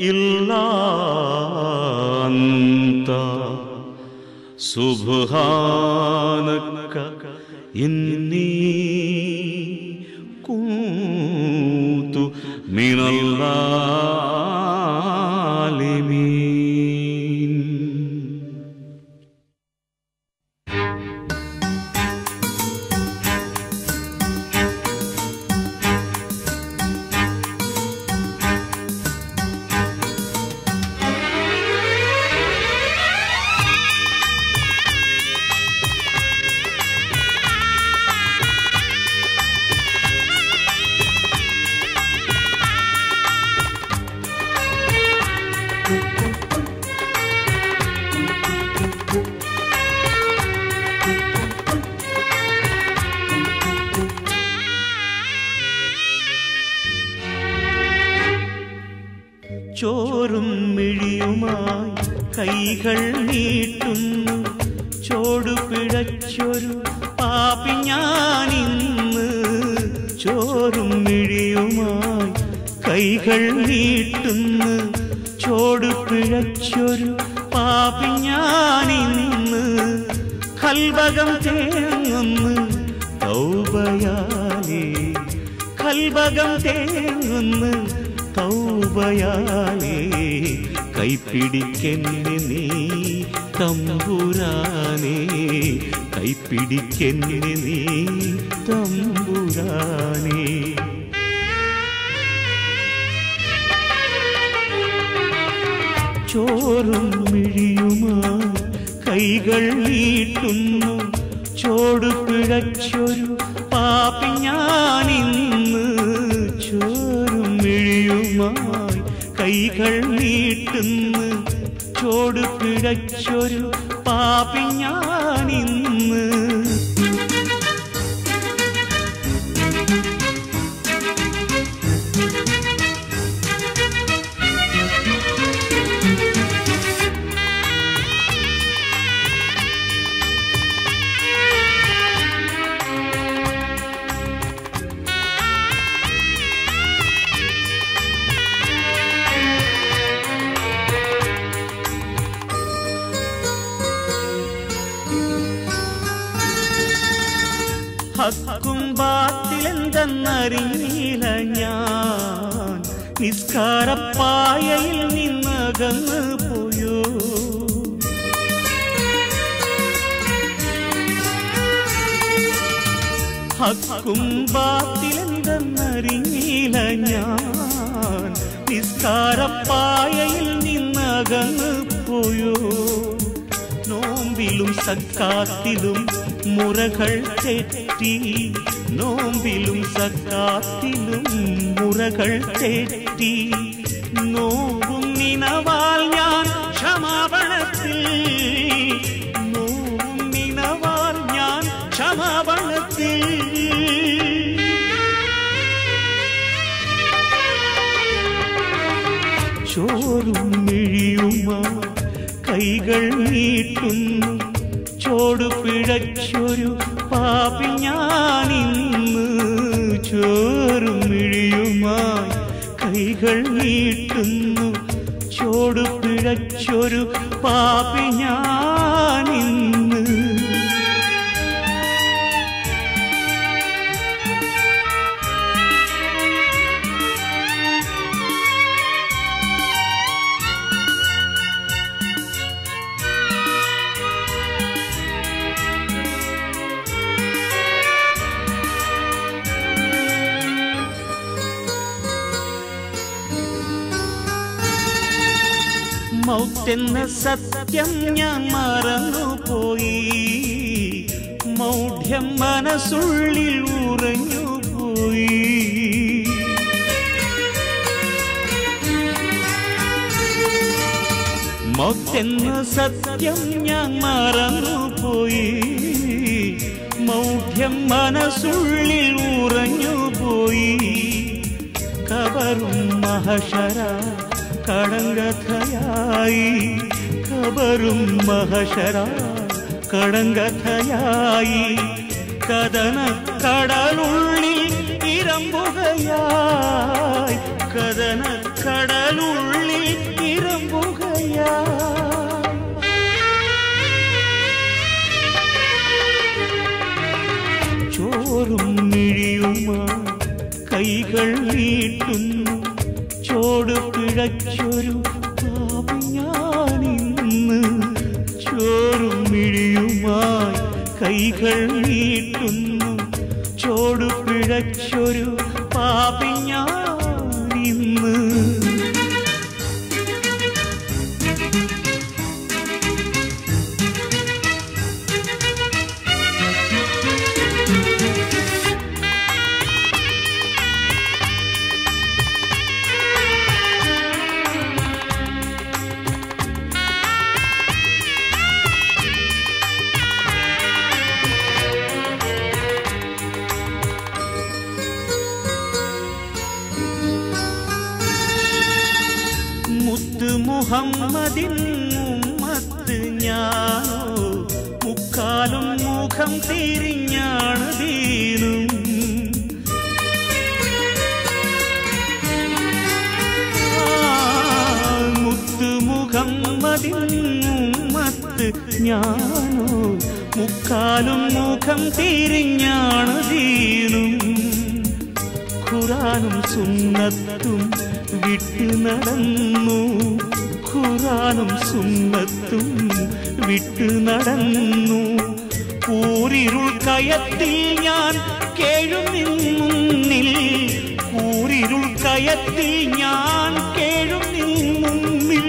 إلا أنت سبحانك إني كنت من الظالمين ചോറും മിഴിയുമായി കൈകൾ നീട്ടുന്നു ചോടു പിഴച്ചൊരു പാപി ഞാനിന്ന് ചോറും മിഴിയുമായി കൈകൾ നീട്ടുന്നു ചോടു പിഴച്ചൊരു പാപി ഞാനിന്ന് കൽവകം തേങ്ങുന്നു തൗബയാലേ കൽവകം തേങ്ങുന്നു തൗബയാലേ കൈപ്പിടിക്കെന്നെ നീ തമ്പുരാനേ കൈപ്പിടിക്കെന്നെ നീ തമ്പുരാനേ ചോറും മിഴിയുമായി കൈകൾ നീട്ടുന്നു ചോടു പിഴച്ചൊരു പാപി ഞാനിന്ന് ചോറും മിഴിയുമായി കൈകൾ നീട്ടുന്നു ചോടു പിഴച്ചൊരു പാപി ഞാനിന്ന് ഹക്കും ബാത്തിലെന്തെന്നറിയില്ല ഞാൻ നിസ്കാരപ്പായയിൽ നിന്നകന്ന് പോയോ ഹക്കും ബാത്തിലെന്തെന്നറിയില്ല ഞാൻ നിസ്കാരപ്പായയിൽ നിന്നകന്ന് പോയോ നോമ്പിലും സക്കാത്തിലും മുറകൾ തെറ്റി നോമ്പിലും സക്കാത്തിലും മുറകൾ തെറ്റി നോവും നിനവാൽ ഞാൻ ക്ഷമാപണത്തിൽ നോവും നിനവാൽ ഞാൻ ക്ഷമാപണത്തിൽ ചോറും മിഴിയുമാ കൈകൾ നീട്ടുന്നു ചോടു പിഴച്ചൊരു പാപി ഞാനിന്ന് ചോറും മിഴിയുമായി കൈകൾ നീട്ടുന്നു ചോടു പിഴച്ചൊരു പാപി ഞാനിന്ന് മൗത്തെന്ന സത്യം ഞാൻ മറന്നുപോയി മൗഢ്യം മനസ്സുള്ളിൽ ഉറഞ്ഞുപോയി മൗത്തെന്ന സത്യം ഞാൻ മറന്നുപോയി മൗഢ്യം മനസ്സുള്ളിൽ ഉറഞ്ഞുപോയി കബറും മഹശര കടങ്കഥയായി കബറും മഹശര കടങ്കഥയായി കഥന കടലുള്ളിൽ ഇരമ്പുകയായി കഥന കടലുള്ളിൽ ഇറങ്ങുകയാ ചോറും മിഴിയുമാ കൈകൾ നീട്ടുന്നു ചോട് പിഴച്ചൊരു പാപി ഞാനിന്ന് ചോറും മിഴിയുമായി കൈകൾ നീട്ടുന്നു ചോട് പിഴച്ചൊരു പാപി ഞാനിന്ന് മുത്ത് മുഹമ്മദിൻ ഉമ്മത്ത് ഞാനോ മുക്കാലും മുഖം തിരിഞ്ഞാണ് ദീനും ആ, മുത്ത് മുഹമ്മദിൻ ഉമ്മത്ത് ഞാനോ മുക്കാലും മുഖം തിരിഞ്ഞാണ് ദീനും ഖുറാനും സുന്നത്തും വിട്ടു നടന്നു ഖുറാനും സുന്നത്തും വിട്ടു നടന്നു കൂരിരുൾ കയത്തിൽ ഞാൻ കേഴും മുന്നിൽ കൂരിരുൾ കയത്തിൽ ഞാൻ കേഴും മുന്നിൽ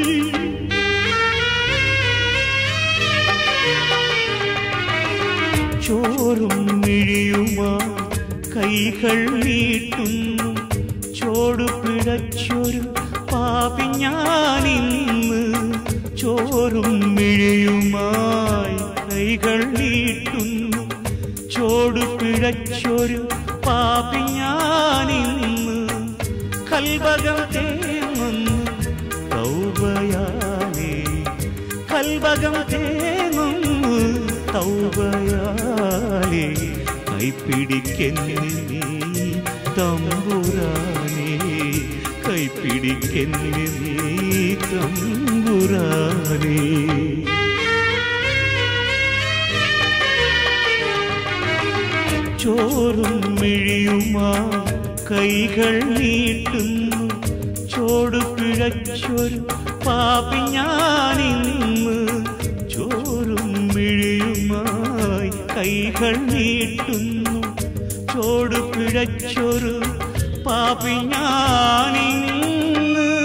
ചോറും മിഴിയുമാ കൈകൾ നീട്ടുന്നു ചോടു പിഴച്ചൊരു പാപി ഞാനിന്ന് ചോറും മിഴിയുമായി കൈകൾ നീട്ടുന്നു ചോടു പിഴച്ചൊരു പാപി ഞാനിന്ന് കൽവകം തേങ്ങുന്നു തൗബയാലേ കൽവകം തേങ്ങുന്നു തൗബയാലേ കൈപ്പിടിക്കെന്നെ നീ തമ്പുരാനേ കൈപ്പിടിക്കെന്നെ നീ തമ്പുരാനേ ചോറും മിഴിയുമാ കൈകൾ നീട്ടുന്നു ചോട് പിഴച്ചൊരു പാപി ഞാനിന്ന് ചോറും മിഴിയുമായി കൈകൾ നീട്ടുന്നു ചോട് പിഴച്ചൊരു പാപി ഞാനിന്ന്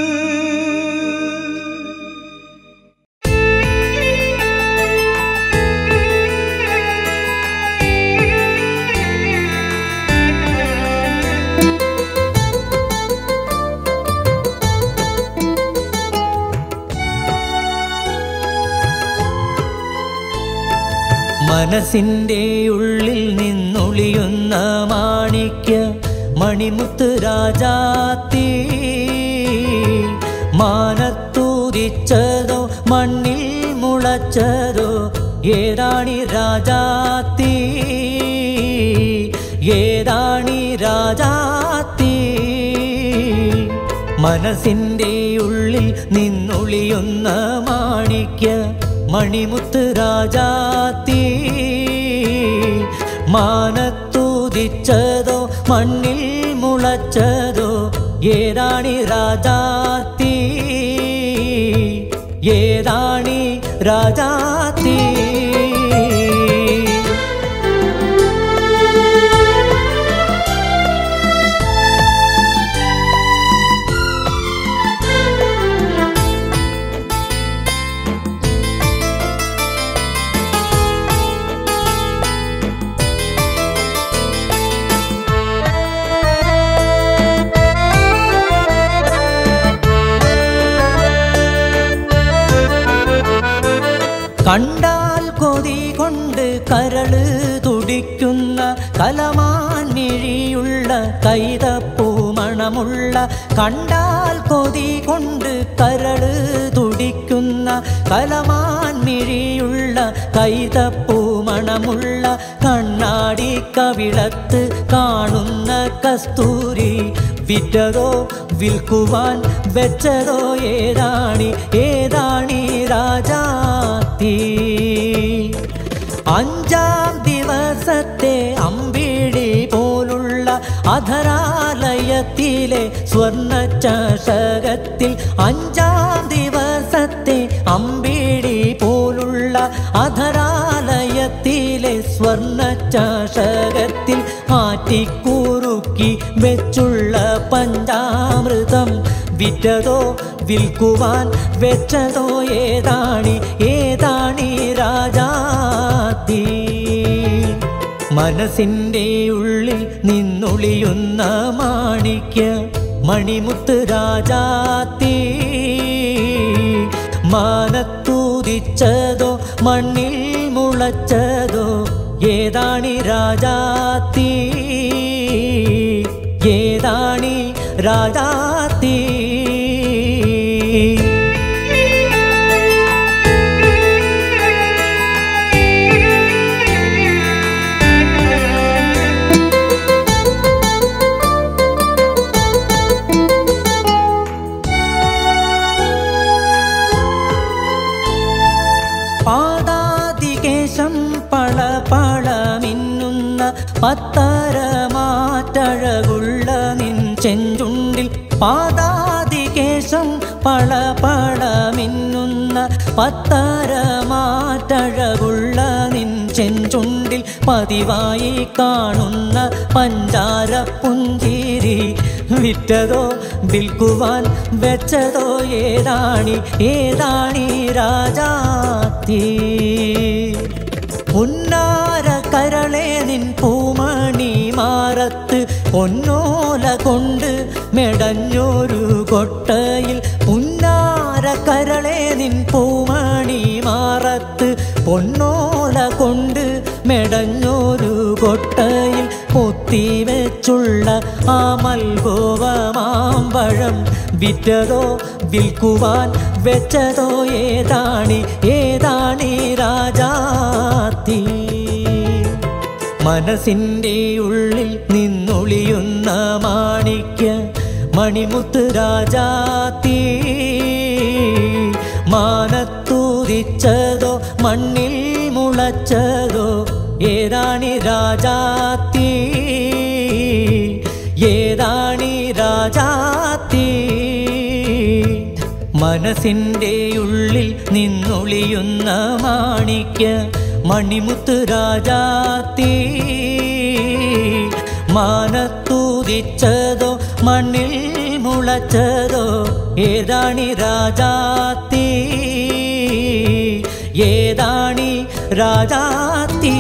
മനസ്സിൻ്റെ ഉള്ളിൽ നിന്നൊളിയുന്ന മാണിക്യ മണിമുത്ത് രാജാത്തി മാനത്തൂതിച്ചതോ മണ്ണിൽ മുളച്ചതോ ഏതാണി രാജാത്തി ഏതാണി രാജാത്തി മനസ്സിൻ്റെ ഉള്ളിൽ നിന്നൊളിയുന്ന മാണിക്യ മണിമുത്ത് രാജാത്തി മാനത്തൂതിച്ചതോ മണ്ണിൽ മുളച്ചതോ ഏതാണി രാജാത്തി ഏതാണി രാജാത്തി കണ്ടാൽ കൊതി കൊണ്ട് കരള് തുടിക്കുന്ന കലമാൻമിഴിയുള്ള കൈതപ്പൂ മണമുള്ള കണ്ടാൽ കൊതി കൊണ്ട് കരള് തുടിക്കുന്ന കലമാൻമിഴിയുള്ള കൈതപ്പൂ മണമുള്ള കണ്ണാടി കവിളത്ത് കാണുന്ന കസ്തൂരി വിറ്റതോ വിൽക്കുവാൻ വെച്ചതോ ഏതാണി ഏതാണി രാജാത്തി അഞ്ചാം ദിവസത്തെ അമ്പിടി പോലുള്ള അധരാലയത്തിലെ സ്വർണ്ണ ചഷകത്തിൽ അഞ്ചാം ദിവസത്തെ അമ്പിടി പോലുള്ള അധരാലയത്തിലെ സ്വർണ്ണ ചഷകത്തിൽ മാറ്റിക്കുറുക്കി വെച്ചുള്ള പഞ്ചാമൃതം വിറ്റതോ വിൽക്കുവാൻ വെച്ചതോ ഏതാണി ഏതാണി രാജാത്തി മനസ്സിൻ്റെ ഉള്ളിൽ നിന്നൊളിയുന്ന മാണിക്യ മണിമുത്ത് രാജാത്തി മാനത്തൂതിച്ചതോ മണ്ണിൽ മുളച്ചതോ ഏതാണി രാജാത്തി ഏതാണി രാജാത്തി പാദാതികേശം പള പള മിന്നുന്ന പത്തരമാറ്റഴകുള്ള നിൻ ചെഞ്ചുണ്ടിൽ പാദാതികേശം പള പള മിന്നുന്ന പത്തരമാറ്റഴകുള്ള നിൻ ചെഞ്ചുണ്ടിൽ പതിവായി കാണുന്ന പഞ്ചാര പുഞ്ചിരി വിറ്റതോ വിൽക്കുവാൻ വെച്ചതോ ഏതാണി ഏതാണി രാജാത്തി ഉന്നാര കരളെ നിൻ പൂമണി മാറത്ത് പൊന്നോല കൊണ്ട് മെടഞ്ഞൊരു കൊട്ടയിൽ ഉന്നാര കരളെ നിൻ പൂമണി മാറത്ത് പൊന്നോല കൊണ്ട് മെടഞ്ഞൊരു കൊട്ടയിൽ പൊത്തിവെച്ചുള്ള ആ മൽഗോവ മാമ്പഴം വിറ്റതോ വിൽക്കുവാൻ വെച്ചതോ ഏതാണി ഏതാണി രാജാത്തി മനസ്സിൻ്റെ ഉള്ളിൽ നിന്നൊളിയുന്ന മാണിക്യ മണിമുത്ത് രാജാത്തി മാനത്തൂതിച്ചതോ മണ്ണിൽ മുളച്ചതോ ഏതാണി രാജാത്തി ഏതാണി രാജാത്തി മനസ്സിൻ്റെ ഉള്ളിൽ നിന്നൊളിയുന്ന മാണിക്യ മണിമുത്ത് രാജാത്തി മാനത്തൂതിച്ചതോ മണ്ണിൽ മുളച്ചതോ ഏതാണി രാജാത്തി ഏതാണി രാജാത്തി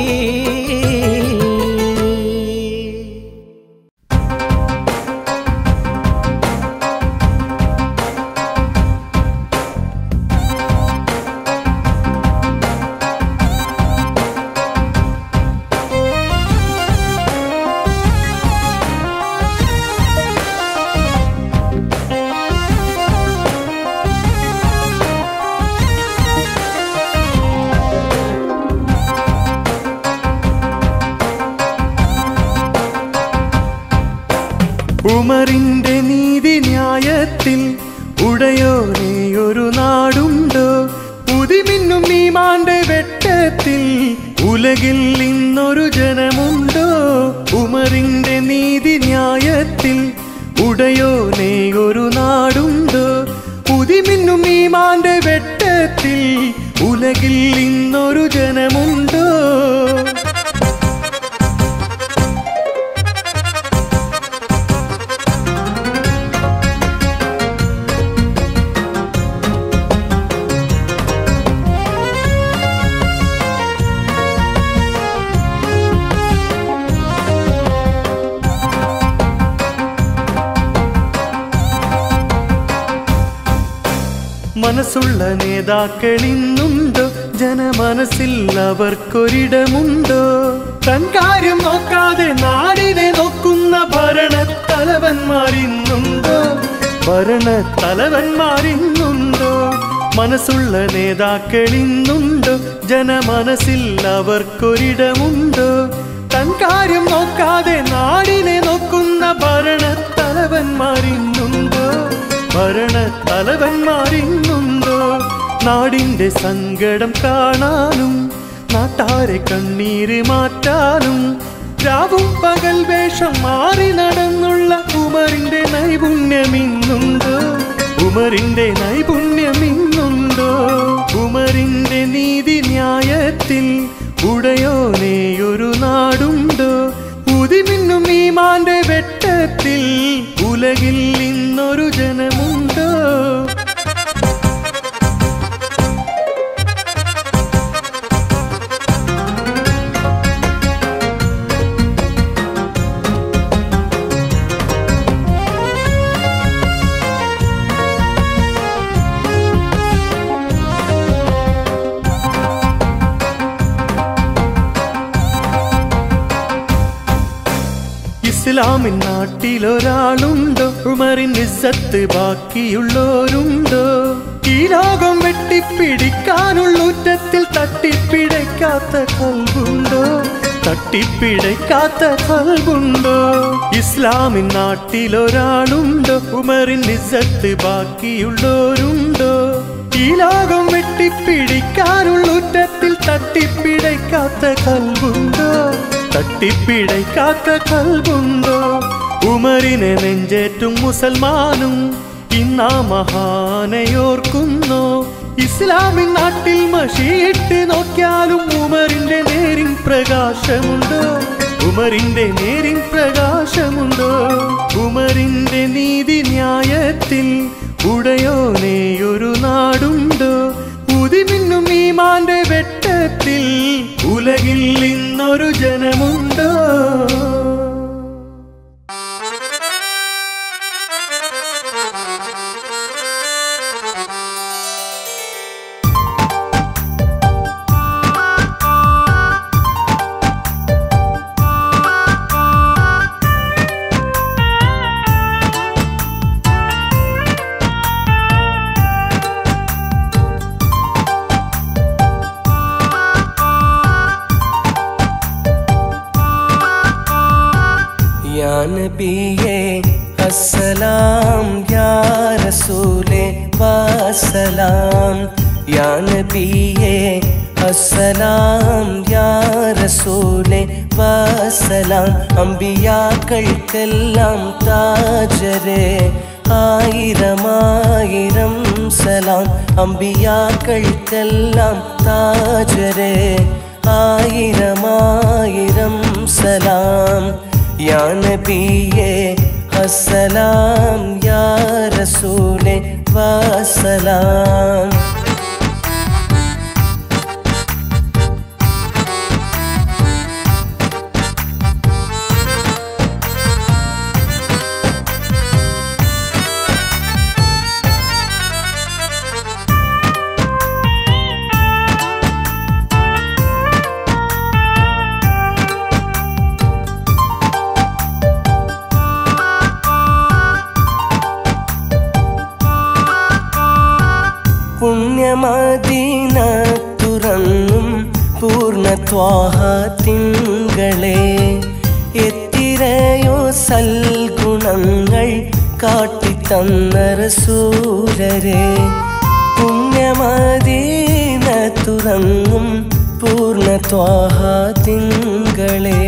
ഉമറിന്റെ നീതി ന്യായത്തിൽ ഉടയോനെ ഒരു നാടുണ്ടോ പുതിമിന്നും നീമാന്റെ വെട്ടത്തിൽ ഉലകിൽ ഇന്നൊരു ജനമുണ്ടോ ഉമറിന്റെ നീതി ന്യായത്തിൽ ഉടയോനെ ഒരു നാടുണ്ടോ പുതിമിന്നും നീമാന്റെ വെട്ടത്തിൽ ഉലകിൽ ഇന്നൊരു ജനമുണ്ടോ മനസ്സുള്ള നേതാക്കൾ ഇന്നുണ്ടോ ജനമനസ്സിൽ അവർക്കൊരിടമുണ്ടോ തൻ കാര്യം നോക്കാതെ നാടിനെ നോക്കുന്ന ഭരണത്തലവന്മാരിന്നുണ്ടോ ഭരണത്തലവന്മാരിന്നുണ്ടോ മനസ്സുള്ള നേതാക്കൾ ഇന്നുണ്ടോ ജനമനസ്സിൽ അവർക്കൊരിടമുണ്ടോ തൻ കാര്യം നോക്കാതെ നാടിനെ നോക്കുന്ന ഭരണത്തലവന്മാരിന്നുണ്ടോ ഭരണത്തലവന്മാരിന്നുണ്ടോ നാടിന്റെ സങ്കടം കാണാനും നാട്ടാരെ കണ്ണീര് മാറ്റാനും രാവും പകൽ വേഷം മാറി നടന്നുള്ള ഉമറിന്റെ നൈപുണ്യമിന്നുണ്ടോ ഉമറിന്റെ നൈപുണ്യമിന്നുണ്ടോ ഉമറിന്റെ നീതി ന്യായത്തിൽ ഉടയോനെയൊരു നാടുണ്ടോ ഉതിമിന്നും ഈ മാന്റെ വെട്ടത്തിൽ ഉലകിൽ ഇന്നൊരു ജനമുണ്ടോ ഇസ്ലാമിൻ നാട്ടിലൊരാളുണ്ടോ ഉമറിൻ ഇസ്സത്ത് ബാക്കിയുള്ളോരുണ്ടോ ഈ ലോകം വെട്ടിപ്പിടിക്കാനുള്ളൂറ്റത്തിൽ തട്ടിപ്പിടയ്ക്കാത്ത കൽവുണ്ടോ തട്ടിപ്പിടയ്ക്കാത്ത കൽവുണ്ടോ ഇസ്ലാമിൻ നാട്ടിലൊരാളുണ്ടോ ഉമറിൻ ഇസ്സത്ത് ബാക്കിയുള്ളോരുണ്ടോ ഈ ലോകം വെട്ടിപ്പിടിക്കാനുള്ളൂറ്റത്തിൽ തട്ടിപ്പിടയ്ക്കാത്ത കൽവുണ്ടോ തട്ടിപ്പിടയ്ക്കാത്ത കൽവുണ്ടോ ഉമറിനെ നെഞ്ചേറ്റും മുസൽമാനും ഇന്നാ മഹാനയോർക്കുന്നോ ഇസ്ലാമിൻ നാട്ടിൽ മഷിയിട്ട് നോക്കിയാലും ഉമറിന്റെ നേരിൻ പ്രകാശമുണ്ടോ ഉമറിന്റെ നേരിൻ പ്രകാശമുണ്ടോ ഉമറിന്റെ നീതി ന്യായത്തിൽ ഉടയോനെയൊരു നാടുണ്ടോ ഉതിമിന്നും ഈ മാന്റെ വെട്ടത്തിൽ ഉലകിൽ ഇന്നൊരു ജനമുണ്ടോ या नबीए अस्सलाम या रसूले वसलाम या नबीए अस्സലാം യാ റസൂലെ വസലാം അമ്പിയാക്കൾക്കെല്ലാം താജരെ ആയിരമായിരം സലാം അമ്പിയാക്കൾക്കെല്ലാം താജരെ ആയിരമായിരം സലാം യാ നബിയെ അസ്സലാം യാ റസൂലെ വസലാം പുണ്യമദീന തുറന്നും പൂർണ്ണത്വാഹ തിങ്കളെ എത്തിരയോ സൽഗുണങ്ങൾ കാട്ടിത്തന്ന റസൂലരെ പുണ്യമദീന തുറന്നും പൂർണ്ണത്വാഹ തിങ്കളെ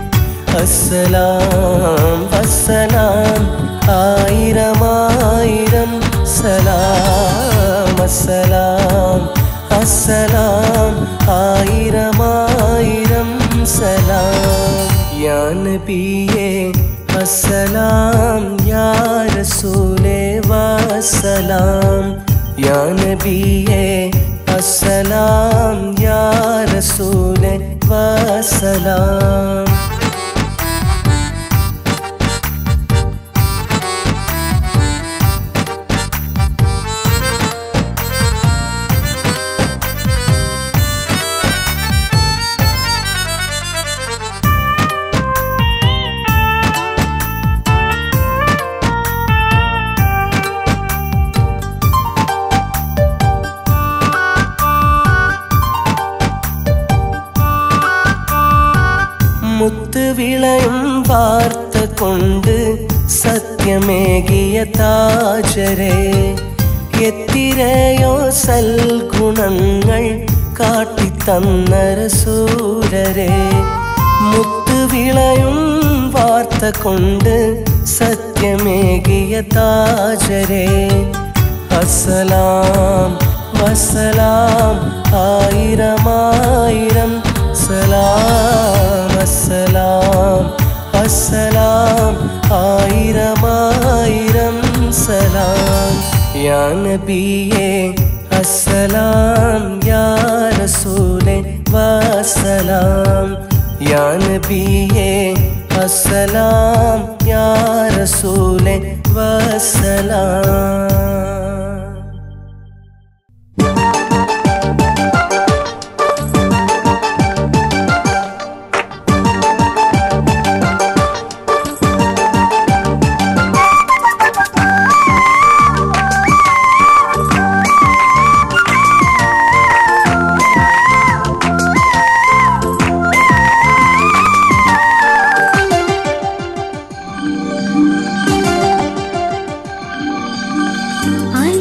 അസ്സലാം വസ്സലാം ആയിരമായിരം സലാം അസ്സലാം അസ്സലാം ആയിരമായിരം സലാം യാ നബിയേ അസ്സലാം യാ റസൂലേ വസ്സലാം യാ നബിയേ അസ്സലാം യാ റസൂലേ വസ്സലാം വിളയും വാർത്ത കൊണ്ട് സത്യമേകിയ താജരെ എത്തിരയോ സൽഗുണങ്ങൾ കാട്ടിത്തന്ന സൂരരെ മുത്തുവിളയും വാർത്ത കൊണ്ട് സത്യമേകിയ താജരെ അസലാം വസലാം ആയിരമായിരം സലാം അസ്സലാം അസ്സലാം ആയിരമായിരം സലാം യാ നബിയേ അസ്സലാം യാ റസൂലേ വസലാം യാ നബിയേ അസ്സലാം യാ റസൂലേ വസലാം അല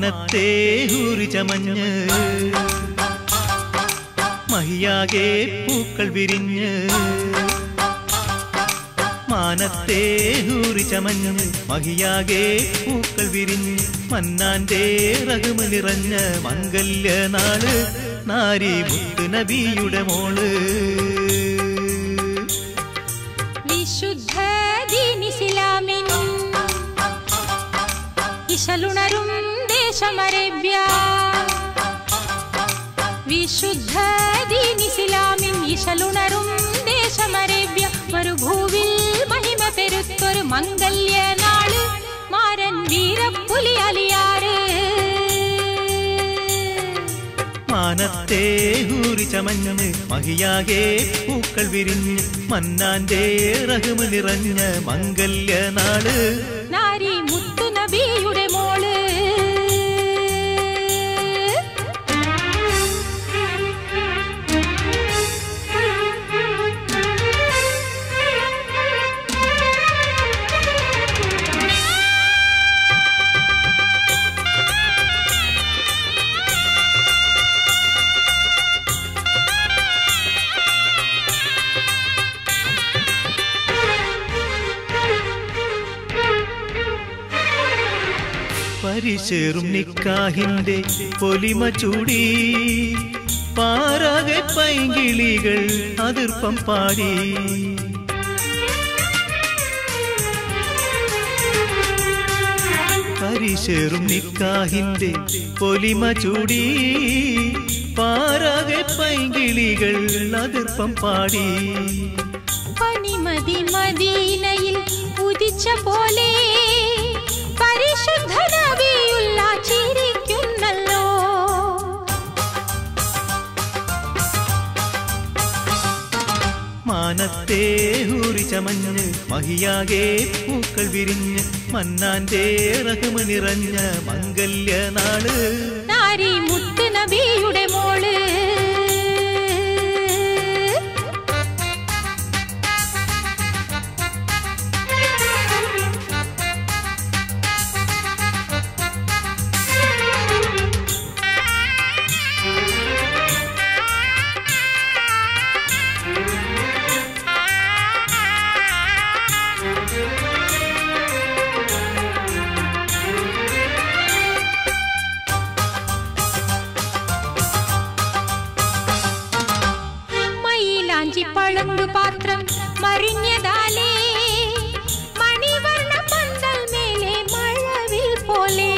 മാനത്തെ ഊറി ചമഞ്ഞ് മഹിയാകെ പൂക്കൾ വിരിഞ്ഞ് മാനത്തെ ഊറി ചമഞ്ഞ് മഹിയാകെ പൂക്കൾ വിരിഞ്ഞ് മന്നാന്റെ റകുമലിറഞ്ഞ മംഗല്യ നാള് നാരി മുത്ത് നബിയുടെ മോള് വിശുദ്ധ ദീനിസ്ലാമിൻ ഇശലുണരും ദേശമരേബ്യ വിശുദ്ധ ദീനിസ്ലാമിൻ ഇശലുണരും ദേശമരേബ്യ മരുഭൂവിൽ മഹിമ പെരുത്തൊരു മംഗല്യ നാള് മാരൻ വീരപ്പുലി അലിയാറ് മാനത്തെ ഊറി ചമഞ്ഞ് മഹിയാകെ പൂക്കൾ വിരിഞ്ഞ് മന്നാന്റെ റകുമലിറഞ്ഞ മംഗല്യ നാള് നാരി മുത്തു നബിയുടെ മോള് പരിശേറും നിക്കാഹിന്റെ പൊലിമ ചൂടി പാരാകെ പൈങ്കിളികൾ അതിർപ്പം പാടി പരിശേറും നിക്കാഹിന്റെ പൊലിമ ചൂടി പാരാകെ പൈങ്കിളികൾ അതിർപ്പം പാടി പനിമതി മദീനയിൽ ഉദിച്ച പോലെ പരിശുദ്ധ നബിയുള്ള ചിരിക്കുന്നല്ലോ മാനത്തെ ഊറി ചമഞ്ഞ് മഹിയാകെ പൂക്കൾ വിരിഞ്ഞ് മന്നാന്റെ റഹ്മ നിറഞ്ഞ മംഗല്യ നാള് നാരി മുത്ത് നബിയുടെ മോള് മയിലാഞ്ചി പളങ്കു പാത്രം മറിഞ്ഞതാലേ മണിവർണ്ണ പന്തൽ മേലെ മഴവിൽ പോലെ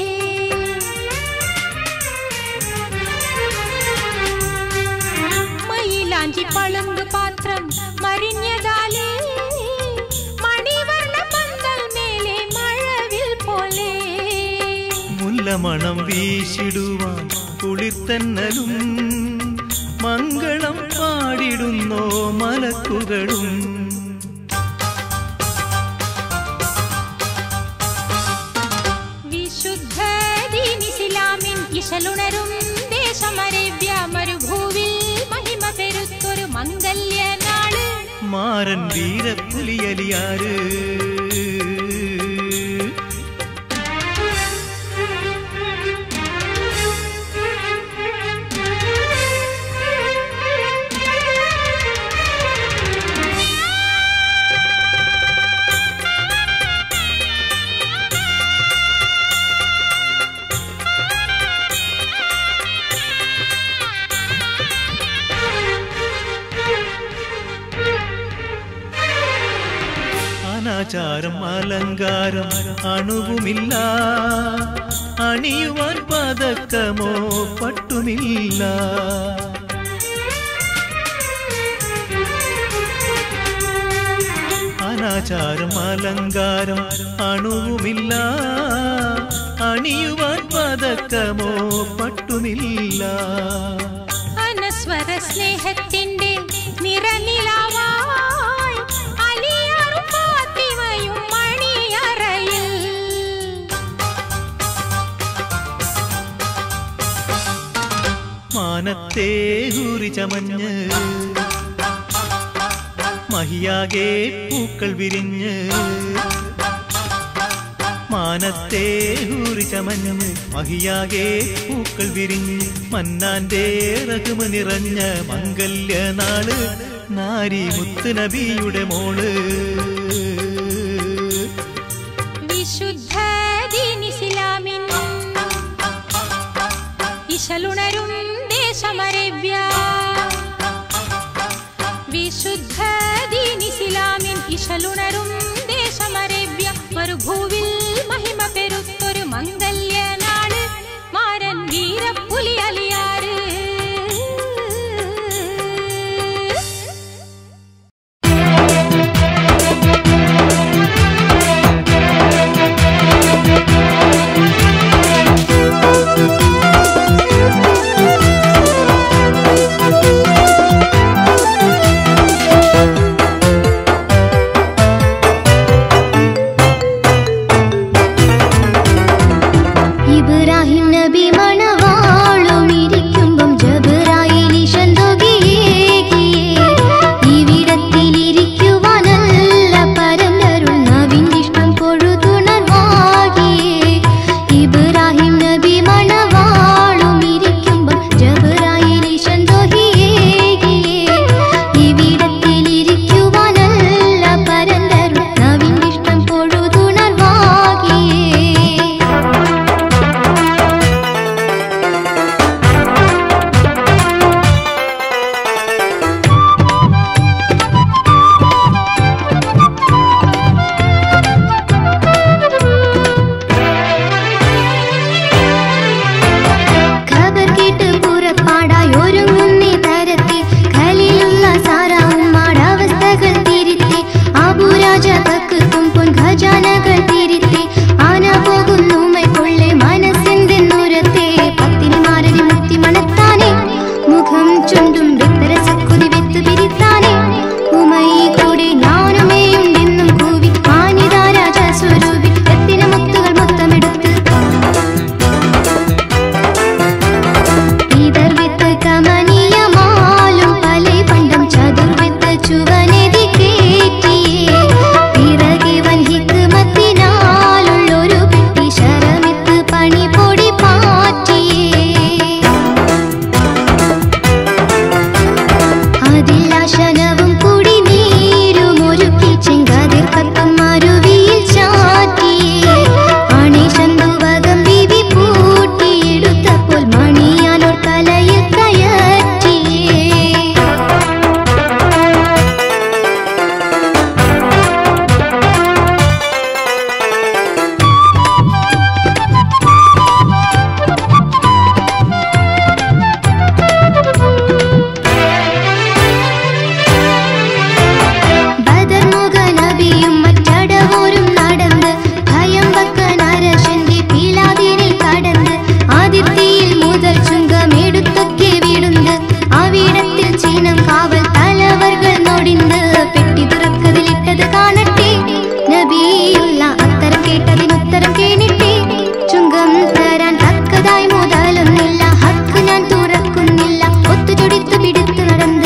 മയിലാഞ്ചി പളങ്കു പാത്രം മറിഞ്ഞതാലേ മണിവർണ്ണ പന്തൽ മേലെ മഴവിൽ പോലെ മുല്ലമണം വീശിടുവാൻ കുളിർത്തന്നലും മംഗളം പാടിടുന്നോ മലക്കുകളും വിശുദ്ധ ദീനിസ്ലാമിൻ ഇശലുണരും ദേശമരേബ്യ മരുഭൂവിൽ മഹിമ പെരുത്തൊരു മംഗല്യ നാള് മാരൻ വീരപ്പുലിയലിയാറ് അനാചാരം അലങ്കാരം അണുവുമില്ല അണിയുവാൻ പതക്കമോ പട്ടുമില്ല അനാചാരം അലങ്കാരം അണുവുമില്ല അണിയുവാൻ പതക്കമോ പട്ടുമില്ല അനസ്വര സ്നേഹത്തിന്റെ നിറനിലാവായി അലിയാറും ഫാത്തിമയും മണിയറയിൽ മാനത്തെ ഊറി ചമഞ്ഞ് മഹിയാകെ പൂക്കൾ വിരിഞ്ഞ് മാനത്തെ ഊറി ചമഞ്ഞ് മഹിയാകെ പൂക്കൾ വിരിഞ്ഞ് മന്നാന്റെ റഹ്മ നിറഞ്ഞ മംഗല്യ നാള് നാരി മുത്ത് നബിയുടെ മോള് വിശുദ്ധ ദീനിസ്ലാമിൻ ഇശലുണരും ദേശമരവ്യ വിശുദ്ധ ദീനിസ്ലാമിൻ ഇശലുണരും ദേശമരവ്യ മരുഭൂവിൽ മഹിമ പെരുത്തൊരു മംഗല്യ നാട് മാരൻ വീരപ്പുലി അലിയാറ് ഇബ്രാഹിം നബി മണവാളും ഇരിക്കുമ്പം ജബ്രായിലി ശന്തോകിയേകിയേ ഇവിടത്തിലിരിക്കുവാനല്ല പരമരുൾ നവിന്ദിഷ്ടം പൊഴുതുണർവാകിയേ ഇബ്രാഹിം നബി മണവാളും ഇരിക്കുമ്പം ജബ്രായിലി ശന്തോകിയേകിയേ ഇവിടത്തിലിരിക്കുവാനല്ല പരമരുൾ നവിന്ദിഷ്ടം പൊഴുതുണർവാകിയേ ഖബർ കേട്ട് പുറപ്പാടായി ഒരുങ്ങുന്നേ തരത്തിൽ ഖലീലുള്ള സാറാവുമ്മാട് അവസ്ഥകൾ തിരുത്തി ആബുരാജ കക്കും പൊൻ ഖജാനകൾ തിരുത്തി ആന പോകുന്നു മൈക്കൊള്ളെ മനസ്സെന്തെന്നുരത്തെ പത്തിനി മാരരി മുത്തി മണത്താനെ മുഖം ചുണ്ടും വൃത്തരസക്കുതി വിത്ത് പിരിത്താനെ ഉമയി കൂടെ ഞാനുമേയുണ്ടെന്നും കൂവി മാനിതാ രാജ സ്വരൂപി എത്തിന മുത്തുകൾ മൊത്തമെടുത്ത് ഇതർവിത്ത് കമനീയമാലും പലേ പണ്ടം ചതുർവിത്ത് ചുവനെതി കേറ്റിയേ പിറകെ വൻ ഹിക്മത്തിനാലുള്ളൊരു പെട്ടി ശരമിത്ത് പണി പൊടി പാറ്റിയേ അതിലാശനവും കുടി നീരും ഒരുക്കി ചെങ്കാതിർ കത്തും അരുവിയിൽ ചാറ്റിയേ അണിശന്തുവകം വിവി പൂട്ടിയെടുത്തപ്പോൾ മണിയാലോർ തലയിൽ കയറ്റിയേ ബദർ മുഖ നബിയും മറ്റടവോരും നടന്ന് ഭയം വക്കൻ അരശന്റെ പീലാതിരിൽ കടന്ന് ആദിത്യയിൽ മുതൽ ചുങ്കമെടുത്തൊക്കെ വിടുന്ന് അവിടത്തിൽ ചീനം കാവൽ തലവർകൾ നൊടിന്ന് പെട്ടി തുറക്കതിലിട്ടത് കാണട്ടെ നബിയുള്ള അത്തരം കേട്ടതിനുത്തരം കേണിട്ടെ ചുങ്കം തരാൻ തക്കതായി മുതലൊന്നില്ല ഹക്ക് ഞാൻ തുറക്കുന്നില്ല ഒത്തുചൊടിത്തു പിടിത്തു നടന്ന്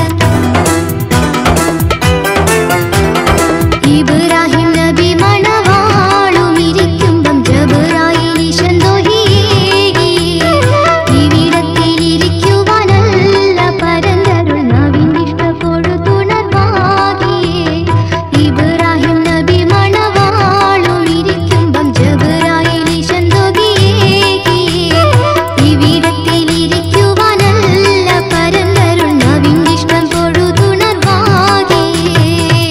ഇബ്രാഹിം നബി മണവാളും ഇരിക്കുമ്പം ജബ്രായിലി ശന്തോഹിയേകിയേ ഇവിടത്തിലിരിക്കുവാനല്ല പരന്തരുൾ നവിനിഷ്ടപ്പൊഴു തുണർവാകിയേ ഇബ്രാഹിം നബി മണവാളും ഇരിക്കുമ്പം ജബ്രായിലി ശന്തോഹിയേകിയേ ഇവിടത്തിലിരിക്കുവാനല്ല പരന്തരുൾ നവിനിഷ്ടം പൊഴു തുണർവാകിയേ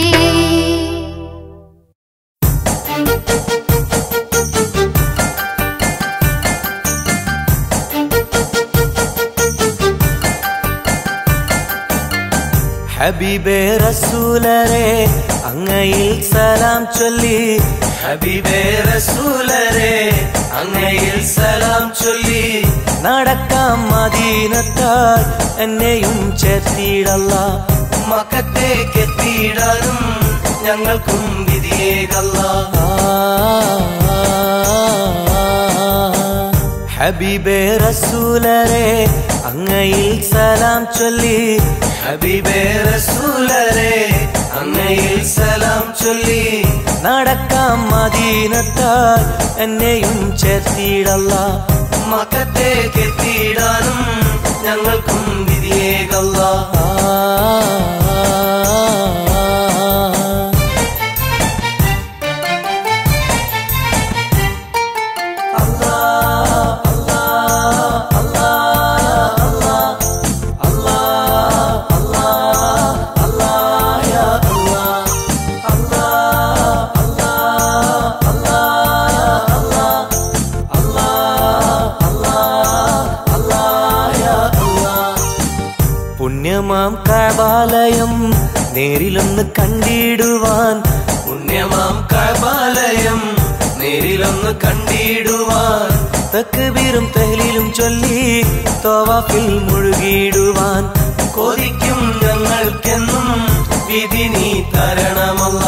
ഹബീബേ റസൂലരെ അങ്ങയിൽ സലാം ചൊല്ലി ഹബീബേ റസൂലരെ അങ്ങയിൽ സലാം ചൊല്ലി നടക്കാം മദീനത്താൽ എന്നെയും ചേർത്തിടല്ല മക്കത്തേക്ക് എത്തിയിടാനും ഞങ്ങൾക്കും വിധിയേകല്ല ഹബീബേ റസൂലരെ അങ്ങയിൽ സലാം ചൊല്ലി ഹബീബേ റസൂലരെ അങ്ങയിൽ സലാം ചൊല്ലി നട നടക്കാം മദീനത്താൽ എന്നെയും ചേർത്തിടല്ല മക്കത്തേക്ക് എത്തിയിടാനും ഞങ്ങൾക്കും വിധിയേകല്ല പുണ്യമാം കബാലയം നേരിലൊന്ന് കണ്ടിടുവാൻ പുണ്യമാം കബാലയം നേരിലൊന്ന് കണ്ടിടുവാൻ തക്ബീറും തഹ്ലീലും ചൊല്ലി തോവാഫിൽ മുഴുകിയിടുവാൻ കൊതിക്കും ഞങ്ങൾക്കെന്നും വിധി നീ തരണമല്ല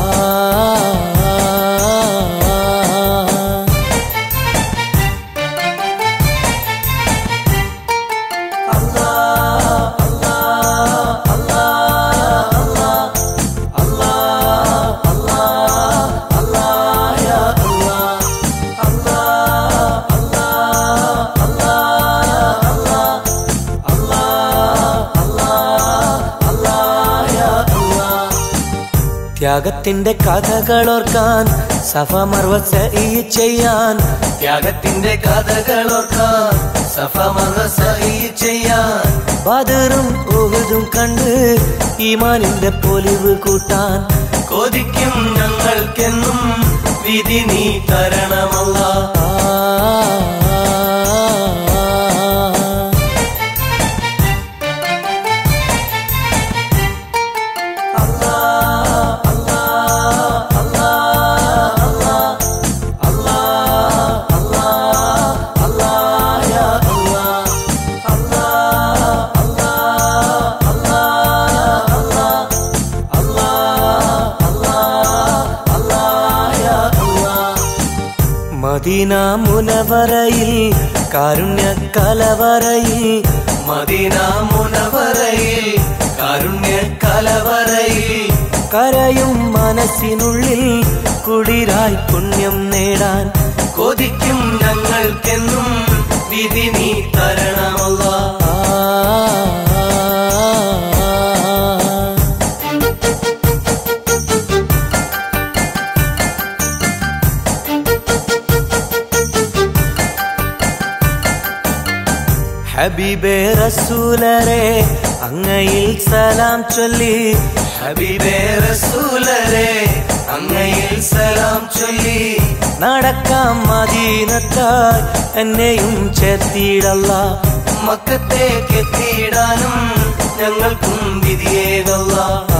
ത്യാഗത്തിന്റെ കഥകളോർക്കാൻ സഫ മർവ സഈ ചെയ്യാൻ ത്യാഗത്തിന്റെ കഥകളോർക്കാൻ സഫമറ സഹി ചെയ്യാൻ ബദറും ഉഹുദും കണ്ട് ഈമാനിന്റെ പൊലിവ് കൂട്ടാൻ കൊതിക്കും ഞങ്ങൾക്കെന്നും വിധി നീ തരണമല്ല മദീന മുനവറയിൽ കാരുണ്യ കലവറയിൽ മദീന മുനവറയിൽ കാരുണ്യ കലവറയിൽ കരയും മനസ്സിനുള്ളിൽ കുളിരായി പുണ്യം നേടാൻ കൊതിക്കും ഞങ്ങൾക്കെന്നും വിധി നീ തരണമല്ല ഹബീബേ റസൂലരെ അങ്ങയിൽ സലാം ചൊല്ലി ഹബീബേ റസൂലരെ അങ്ങയിൽ സലാം ചൊല്ലി നടക്കാം മദീനത്താൽ എന്നെയും ചേർത്തിടല്ല മക്കത്തേക്ക് എത്തിയിടാനും ഞങ്ങൾക്കും വിധിയേകല്ല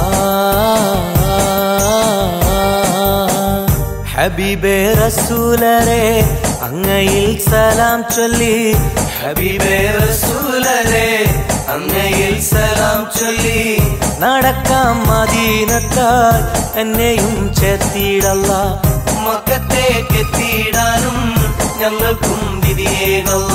ഹബീബേ റസൂലരെ അങ്ങയിൽ സലാം ചൊല്ലി ഹബീബേ റസൂലരെ അങ്ങയിൽ സലാം ചൊല്ലി നടക്കാം മദീനത്താൽ എന്നെയും ചേർത്തിടല്ല മക്കത്തേക്ക് എത്തിയിടാനും ഞങ്ങൾക്കും വിധിയേകല്ല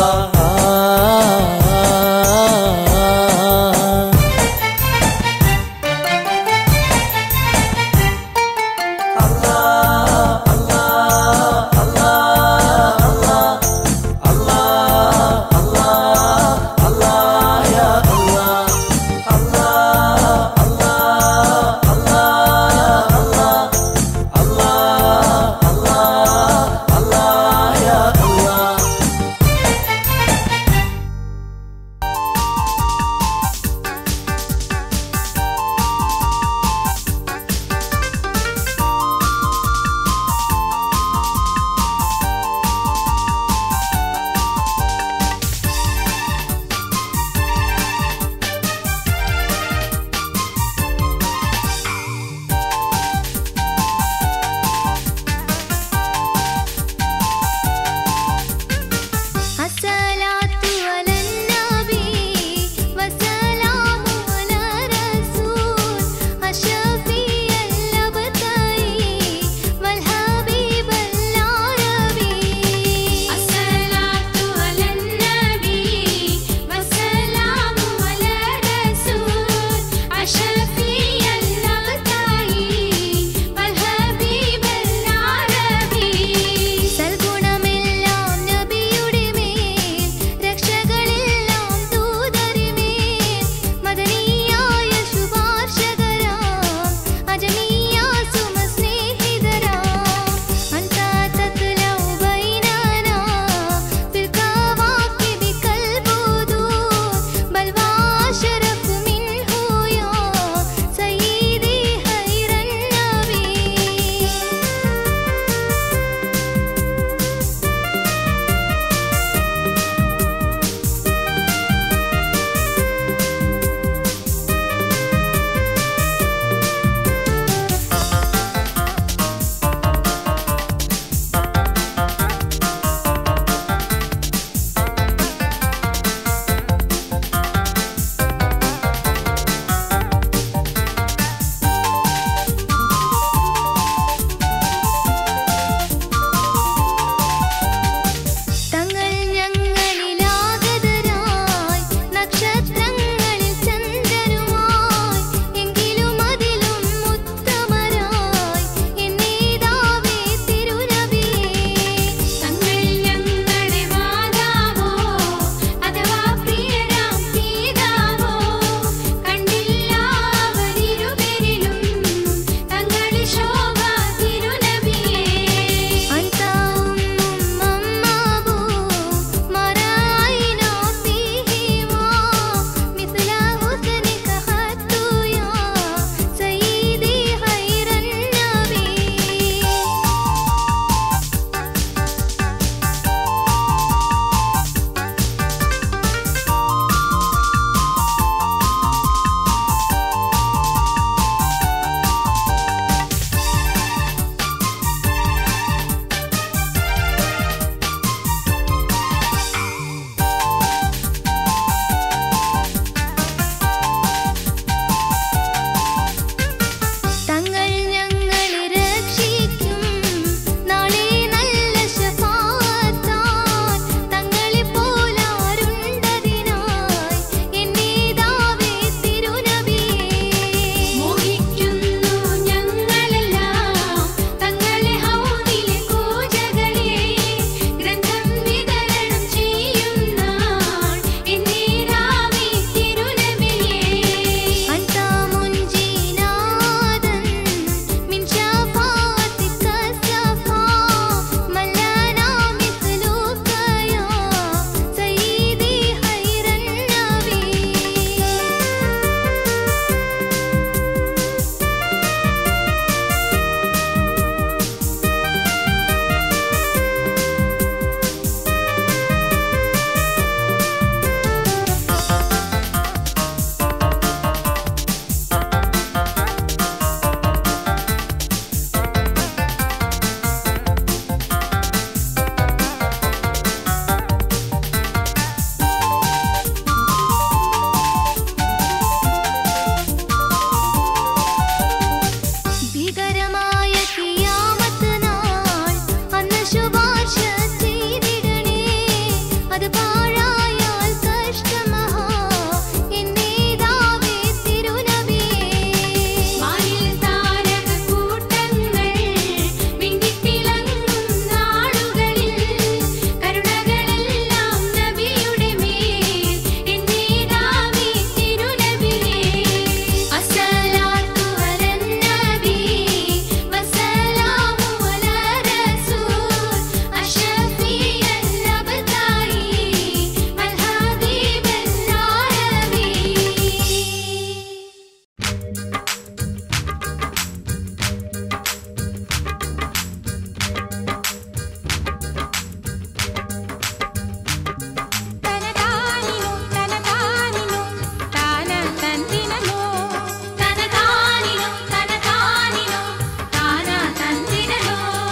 തനതാനിനോ തനതാനിനോ താന തന്തിനോ തനതാനിനോ തനതാനിനോ താന തന്തിനോ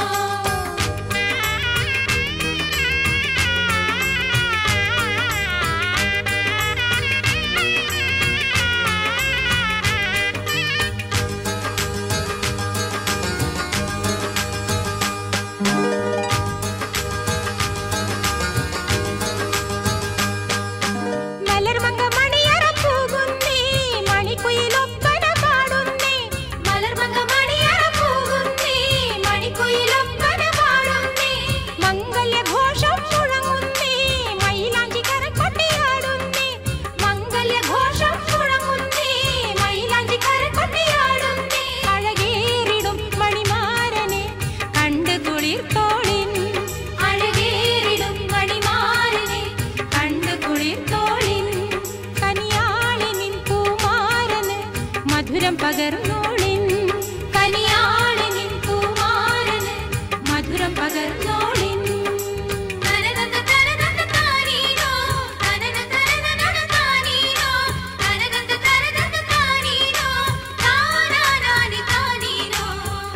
മലർമങ്ക മണിയറ പോകുന്നേ മണിക്കുയിലൊപ്പന പാടുന്നേ മലർമങ്ക മണിയറ പോകുന്നേ മണിക്കുയിലൊപ്പന പാടുന്നേ മംഗല്യഘോഷം മുഴങ്ങുന്നേ മയിലാഞ്ചി കരക്കൊട്ടിയാടുന്നേ മംഗല്യഘോഷം മുഴങ്ങുന്നേ മയിലാഞ്ചി കരക്കൊട്ടിയാടുന്നേ അഴകേറിടും മണിമാരനെ കണ്ട് കുളിർത്തോളിൻ അഴകേറിടും മണിമാരനെ കണ്ട് കുളിർത്തോളിൻ കനിയാളിനിൻ പൂമാരന് മധുരം പകർന്നോളിൻ കനിയാളിനിൻ പൂമാരന് മധുരം പകർന്നോളിൻ തനതന തനതന താനീനോ തനന തനതന താനീനോ തനതന തനതന താനീനോ താനാനാനി താനീനോ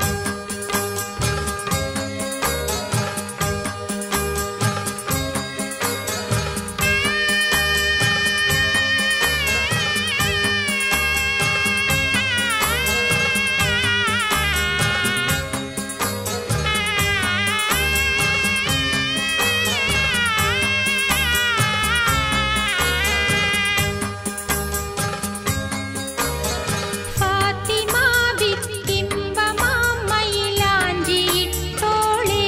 ഫാത്തിമ വിത്തിമ്പമാം മയിലാഞ്ചിയിട്ടോളേ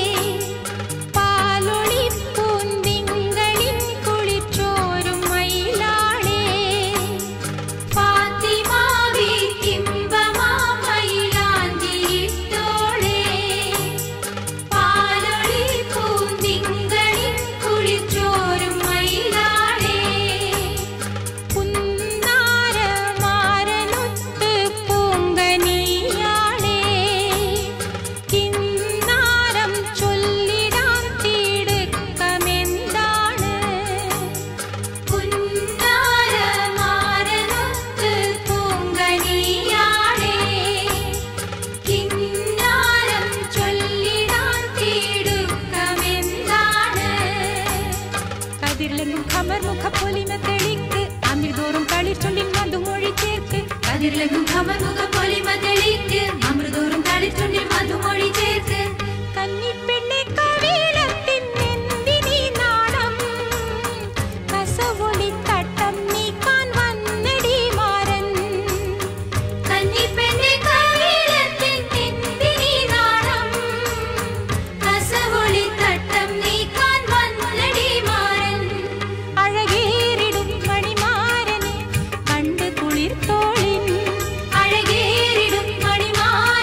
പാലൊളിപ്പൂന്തിങ്കളിൻ കുളിച്ചോരും മയിലാളേ ഫാത്തിമ വിത്തിമ്പമാം മയിലാഞ്ചിയിട്ടോളേ പാലൊളിപ്പൂന്തിങ്കളിൻ കുളിച്ചോരും മയിലാളേ പുന്നാരമാരനൊത്ത് പൂങ്കനിയാളേ കിന്നാരം ചൊല്ലിടാൻ തിടുക്കമെന്താണ് പുന്നാരമാരനൊത്ത് പൂങ്കനിയാളേ കിന്നാരം ചൊല്ലിടാൻ തിടുക്കമെന്താണ് കതിരിലെങ്ങും ഖമർ മുഖപ്പൊലിമ തെളിക്ക് അമൃതോറും കളിച്ചൊല്ലിൻ മധുമൊഴി ചേർക്ക് കതിരിലെങ്ങും ഖമർ മുഖപ്പൊലിമ തെളിക്ക് അമൃതോറും കളിച്ചൊല്ലിൻ മധുമൊഴി ചേർക്ക് കന്നിപ്പെണ്ണെ കവിളത്തിൻ എന്തിനീ നാണം കസവൊളി തട്ടം നീക്കാൻ വന്നടി മാരൻ കന്നിപ്പെണ്ണെ കവിളത്തിൻ എന്തിനീ നാണം കസവൊളി തട്ടം നീക്കാൻ വന്നടി മാരൻ അഴകേറിടും മണിമാരനെ കണ്ട് കുളിർത്തോളിൻ അഴകേറിടും മണിമാരനെ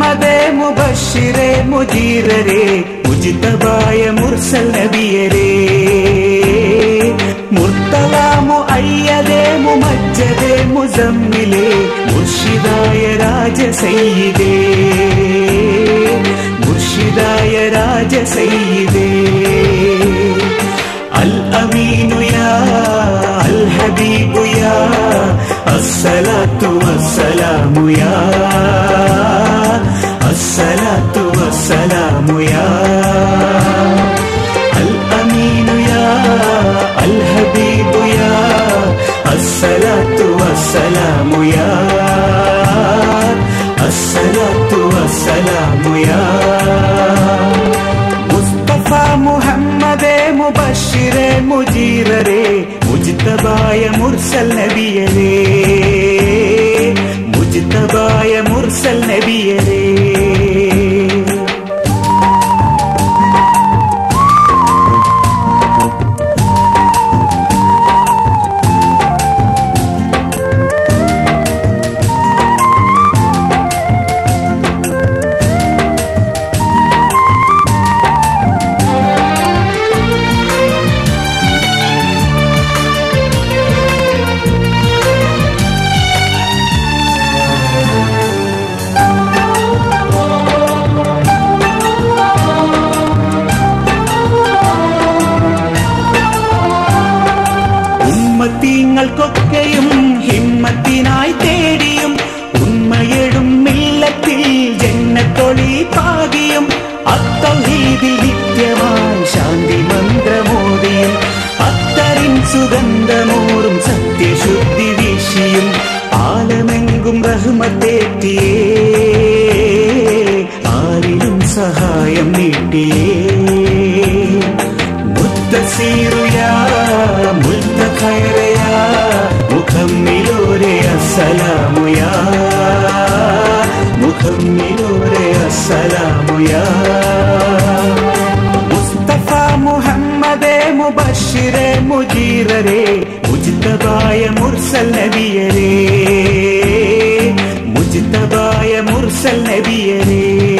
മുഹമ്മദേ മുബഷിറെ മുജീറരെ മുജിതബായ മുർസൽ നബിയരേ മുർത്തലാമു അയ്യദേ മുമജ്ജദേ മുസമ്മിലേ മുർഷിദായ രാജസയ്യിദേ മുർഷിദായ രാജസയ്യിദേ الأمين يا الحبيب يا الصلاة والسلام يا الصلاة والسلام يا الأمين يا الحبيب يا الصلاة والسلام يا الصلاة والسلام يا മുസ്തഫ മുഹമ്മദേ മുബഷിറെ മുജീറരെ മുജിതബായ മുർസൽ നബിയരേ മുജിതബായ മുർസൽ നബിയരേ ഉമ്മത്തീങ്ങൾക്കൊക്കെയും ഹിമ്മത്തിനായി തേടിയും ഉണ്മയെടും മില്ലത്തിൽ ജന്നത്തൊളി പാകിയും അത്തൗഹീദിൽ നിത്യമായി ശാന്തി മന്ത്രമോദിയും അത്തറിൻ സുഗന്ധമോറും സത്യശുദ്ധി വീശിയും ആലമെങ്കും റഹ്മത്തേറ്റിയേ ആരിലും സഹായം നീട്ടിയേ മുത്തസീറുയാ മുത്തഖൈറയാ മുഖമ്മിലൂരെ അസ്സലാമുയാ മുഖമ്മിലൂരെ അസ്സലാമുയാ മുസ്തഫ മുഹമ്മദേ മുബഷിറെ മുജീറരെ മുജിതബായ മുർസൽ നബിയരേ മുജിതബായ മുർസൽ നബിയരേ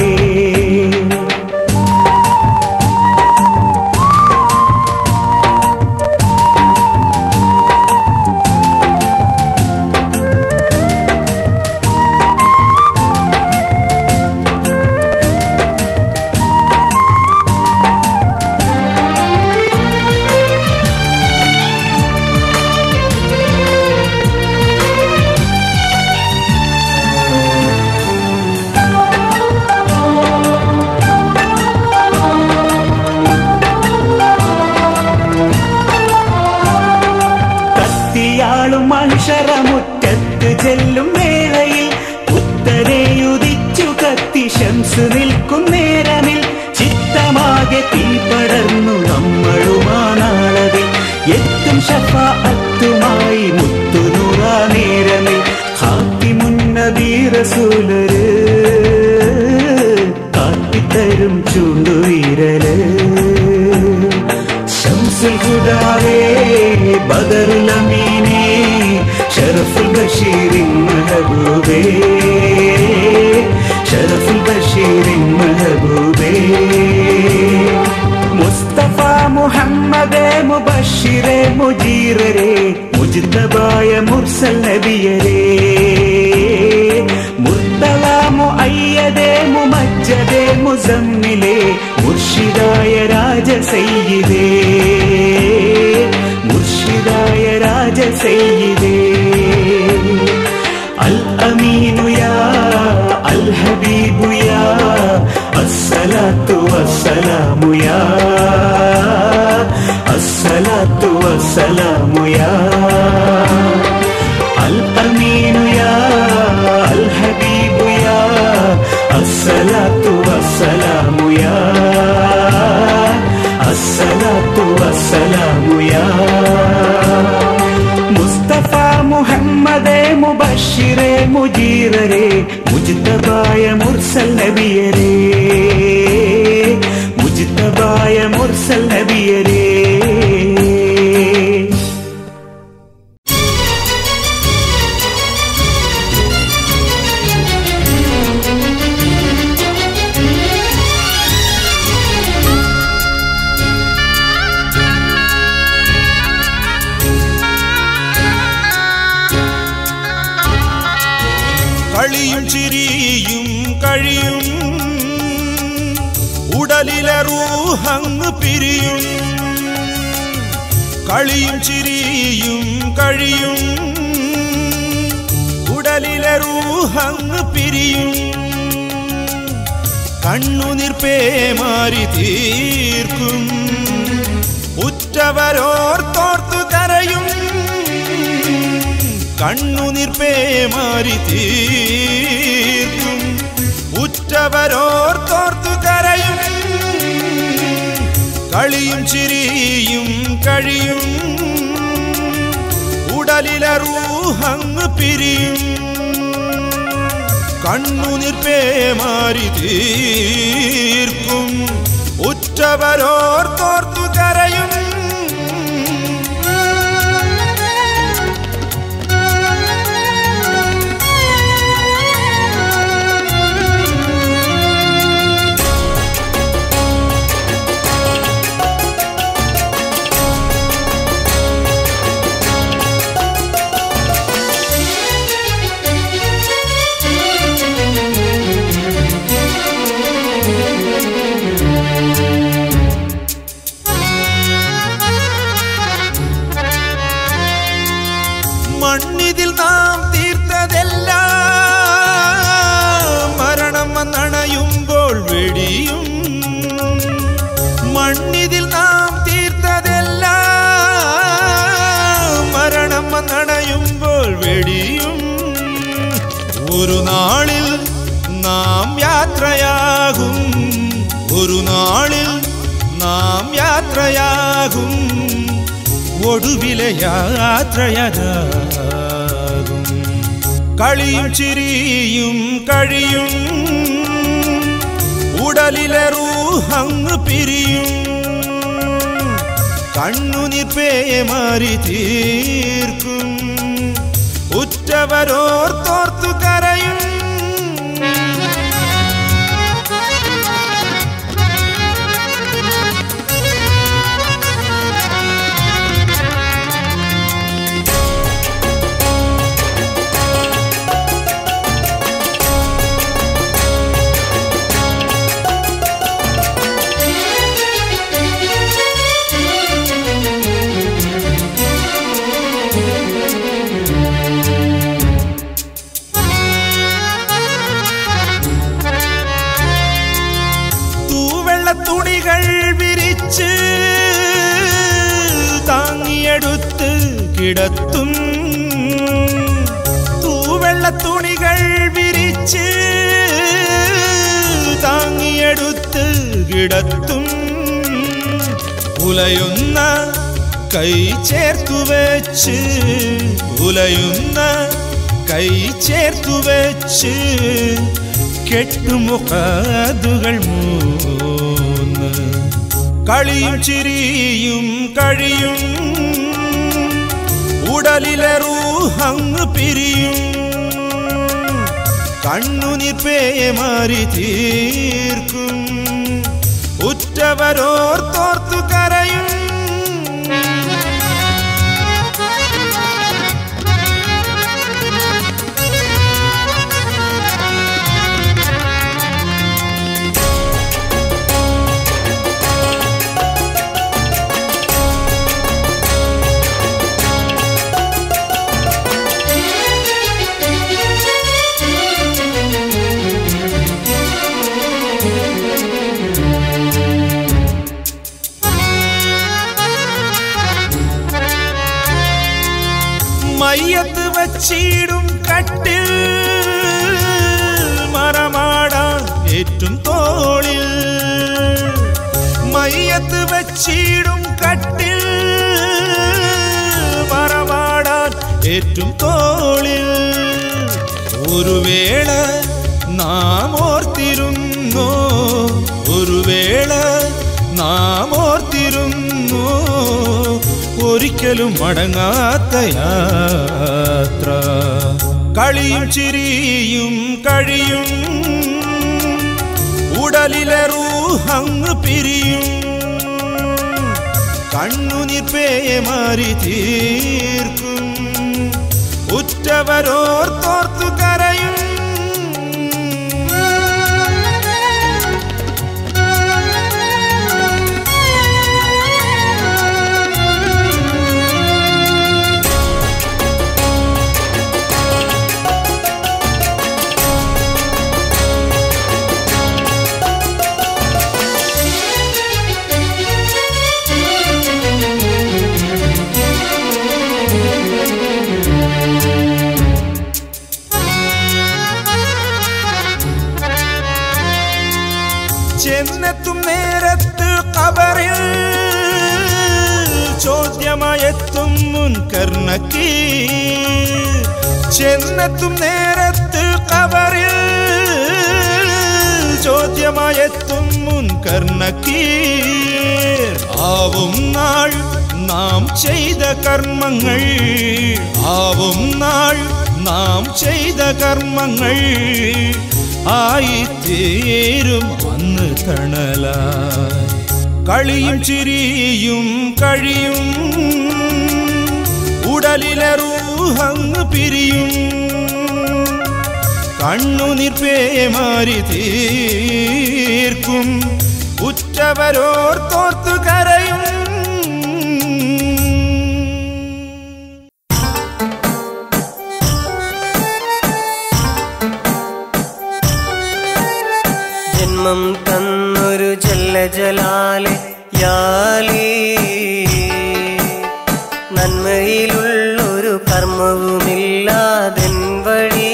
കത്തിയാളും മനുഷ്യറമുറ്റത്ത് ചെല്ലും വേളയിൽ ഉത്തരയുദിച്ചു കത്തി ശംസ് നിൽക്കും നേരമിൽ ചിത്തമാകെ തീ പടർന്നു നമ്മളുമാ നാളതിൽ എത്തും ഷഫാഅത്തുമായി മുത്തുനൂറാ നേരമിൽ ഹാത്തിമുന്നബീറസൂലര് കാട്ടിത്തരും ചൂണ്ടുവീരല് ശംസുൽ ഹുദാവേ ബദറുൽ അമീനേ ഷറഫുൽ ബഷീറിൻ മെഹബൂബേ ഷറഫുൽ ബഷീറിൻ മെഹബൂബേ മുസ്തഫ മുഹമ്മദേ മുബഷിറെ മുജീറരെ മുജിതബായ മുർസൽ നബിയരേ മുർത്തലാമു അയ്യദേ മുമജ്ജദേ മുസമ്മിലേ മുർഷിദായ രാജസയ്യിദേ മുർഷിദായ രാജസയ്യിദേ അൽ അമീനു യാ അൽ ഹബീബു യാ അസ്സലാത്തു വസ്സലാമു യാ അസ്സലാത്തു വസ്സലാമു യാ അൽ അമീനു യാ അൽ ഹബീബു യാ അസ്സലാത്തു വസ്സലാമു യാ അസ്സലാത്തു വസ്സലാമു യാ മുസ്തഫ മുഹമ്മദേ മുബഷിറെ മുജീറരെ മുജ്തബായ മുർസൽ നബിയരേ മുജ്തബായ മുർസൽ നബിയരേ ും ഉടലിലെ റൂഹങ്ങ് പിരിയും കളിയും ചിരിയും കഴിയും ഉടലിലെ റൂഹങ്ങ് പിരിയും കണ്ണുനീർപ്പേ മാറി തീർക്കും ഉറ്റവരോർത്തോർത്തു കരയും കണ്ണുനീർപ്പേ മാറി തീർക്കും ഉറ്റവരോർത്തോർത്തു കരയും കളിയും ചിരിയും കഴിയും ഉടലിലെ റൂഹങ്ങ് പിരിയും കണ്ണുനീർപ്പേ മാറി തീർക്കും ഉറ്റവരോർത്തോർത്തു കരയും മണ്ണിതിൽ നാം തീർത്തതെല്ലാം മരണം വന്നണയുമ്പോൾ വെടിയും മണ്ണിതിൽ നാം തീർത്തതെല്ലാം മരണം വന്നണയുമ്പോൾ വെടിയും ഒരു നാളിൽ നാം യാത്രയാകും ഒരു നാളിൽ നാം യാത്രയാകും ഒടുവിലെ യാത്രയതാകും കളിയും ചിരിയും കഴിയും ഉടലിലെ റൂഹങ്ങ് പിരിയും കണ്ണുനിപ്പേ മാറി തീർക്കും ഉറ്റവരോർത്തോർത്തു കരയും തൂവെള്ള തുണികൾ വിരിച്ച് താങ്ങിയെടുത്ത് കിടത്തും തൂവെള്ള തുണികൾ വിരിച്ച് താങ്ങിയെടുത്ത് കിടത്തും ഉലയുന്ന കൈ ചേർത്തു വെച്ച് ഉലയുന്ന കൈ ചേർത്തു വെച്ച് കെട്ടുമുഖതുകൾ മൂന്ന് കളിയും ചിരിയും കഴിയും ഉടലിലെ റൂഹങ്ങ് പിരിയും കണ്ണുനിപ്പേ മാറി തീർക്കും ഉറ്റവരോർത്തോർത്തു കരയും മയ്യത്ത് വച്ചിടും കട്ടിൽ മറമാടാൻ ഏറ്റും തോളിൽ മയ്യത്ത് വച്ചിടും കട്ടിൽ മറമാടാൻ ഏറ്റും തോളിൽ ഒരു വേള നാം ഓർത്തിരുന്നു ഒരു വേള നാം ഓർത്തിരുന്നു ഒരിക്കലും മടങ്ങാത്ത യാത്ര കളിയും ചിരിയും കഴിയും ഉടലിലെ റൂഹങ്ങ് പിരിയും കണ്ണുനിപ്പേ മാറി തീർക്കും ഉറ്റവരോർത്തോർത്തു കരയും ആ ചെന്നെത്തും നേരത്ത് കബറിൽ ചോദ്യമായെത്തും മുൻകർണക്കി ചെന്നെത്തും നേരത്ത് കബറിൽ ചോദ്യമായെത്തും മുൻകർണക്കി ആവും നാൾ നാം ചെയ്ത കർമ്മങ്ങൾ ആവും നാൾ നാം ചെയ്ത കർമ്മങ്ങൾ ആയിത്തീരും അന്ന് തണലായി കളിയും ചിരിയും കഴിയും ഉടലിലെ റൂഹങ്ങ് പിരിയും കണ്ണുനീർ പേമാരി തീർക്കും ഉറ്റവരോർ തോർത്തു കരയും ജന്മം തന്നൊരു ജല്ല ജലാലെ യാലി നന്മയിലുള്ളൊരു കർമ്മവുമില്ലാതെൻ വഴി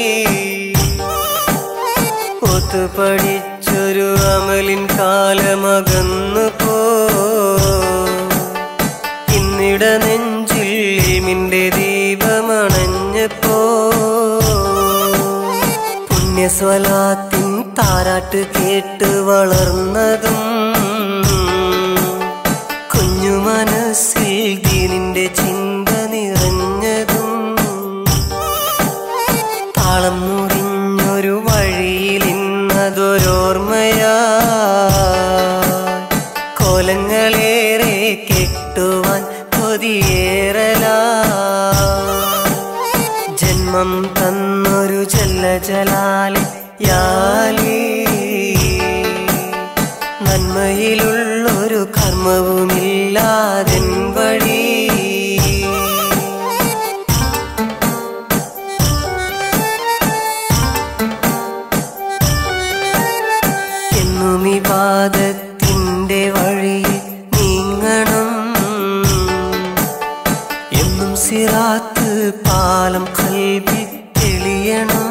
ഒത്തുപഠിച്ചൊരു അമലിൻ കാലമകന്നു പോ ഇന്നിട നെഞ്ചിൽ മിന്റെ ദീപമണഞ്ഞപ്പോ പുണ്യസ്വലാത്തിൻ താരാട്ട് കേട്ട് വളർന്നതും കുഞ്ഞു മനസ്സിൽ ദീനിന്റെ ചിന്ത നിറഞ്ഞതും താളം മുറിഞ്ഞൊരു വഴിയിൽ ഇന്നതൊരോർമ്മയാ കോലങ്ങളേറെ കെട്ടുവാൻ കൊതിയേറലാ ജന്മം തന്നൊരു ജല്ല ജലാലി യാലി നന്മയിലുള്ളൊരു കർമ്മവുമില്ലാതെൻ വഴി എന്നും ഈ പാദത്തിൻ്റെ വഴിയിൽ നീങ്ങണം എന്നും സിറാത്ത് പാലം കൽവി തെളിയണം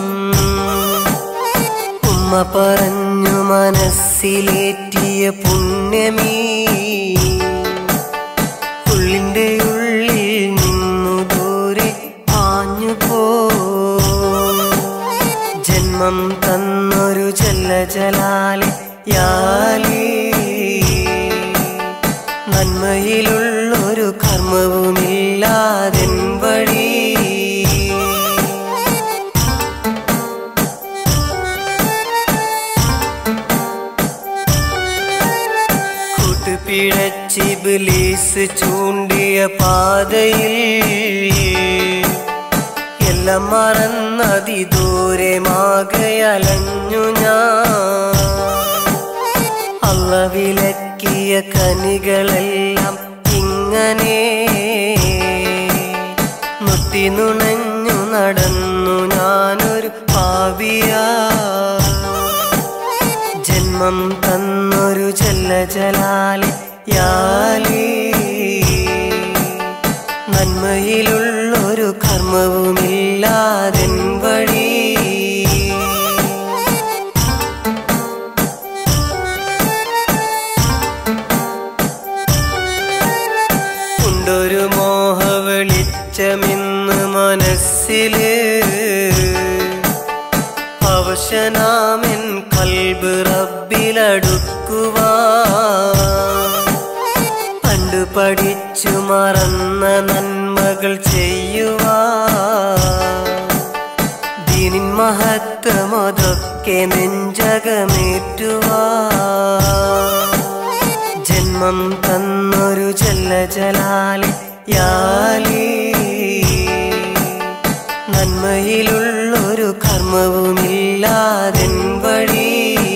ഉമ്മ പറഞ്ഞു മനസ്സിലേറ്റിയ പുണ്യമീ ഉള്ളിൻ്റെ ഉള്ളിൽ നിന്നു ദൂരെ പാഞ്ഞു പോ ജന്മം തന്നൊരു ജല്ല ജലാലി യാലി നന്മയിലുള്ളൊരു കർമ്മവുമില്ലാതെൻ വഴി കൂട്ടുപിഴച്ചിബിലീസ് ചൂണ്ടിയ പാതയിൽ എല്ലാം മറന്നതി ദൂരെ മാകയലഞ്ഞു ഞാൻ അള്ള വിലക്കിയ കനികളെല്ലാം ഇങ്ങനെ മുത്തി നുണഞ്ഞു നടന്നു ഞാനൊരു പാവിയാ ജന്മം തന്നൊരു ജല്ല ജലാലി യാലി നന്മയിലുള്ളൊരു കർമ്മവുമില്ലാതെൻ വഴി ഉണ്ടൊരു മോഹ വെളിച്ചമിന്ന് മനസ്സില് അവശനാമെൻ കൽബ് റബ്ബിലടുക്കുവാ പണ്ട് പഠിച്ചു മറന്ന നന്മകൾ ചെയ്യുവാ ദീനിൻ മഹത്വമതൊക്കെ നെഞ്ചകമേറ്റുവാ ജന്മം തന്നൊരു ജല്ല ജലാലി യാലി നന്മയിലുള്ളൊരു കർമ്മവുമില്ലാതെൻ വഴി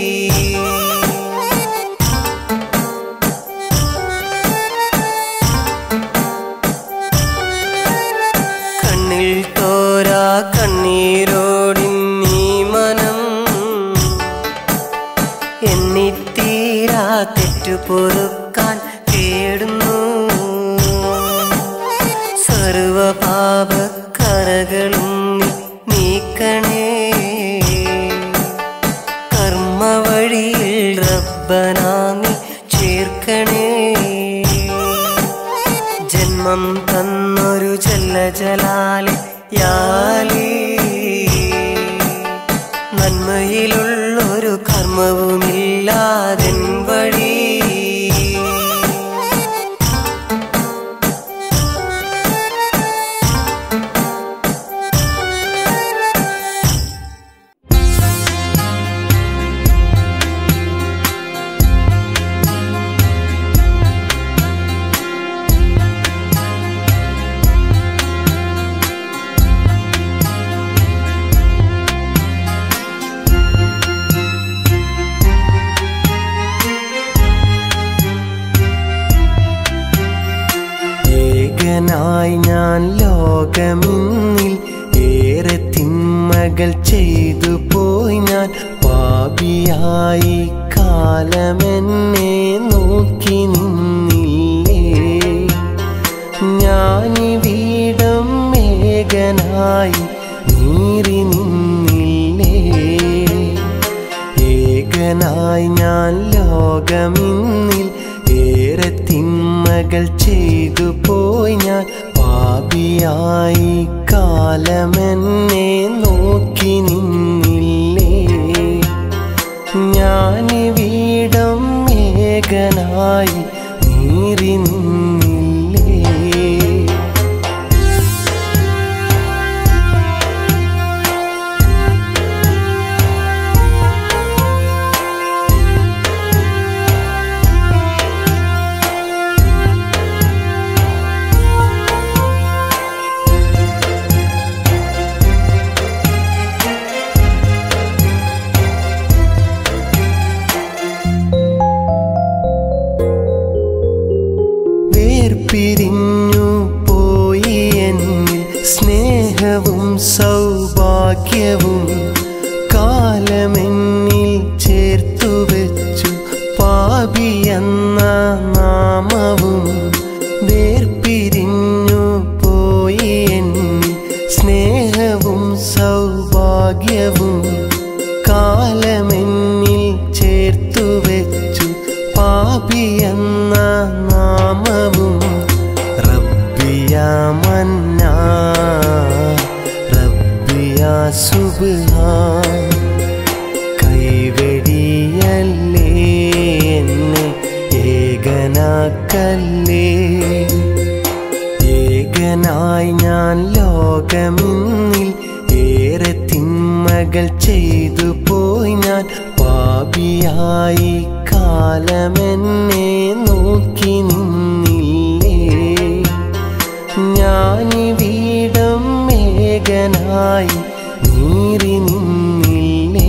കണ്ണിൽ തോരാ കണ്ണീരോടിൻ നീ മനം എന്നിത്തീരാ തെറ്റു പൊറുക്കാൻ തേടുന്നു സർവപാപക്കറകളും നീ നീക്കണേ കർമ്മ വഴിയിൽ റബ്ബ് റബ്ബനാമി ചേർക്കണേ ജന്മം തന്നൊരു ജല്ല ജലാലെ യാലി നന്മയിലുള്ളൊരു കർമ്മവുമില്ലാതെൻ വഴി ഏകനായി ഞാൻ ലോകമിന്നിൽ ഏറെ തിന്മകൾ ചെയ്തു പോയി ഞാൻ പാപിയായി കാലമെന്നെ നോക്കി നിന്നില്ലേ ഞാനിവിടം ഏകനായി നീറി നിന്നില്ലേ ഏകനായി ഞാൻ ലോകമിന്നിൽ ഏറെ തിന്മകൾ ചെയ്തു പോയി ഞാൻ പാപിയായി കാലമെന്നെ നോക്കി നിന്നില്ലേ ഞാനിവിടം ഏകനായി നീറി നിന്നില്ലേ വേർപിരിഞ്ഞു പോയി എന്നിൽ സ്നേഹവും സൗഭാഗ്യവും കാലമെന്നിൽ ചേർത്തു വെച്ചു പാപിയെന്ന നാമവും വേർപിരിഞ്ഞു പോയി എന്നിൽ സ്നേഹവും സൗഭാഗ്യവും കാലമെന്നിൽ ചേർത്തു വെച്ചു പാപിയെന്ന നാമവും റബ്ബിയ മന്ന റബ്ബിയ സുബ്ഹാൻ കൈവെടിയല്ലേ എന്നെ ഏകനാക്കല്ലേ ഏകനായി ഞാൻ ലോകമിന്നിൽ ഏറെ തിന്മകൾ ചെയ്തു പോയി ഞാൻ പാപിയായി കാലമെന്നെ നോക്കി നിന്നില്ലേ ഞാനിവിടം ഏകനായി നീറി നിന്നില്ലേ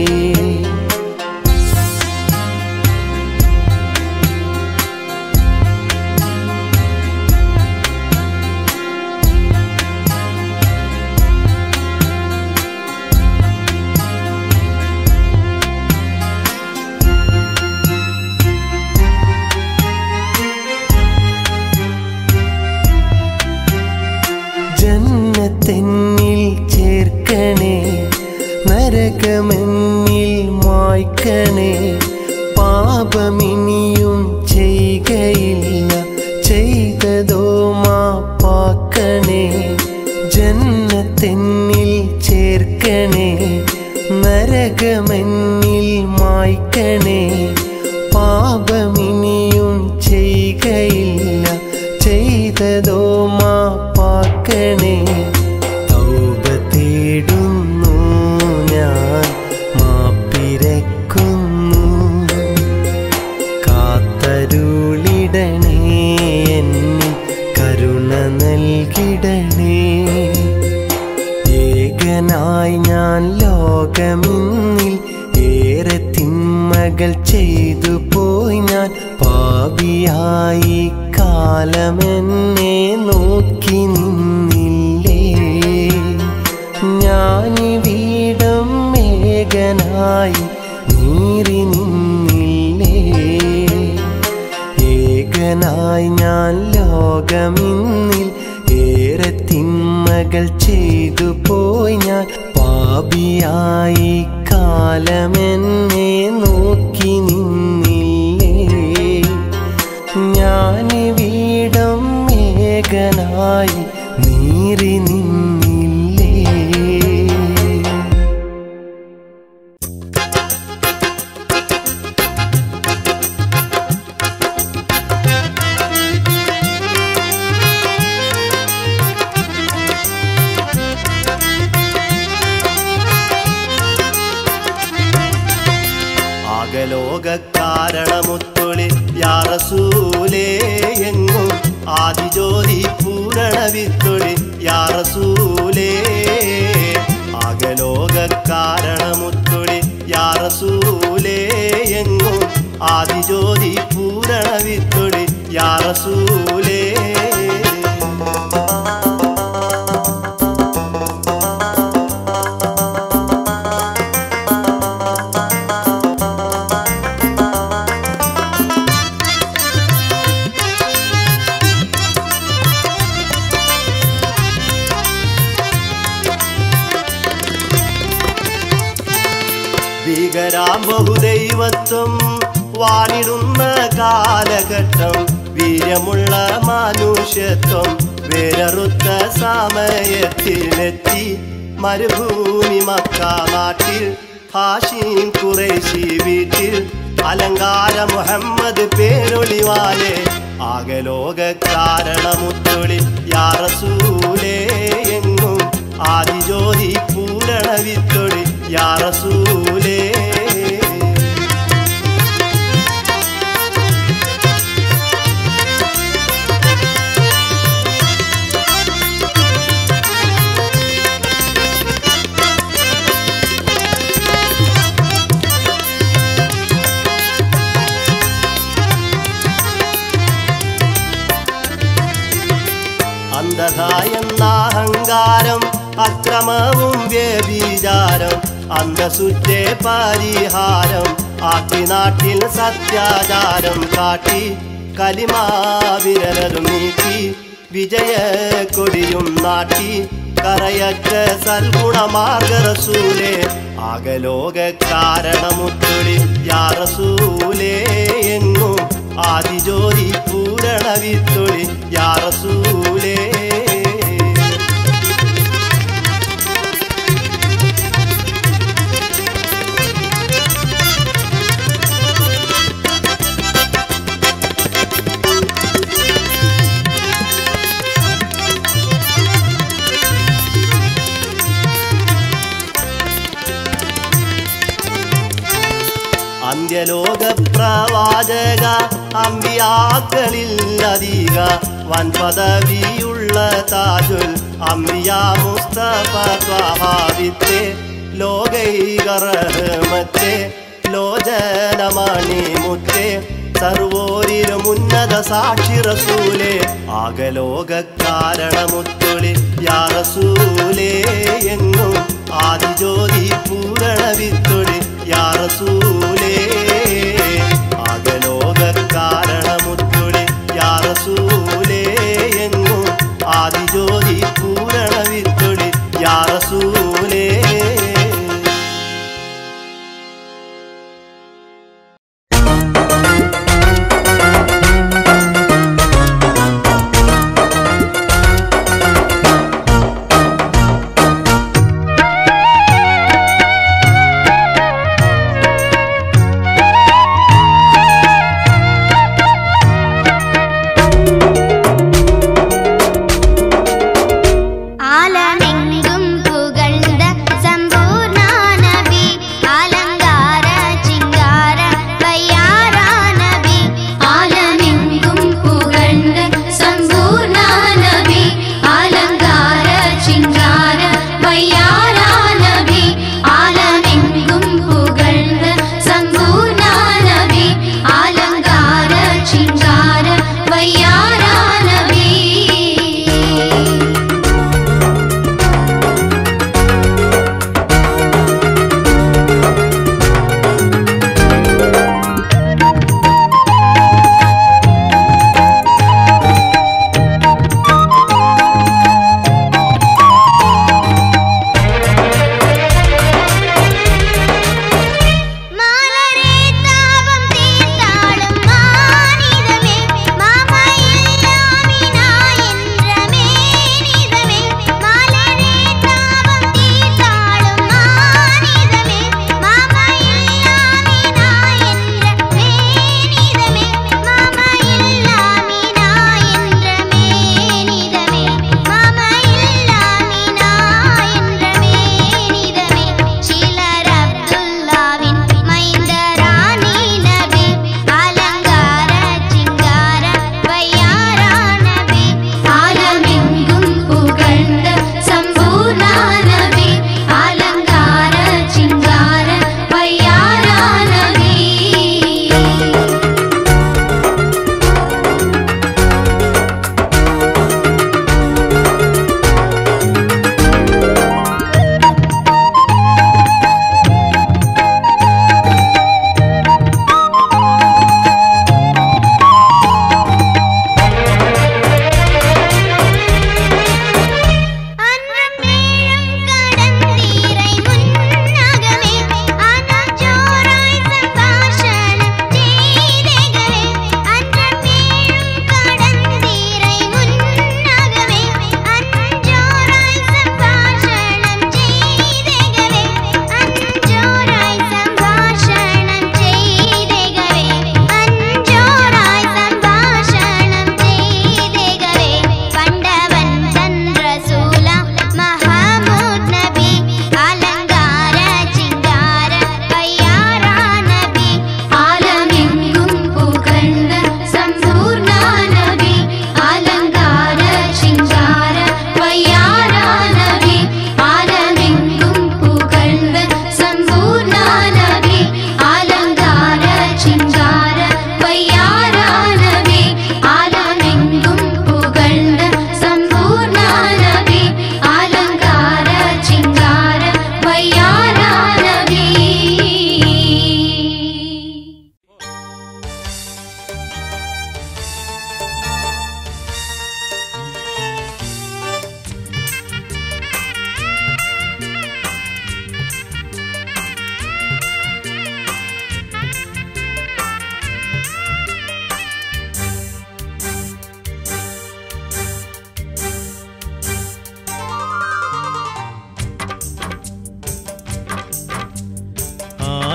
ജന്നത്തെന്നിൽ ചേർക്കണേ നരകമെന്നിൽ മായ്ക്കണേ പാപമിനിയും ചെയ്യുകയില്ല ചെയ്തതോ മാപ്പാക്കണേ ജന്നത്തെന്നിൽ ചേർക്കണേ നരകമെന്നിൽ മായ്ക്കണേ പാപമിനിയും ചെയ്യുകയില്ല ചെയ്തതോ മാപ്പാക്കണേ തൗബ തേടുന്നു ഞാൻ മാപ്പിരക്കുന്നു കാത്തരുളിടണേ എന്നിൽ കരുണ നൽകിടണേ ഏകനായി ഞാൻ ലോകമിന്നിൽ ഏറെ തിന്മകൾ ചെയ്തു പോയി ഞാൻ പാപിയായി കാലമെന്നെ നോക്കി നിന്നില്ലേ ഞാനിവിടം ഏകനായി നീറി നിന്നില്ലേ ഏകനായി ഞാൻ ലോകമിന്നിൽ ഏറെ തിന്മകൾ ചെയ്തു പോയി ഞാൻ പാപിയായി കാലമെന്നെ നോക്കി നിന്നില്ലേ കാരണമുത്തൊളി യാറസൂലേ എങ്ങും ആദിജ്യോതി പൂരണ വിത്തൊളി യാറസൂലേ അകലോക കാരണമുത്തൊളി യാറസൂലേ എങ്ങും ആദിജ്യോതി പൂരണ വിത്തൊളി യാറസൂലേ ഭീകരാം ബഹുദൈവത്വം വാണിടുന്ന കാലഘട്ടം വീര്യമുള്ള മനുഷ്യത്വം വേരറുത്ത സമയത്തിലെത്തി മരുഭൂമി മക്ക നാട്ടിൽ ഹാഷിം കുറേശി വീട്ടിൽ അലങ്കാര മുഹമ്മദ് പേരൊളിവാലെ ആകലോക കാരണമുത്തൊളി യാറസൂലേ എങ്ങും ആദിജ്യോതി പൂരണ വിത്തൊളി യാറസൂലേ അന്ധതായെന്ന അഹങ്കാരം അക്രമവും വ്യഭിചാരം അന്തസുറ്റേ പരിഹാരം ആക്കി നാട്ടിൽ സത്യാചാരം കാട്ടി കലിമാവിരലും നീട്ടി വിജയ കൊടിയും നാട്ടി കറയറ്റ സൽഗുണമാർഗറസൂലേ ആകലോക കാരണമുത്തൊളി യാറസൂലേ എങ്ങും ആദിജ്യോതി പൂരണ വിത്തൊളി യാറസൂലേ അന്ത്യലോക പ്രവാചക അമ്പിയാക്കളിൽ അധിക വൻ പദവിയുള്ള താജുൽ അമ്പിയ മുസ്തഫ സ്വാഭാവിത്തെ ലോകൈകറഹമത്തെ ലോചനമണി മുത്തെ സർവോരിലും ഉന്നത സാക്ഷി റസൂലേ ആകലോക കാരണമുത്തൊളി യാറസൂലേ എങ്ങും ആദിജ്യോതി പൂരണ വിത്തൊളി യാറസൂലേ ആകലോക കാരണമുത്തൊളി യാറസൂലേ എങ്ങും ആദിജ്യോതി പൂരണ വിത്തൊളി യാറസൂലേ ും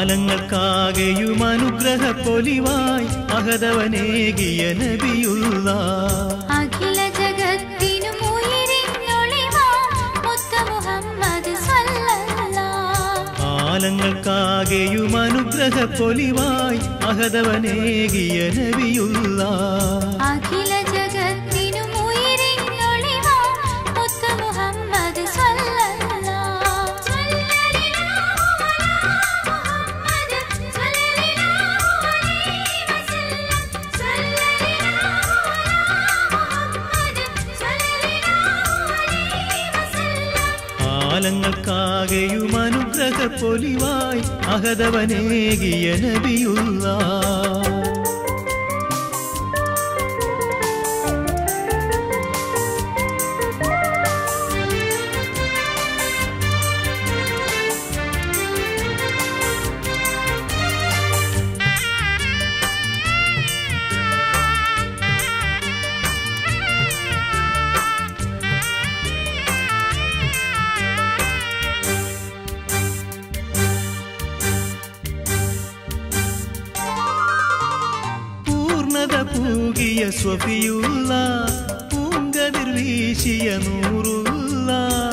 ആലങ്ങൾക്കാകെയും അനുഗ്രഹ പൊലിവായി അഹദവനേകിയ നബിയുള്ള അഖില ജഗത്തിനും ഉയിരിനൊളിവാ മുത്ത് മുഹമ്മദ് സ്വല്ലല്ലാഹ് ആലങ്ങൾക്കാകെയും അനുഗ്രഹ പൊലിവായി അഹദവനേകിയ നബിയുള്ള അഖില ജഗത്തിനും ഉയിരിനൊളിവാ മുത്ത് മുഹമ്മദ് സ്വല്ലല്ലാഹ് സ്വല്ലല്ലാഹു അലാ മുഹമ്മദ് സ്വല്ലല്ലാഹു അലൈഹി വസല്ലം സ്വല്ലല്ലാഹു അലാ മുഹമ്മദ് സ്വല്ലല്ലാഹു അലൈഹി വസല്ലം ആലങ്ങൾക്കാകെയും അനുഗ്രഹ പൊലിവായി അഹദവനേകിയ നബിയുള്ള പൂർണത പൂകിയ സ്വഫിയുള്ള പൂങ്കതിർ വീശിയ നൂറുള്ള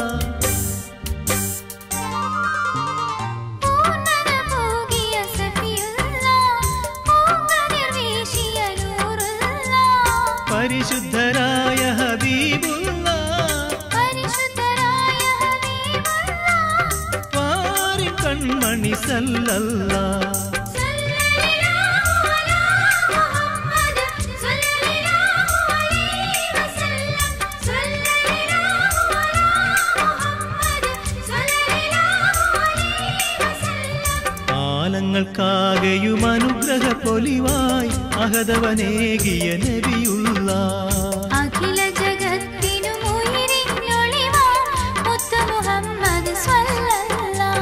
പൂർണ്ണത പൂകിയ സഫിയുല്ലാഹ് പൂങ്കതിർ വീശിയ നൂറുല്ലാഹ് പരിശുദ്ധരായ ഹബീബുള്ള പരിശുദ്ധരായ ഹബീബുല്ലാഹ് പാരി കൺമണി സല്ലല്ല സല്ലല്ലാഹു അലാ മുഹമ്മദ് സല്ലല്ലാഹു അലൈഹി വസല്ലം സല്ലല്ലാഹു അലാ മുഹമ്മദ് സല്ലല്ലാഹു അലൈഹി വസല്ലം ആലങ്ങൾക്കാകെയും അനുഗ്രഹ പൊലിവായി അഹദവനേകിയ നബിയുള്ള അഖില ജഗത്തിനും ഉയിരിനൊളിവാ മുത്ത് മുഹമ്മദ് സ്വല്ലല്ലാഹ്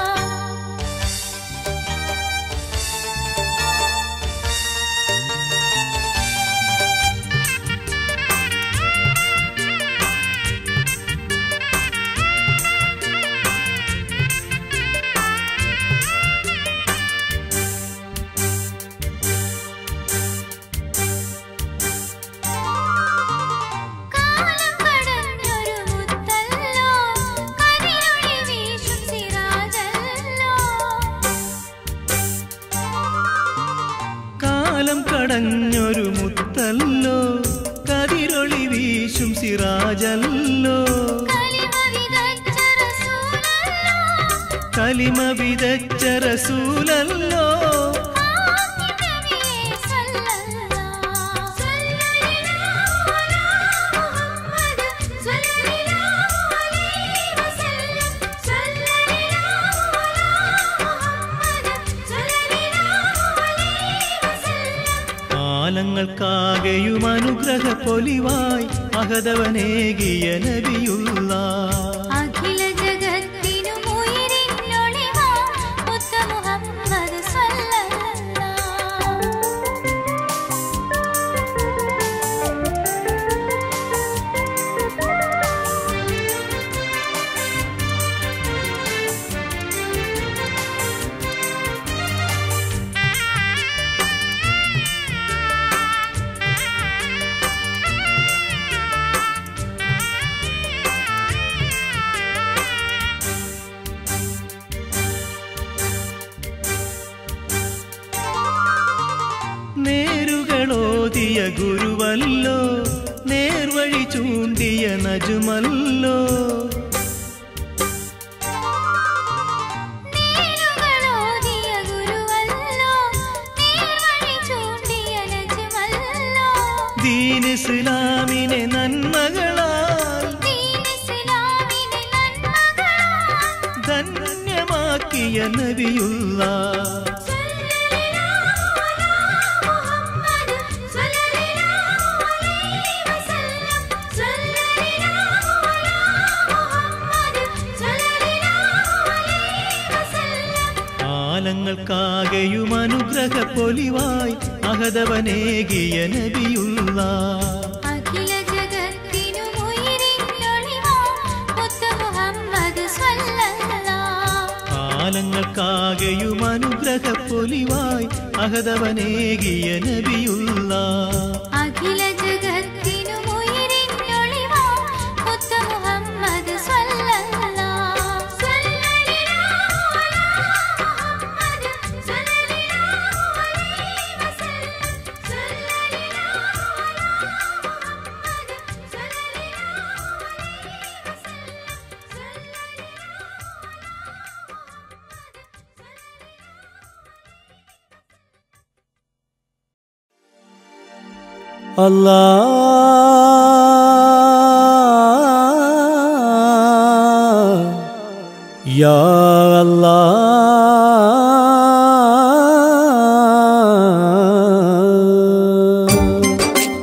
കാലം കടഞ്ഞൊരു മുത്തല്ലോ കതിരൊളി വീശും സിറാജല്ലോ കാലം കടഞ്ഞൊരു മുത്തല്ലോ കതിരൊളി വീശും സിറാജല്ലോ കലിമ വിതച്ച റസൂലല്ലോ കലിമ വിതച്ച റസൂലല്ലോ ആദ്യ നബിയേ സ്വല്ലല്ലാഹ് സ്വല്ലല്ലാഹു അലാ മുഹമ്മദ് സ്വല്ലല്ലാഹു അലൈഹി വസല്ലം സ്വല്ലല്ലാഹു അലാ മുഹമ്മദ് സ്വല്ലല്ലാഹു അലൈഹി വസല്ലം ആലങ്ങൾക്കാകെയും അനുഗ്രഹ പൊലിവായി അഹദവനേകിയ നബിയുള്ള അഖില ജഗത്തിനും ഉയിരിനൊളിവാ മുത്ത് മുഹമ്മദ് സ്വല്ലല്ലാഹ് നേരുകളോതിയ ഗുരുവല്ലോ നേർവഴി ചൂണ്ടിയ നജുമല്ലോ നേരുകളോതിയ ഗുരുവല്ലോ നേർവഴി ചൂണ്ടിയ നജ്മല്ലോ ദീൻ ഇസ്ലാമിനെ നന്മകളാൽ ദീൻ ഇസ്ലാമിനെ നന്മകളാൽ ധന്യമാക്കിയ നബിയുള്ള സല്ലല്ലാഹു അലാ മുഹമ്മദ് സല്ലല്ലാഹു അലൈഹി വസല്ലം സല്ലല്ലാഹു അലാ മുഹമ്മദ് സല്ലല്ലാഹു അലൈഹി വസല്ലം ആലങ്ങൾക്കാകെയും അനുഗ്രഹ പൊലിവായി അഹദവനേകിയ നബിയുള്ള അഖില ജഗത്തിനും ഉയിരിനൊളിവാ മുത്ത് മുഹമ്മദ് സ്വല്ലല്ലാഹ് ആലങ്ങൾക്കാകെയും അനുഗ്രഹ പൊലിവായി അഹദവനേകിയ നബിയുള്ള അഖില ജഗത്തിനും ഉയിരിഞ്ഞൊളിവാ മുത്ത മുഹമ്മദ് സ്വല്ലല്ലാഹ് സ്വല്ലല്ലാഹു അലാ മുഹമ്മദ് സ്വല്ലല്ലാഹു അലൈഹി വസല്ലം സ്വല്ലല്ലാഹു അലാ മുഹമ്മദ് സ്വല്ലല്ലാഹു അലൈഹി വസല്ലം Allah Ya Allah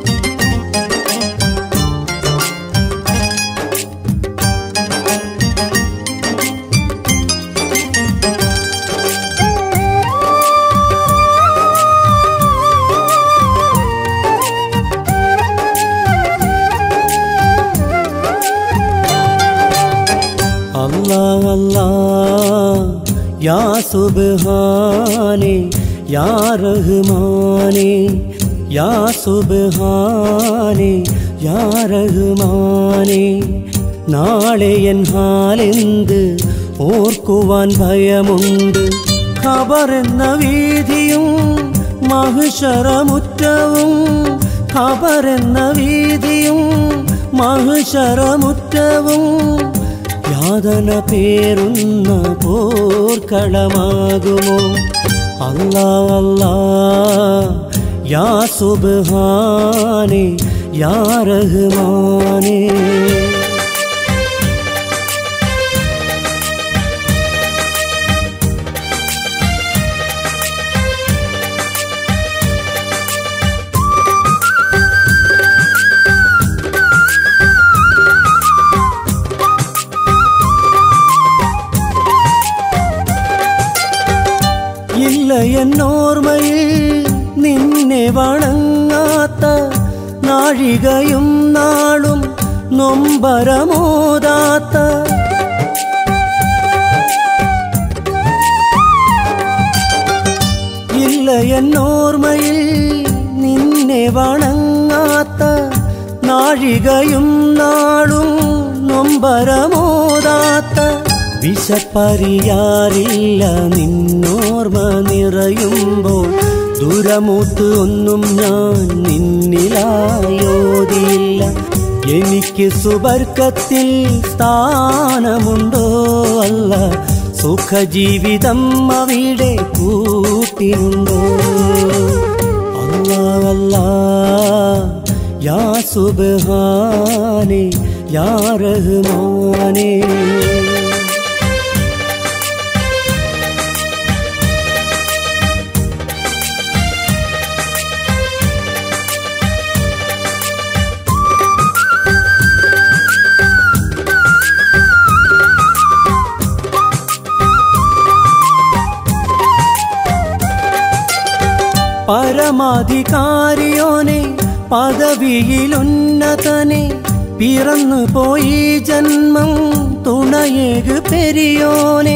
Allah Allah Ya Subhane Ya Rahmane Ya Subhane Ya Rahmane നാളെ എൻ ഹാലെന്ത് ഓർക്കുവാൻ ഭയമുണ്ട് ഖബറെന്ന വീതിയും മഹിഷറമുറ്റവും ഖബറെന്ന വീതിയും മഹിഷറമുറ്റവും യാതന പേറുന്ന പോർക്കളമാകുമോ അല്ലാ അല്ലാ യാ സുബ്ഹാനെ യാ റഹ്മാനേ ഇല്ല എന്നോർമ്മയിൽ നിന്നെ വണങ്ങാത്ത നാഴികയും നാളും നൊമ്പരമോതാത്ത ഇല്ല എന്നോർമ്മയിൽ നിന്നെ വണങ്ങാത്ത നാഴികയും നാളും നൊമ്പരമോതാത്ത വിശപ്പറിയാറില്ല നിന്നോർമ്മ നിറയുമ്പോൾ ദുരമൂത്ത് ഒന്നും ഞാൻ നിന്നിലായോതിയില്ല എനിക്ക് സുബർക്കത്തിൽ സ്ഥാനമുണ്ടോ അല്ല സുഖജീവിതം അവിടെ കൂട്ടിനുണ്ടോ അല്ലാ അല്ലാ യാ സുബ്ഹാനെ യാ റഹ്മാനേ പരമാധികാരിയോനെ പദവിയിലുന്നതനെ പിറന്നു പോയി ജന്മം തുണയേക് പെരിയോനെ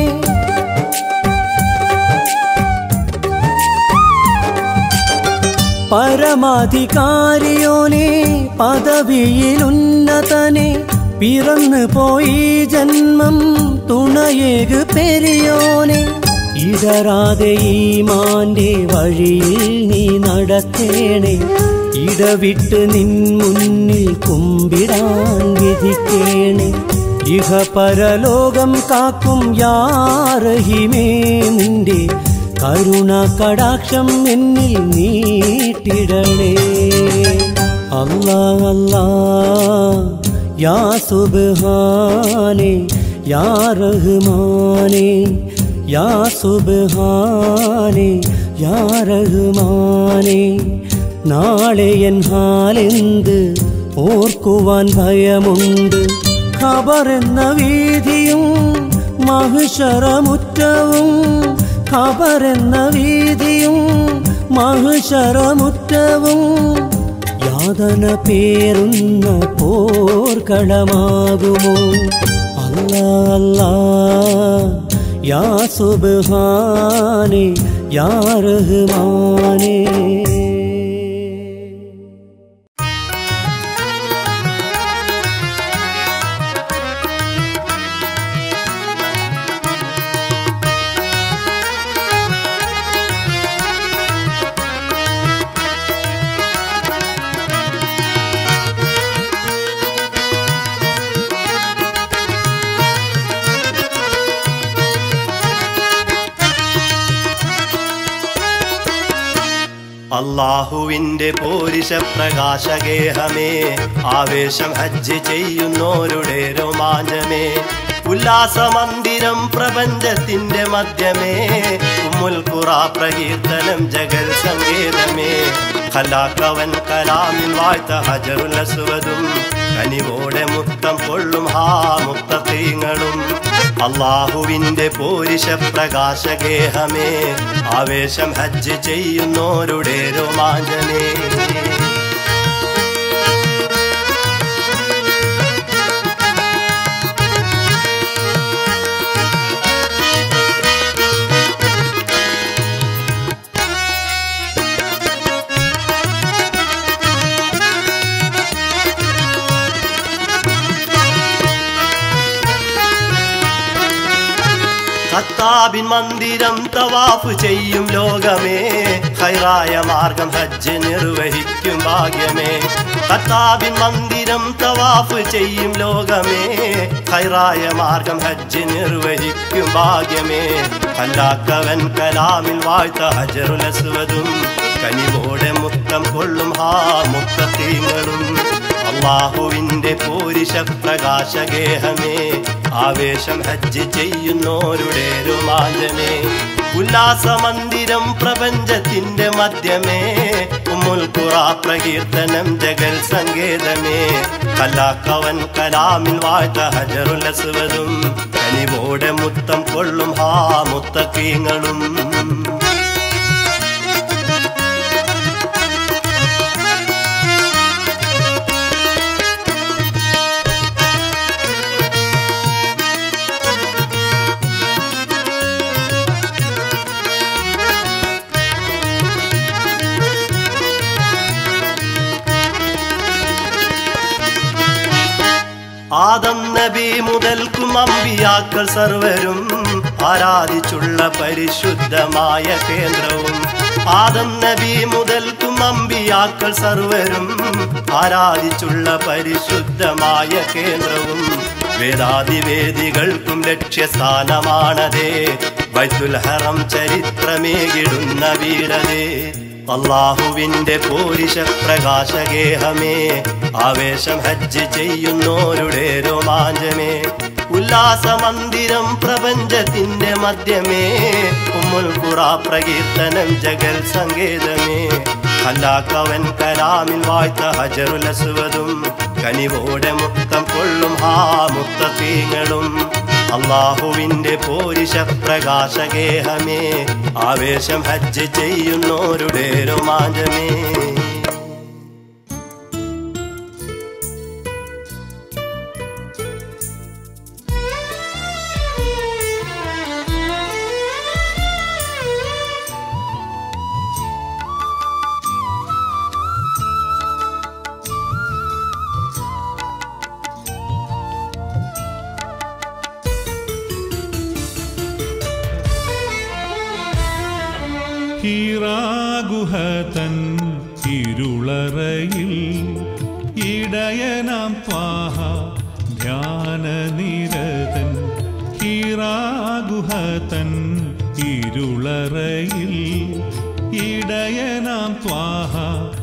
പരമാധികാരിയോനെ പദവിയിലുന്നതനെ പിറന്നു പോയി ജന്മം തുണയേക് പെരിയോനെ ഇടറാതെ ഈ മാന്റെ വഴിയിൽ നീ നടത്തേണേ ഇടവിട്ട് നിൻ മുന്നിൽ കുമ്പിടാൻ വിധിക്കേണേ ഇഹ പരലോകം കാക്കും യാറഹിമേ നിന്റെ കരുണ കടാക്ഷം എന്നിൽ നീട്ടിടണേ അല്ലാ അല്ലാ യാ സുബ്ഹാനെ യാ റഹ്മാനേ യാ സുബ്ഹാനെ യാ റഹ്മാനേ നാളെ എൻ ഹാലെന്ത് ഓർക്കുവാൻ ഭയമുണ്ട് ഖബറെന്ന വീതിയും മഹിഷറമുറ്റവും ഖബറെന്ന വീതിയും മഹിഷറമുറ്റവും യാതന പേറുന്ന പോർക്കളമാകുമോ അല്ലാ അല്ലാ യാ സുബ്ഹാനെ യാ റഹ്മാനേ അള്ളാഹുവിന്റെ പോരിശ പ്രകാശഗേഹമേ ആവേശം ഹജ്ജ് ചെയ്യുന്നോരുടെ രോമാഞ്ചമേ ഉല്ലാസമന്ദിരം പ്രപഞ്ചത്തിന്റെ മധ്യമേ ഉമ്മുൽ ഖുറ പ്രകീർത്തനം ജഗൽ സങ്കേതമേ കലാക്കവൻ കലാമിൽ വാഴ്ത്ത ഹജറുൽ അസ്വദും കനിവോടെ മുത്തം കൊള്ളും ഹാ മുക്തീങ്ങളും അള്ളാഹുവിന്റെ പോരിശ പ്രകാശഗേഹമേ ആവേശം ഹജ്ജ് ചെയ്യുന്നോരുടെ രോമാഞ്ചമേ ഖത്താബിൻ മന്ദിരം തവാഫ് ചെയ്യും ലോകമേ ഹൈറായ മാർഗം ഹജ്ജ് നിർവഹിക്കും ഭാഗ്യമേ ഖത്താബിൻ മന്ദിരം തവാഫ് ചെയ്യും ലോകമേ ഹൈറായ മാർഗം ഹജ്ജ് നിർവഹിക്കും ഭാഗ്യമേ കല്ലാക്കവൻ കലാമിൽ വാഴ്ത്ത ഹജറുൽ അസ്വദും കനിവോടെ മുത്തം കൊള്ളും ഹാ മുത്തീങ്ങളും അള്ളാഹുവിന്റെ പോരിശ പ്രകാശഗേഹമേ ആവേശം ഹജ്ജ് ചെയ്യുന്നോരുടെ രോമാഞ്ചമേ ഉല്ലാസമന്ദിരം പ്രപഞ്ചത്തിന്റെ മധ്യമേ ഉമ്മുൽ ഖുറ പ്രകീർത്തനം ജഗൽ സങ്കേതമേ കലാക്കവൻ കലാമിൽ വാഴ്ത്ത ഹജറുൽ അസ്വദും കനിവോടെ മുത്തം കൊള്ളും ഹാ മുത്തക്കീങ്ങളും ആദം നബി മുതൽക്കും അമ്പിയാക്കൾ സർവരും ആരാധിച്ചുള്ള പരിശുദ്ധമായ കേന്ദ്രവും ആദം നബി മുതൽക്കും അമ്പിയാക്കൾ സർവരും ആരാധിച്ചുള്ള പരിശുദ്ധമായ കേന്ദ്രവും വേദാതിവേദികൾക്കും ലക്ഷ്യസ്ഥാനമാണതേ ബൈത്തുൽ ഹറം ചരിത്രമേകിടുന്ന വീടതേ അള്ളാഹുവിന്റെ പോരിശ പ്രകാശഗേഹമേ ആവേശം ഹജ്ജ് ചെയ്യുന്നോരുടെ രോമാഞ്ചമേ ഉല്ലാസമന്ദിരം പ്രപഞ്ചത്തിന്റെ മധ്യമേ ഉമ്മുൽ ഖുറ പ്രകീർത്തനം ജഗൽ സങ്കേതമേ അല്ലാക്കവൻ കലാമിൽ വാഴ്ത്ത ഹജറുൽ അസ്വദും കനിവോടെ മുത്തം കൊള്ളും ഹാ മുത്തീങ്ങളും അള്ളാഹുവിന്റെ പോരിശ പ്രകാശഗേഹമേ ആവേശം ഹജ്ജ് ചെയ്യുന്നോരുടെ രോമാഞ്ചമേ ഹീറാഗുഹതൻ ഇരുളറയിൽ ഇടയനാം ത്വാഹ ധ്യാനനിരതൻ ഹീറാഗുഹതൻ ഇരുളറയിൽ ഇടയനാം ത്വാഹ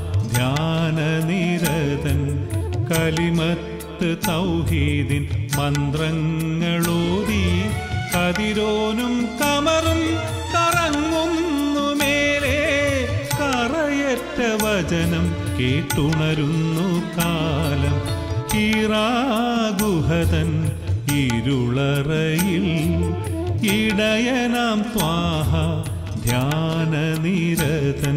ധ്യാനനിരതൻ കലിമത്ത് തൗഹീദിൻ മന്ത്രങ്ങളോതി കതിരോനും കമറും കറങ്ങുന്നു മേലെ കറയറ്റ വചനം കേട്ടുണരുന്നു കാലം ഹീറാഗുഹതൻ ഇരുളറയിൽ ഇടയനാം ത്വാഹ ധ്യാനനിരതൻ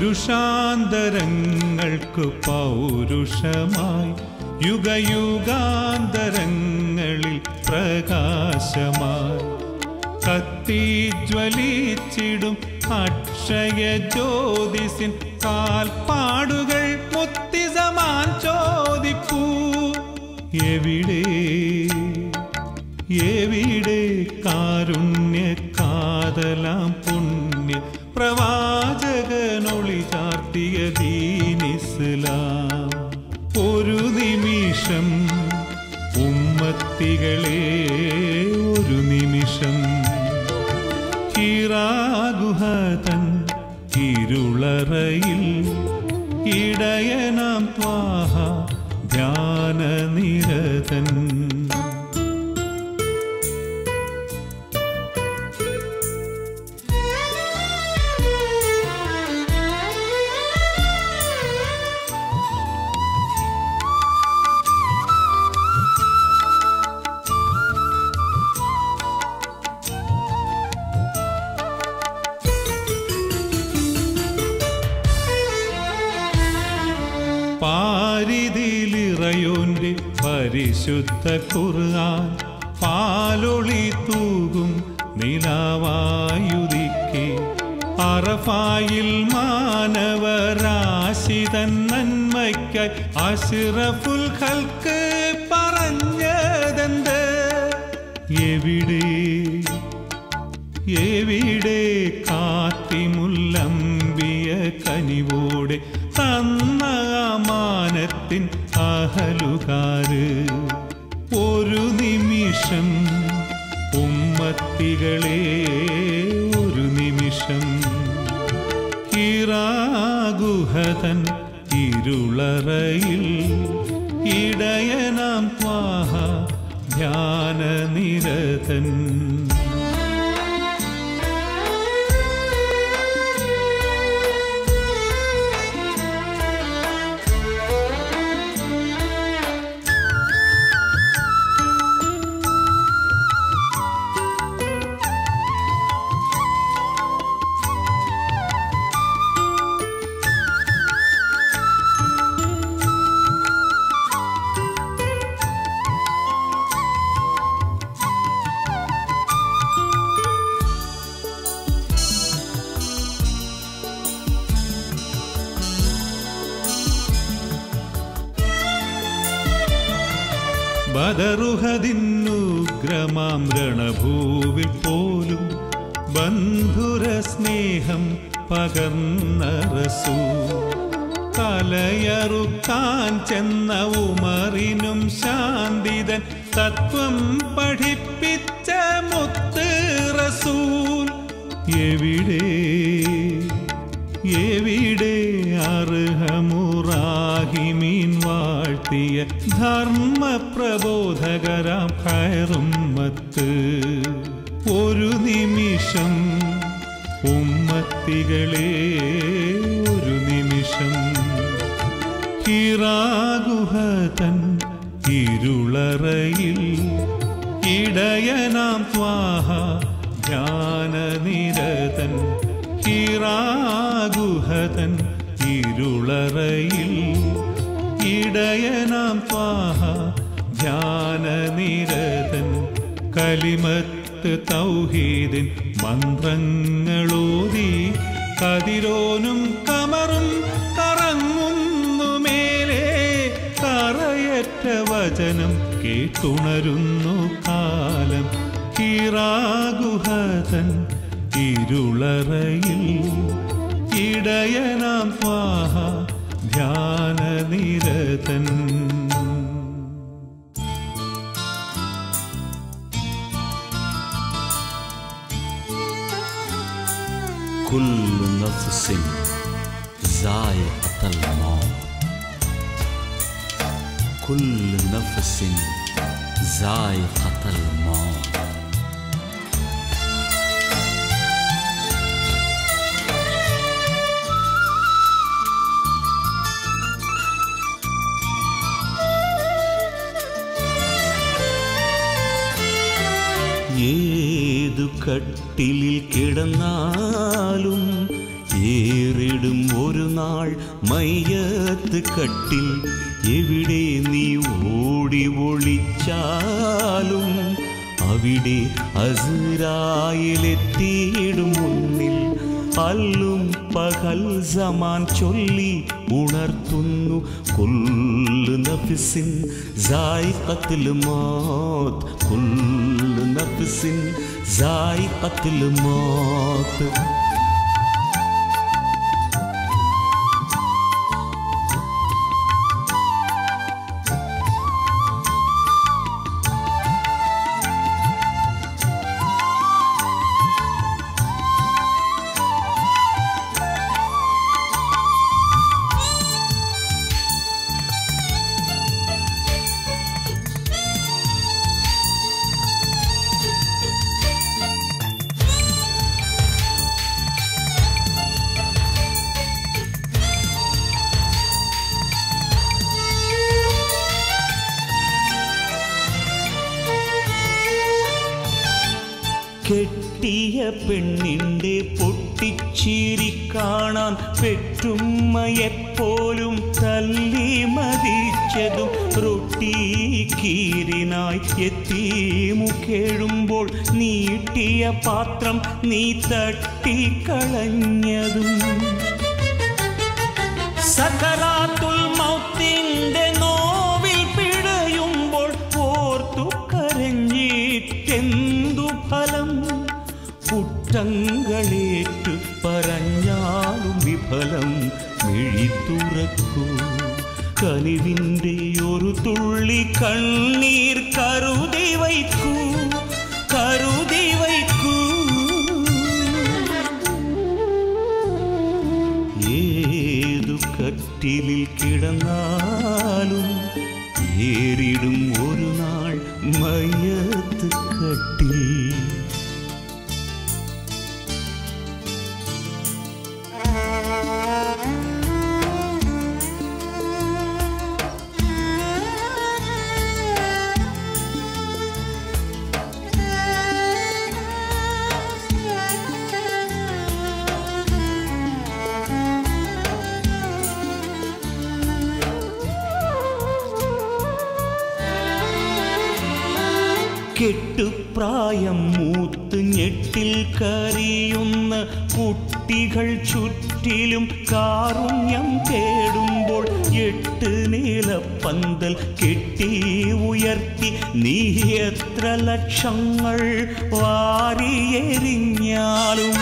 പുരുഷാന്തരങ്ങൾക്കു പൗരുഷമായി യുഗയുഗാന്തരങ്ങളിൽ പ്രകാശമായി കത്തിജ്വലിച്ചിടും അക്ഷയ ജ്യോതിസിൻ കാൽപ്പാടുകൾ മുത്തിസമാൻ ചോദിപ്പൂ എവിടെ എവിടെ കാരുണ്യ കാതലാം പുണ്യ പ്രവാചകനൊളി ചാർത്തിയ ദീനിസ്ലാം ഒരു നിമിഷം ഉമ്മത്തികളെ ഒരു നിമിഷം ഹിറാഗുഹതൻ ഇരുളറയിൽ ഇടയനാം ത്വാഹ ധ്യാനനിരതൻ പാരിതിലിറയോന്റെ പരിശുദ്ധ ഖുർആൻ പാലൊളി തൂകും നിലാവായുദിക്കെ അറഫായിൽ മാനവരാശിതൻ നന്മയ്ക്കായി അഷ്റഫുൽ ഖൽക്ക് പറഞ്ഞതെന്ത് എവിടെ എവിടെ കാത്തിമുല്ലമ്പിയ കനിവോടെ തന്ന അമാനത്തിൻ അഹലുകാര് ഒരു നിമിഷം ഉമ്മത്തികളെ ഒരു നിമിഷം ഹിറാഗുഹതൻ ഇരുളറയിൽ ഇടയനാം ത്വാഹ ധ്യാനനിരതൻ ബദറുഹദിന്നുഗ്രമാം രണഭൂവിൽ പോലും ബന്ധുര സ്നേഹം പകർന്ന റസൂ കലയറുക്കാൻ ചെന്ന ഉമറിനും ശാന്തിതൻ തത്വം പഠിപ്പിച്ച മുത്ത് റസൂൽ എവിടെ എവിടെ അർഹമുറാഹിമീൻ വാഴ്ത്തിയ ധർമ്മപ്രബോധകരാം ഖൈറുമ്മത്ത് ഒരു നിമിഷം ഉമ്മത്തികളെ ഒരു നിമിഷം ഹിറാഗുഹതൻ ഇരുളറയിൽ ഇടയനാം ത്വാഹ ധ്യാനനിരതൻ ഹിറാഗുഹതൻ ഇരുളറയിൽ ഇടയനാം ത്വാഹ ധ്യാനനിരതൻ കലിമത്ത് തൗഹീദിൻ മന്ത്രങ്ങളോതി കതിരോനും കമറും കറങ്ങുന്നു മേലെ കറയറ്റ വചനം കേട്ടുണരുന്നു കാലം ഹിറാഗുഹതൻ ഇരുളറയിൽ ഇടയനാം ത്വാഹ ധ്യാനനിരതൻ كل نفس ذائقة الموت كل نفس ذائقة الموت ഏതു കട്ടിലിൽ കിടന്നാലും ഏറിടും ഒരു മയ്യത്ത് കട്ടിൽ എവിടെ നീ ഓടി ഒളിച്ചാലും അവിടെ അസുരായിലെത്തിയിടും മുന്നിൽ അല്ലും പകൽ സമാൻ ചൊല്ലി ഉണർത്തുന്നു കുല്ലു നഫിസിൻ സായിഖത്തുൽ മൗത്ത് കുല്ലു നഫിസിൻ സായിഖത്തുൽ മൗത്ത് കെട്ടിയ പെണ്ണിന്റെ പൊട്ടിച്ചിരി കാണാൻ പെറ്റുമ്മ എപ്പോലും തല്ലി മതിച്ചതും റൊട്ടി കീരിനായി എത്തി മുക്കേഴുമ്പോൾ നീട്ടിയ പാത്രം നീ തട്ടിക്കളഞ്ഞതും സകറാത്തുൽ മൗത്തിന്റെ നോവിൽ പിഴയുമ്പോൾ ഓർത്തു കരഞ്ഞിട്ടെന്തു ഫലം കുറ്റങ്ങളേറ്റു പറഞ്ഞാലും വിഫലം മിഴി തുറക്കൂ കനിവിൻ്റെ ഒരു തുള്ളി കണ്ണീർ കരുതി വയ്ക്കൂ കരുതി വയ്ക്കൂ ഏതു കറ്റിലിൽ കിടന്നാലും ഏറിടും ഒരു നാൾ മയ്യത്ത് കട്ടിൽ കെട്ടുപ്രായം മൂത്ത് ഞെട്ടിൽ കറിയുന്ന കുട്ടികൾ ചുറ്റിലും കാരുണ്യം തേടുമ്പോൾ എട്ട് നീലപ്പന്തൽ കെട്ടി ഉയർത്തി നീ എത്ര ലക്ഷങ്ങൾ വാരിയെറിഞ്ഞാലും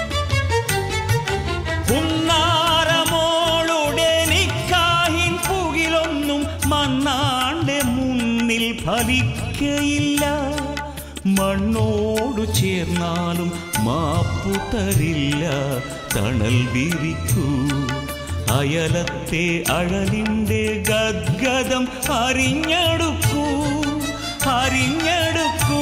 പുന്നാരമോളുടെ നിക്കാഹിൻ പുകിലൊന്നും മണ്ണാന്റെ മുന്നിൽ ഫലിക്കയില്ല മണ്ണോടു ചേർന്നാലും മാപ്പു തരില്ല തണൽ വിരിക്കൂ അയലത്തെ അഴലിൻ്റെ ഗദ്ഗതം അറിഞ്ഞെടുക്കൂ അറിഞ്ഞെടുക്കൂ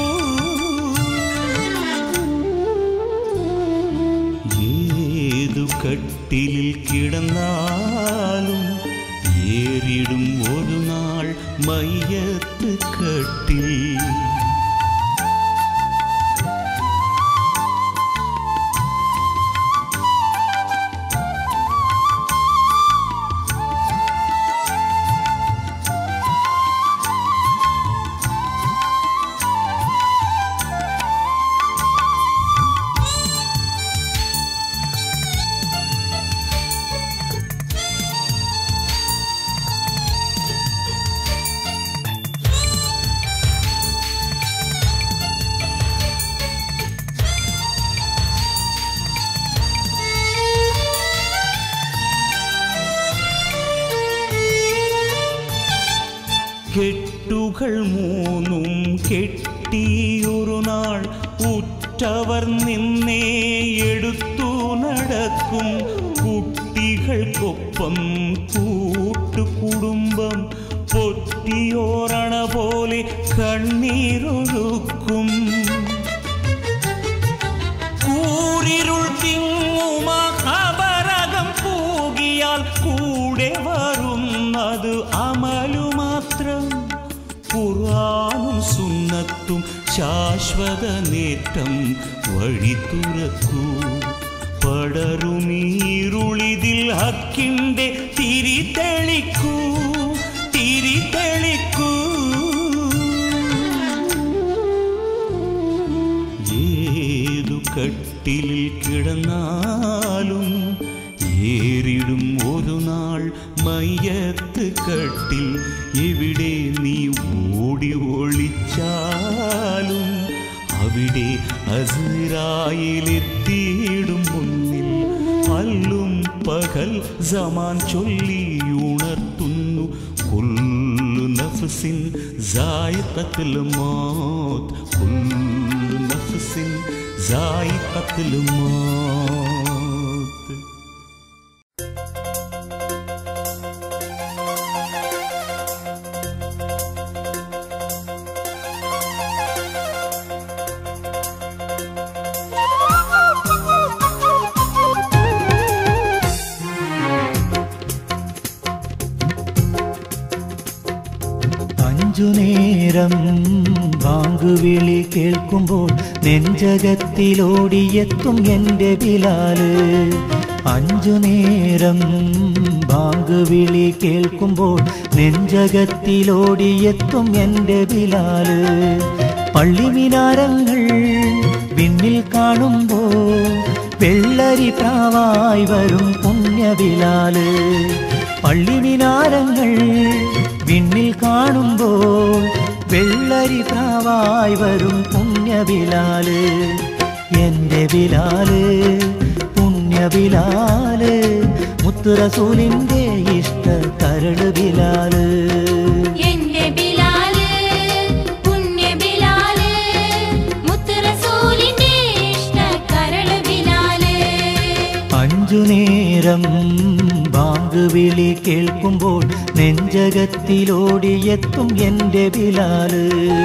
ഏതു കട്ടിലിൽ കിടന്നാലും ഏറിടും ഒരു നാൾ മയ്യത്ത് കട്ടിൽ കെട്ടുകൾ മൂന്നും കെട്ടിയൊരു നാൾ ഉറ്റവർ നിന്നേ എടുത്തു നടക്കും കുട്ടികൾക്കൊപ്പം കൂട്ടുകുടുംബം പൊറ്റിയോറണ പോലെ കണ്ണീരൊഴുക്കും കൂരിരുൾ തിങ്ങുമ ഖബറകം പൂകിയാൽ കൂടെ വരുന്നത് അമലു മാത്രം ഖുർആനും സുന്നത്തും ശാശ്വത നേട്ടം വഴി തുറക്കൂ പടരുമീരുളിതിൽ ഹക്കിൻ്റെ തിരി തെളിക്കൂ തിരി തെളിക്കൂ ഏതു കട്ടിലിൽ കിടന്നാലും ഏറിടും ഒരു നാൾ മയ്യത്ത് കട്ടിൽ എവിടെ നീ ഓടി ഒളിച്ചാലും അവിടെ അസിറായിലെത്തിയിടും മുന്നിൽ അല്ലും പകൽ സമാൻ ചൊല്ലി ഉണർത്തുന്നു കുല്ലു നഫ്സിൻ സായിഖത്തുൽ മൗത്ത് കുല്ലു നഫ്സിൻ സായിഖത്തുൽ മൗത്ത് അഞ്ചു നേരം വാങ്കുവിളി കേൾക്കുമ്പോൾ നെഞ്ചകത്തിലോടിയെത്തും എൻ്റെ ബിലാല് അഞ്ചു നേരം വാങ്കുവിളി കേൾക്കുമ്പോൾ നെഞ്ചകത്തിലോടിയെത്തും എൻ്റെ ബിലാല് പള്ളിമിനാരങ്ങൾ വിണ്ണിൽ കാണുമ്പോൾ വെള്ളരി പ്രാവായി വരും പുണ്യബിലാല് പള്ളിമിനാരങ്ങൾ വിണ്ണിൽ കാണുമ്പോൾ വെള്ളരി പ്രാവായി വരും പുണ്യബിലാല് എൻ്റെ ബിലാല് പുണ്യബിലാല് മുത്തുറസൂലിൻ്റെ ഇഷ്ട കരട് ബിലാല് എന്റെ ബിലാല് പുണ്യ ബിലാല് മുത്ത് റസൂലിന്റെ ഇഷ്ട കരള് ബിലാല് അഞ്ചു നേരം ബാങ്ക് വിളി കേൾക്കുമ്പോൾ നെഞ്ചകത്തിലോടിയെത്തും എൻ്റെ ബിലാല്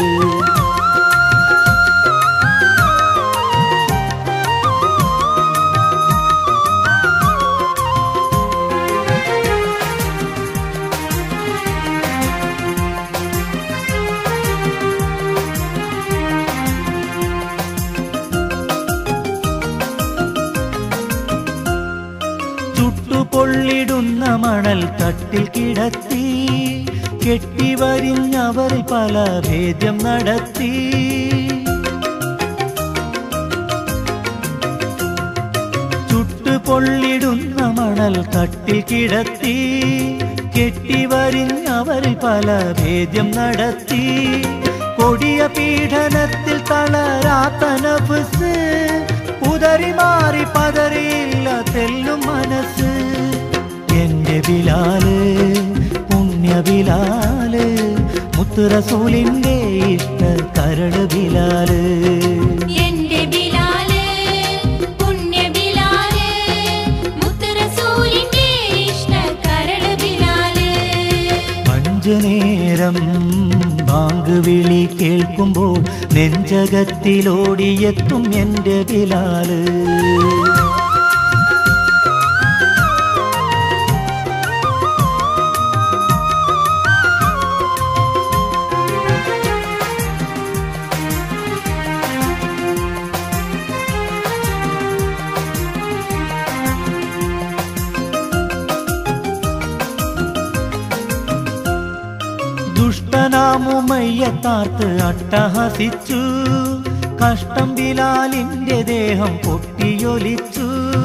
ചുട്ടുപൊള്ളിടുന്ന മണൽ തട്ടിൽ കിടത്തി കെട്ടിവരിഞ്ഞവർ പല ഭേദ്യം നടത്തി ചുട്ടുപൊള്ളിടുന്ന മണൽ തട്ടിൽ കിടത്തി കെട്ടിവരിഞ്ഞവർ പല ഭേദ്യം നടത്തി കൊടിയ പീഡനത്തിൽ തളരാത്ത നഫ്സ് ഉദറി മാറി പതറിയില്ല തെല്ലും മനസ്സ് എന്റെ ബിലാല് പുണ്യ ബിലാല് മുത്തുറസൂലിന്റെ ഇഷ്ട കരട് ബിലാല് എന്റെ ബിലാല് പുണ്യ ബിലാല് മുത്ത് റസൂലിന്റെ ഇഷ്ട കരള് ബിലാല് അഞ്ചു നേരം ബാങ്ക് വിളി കേൾക്കുമ്പോൾ നെഞ്ചകത്തിലോടിയെത്തും എൻ്റെ ബിലാല് ദുഷ്ടനാമുമയ്യത്താർത്ത് അട്ടഹസിച്ചു കഷ്ടം ബിലാലിന്റെ ദേഹം പൊട്ടിയൊലിച്ചു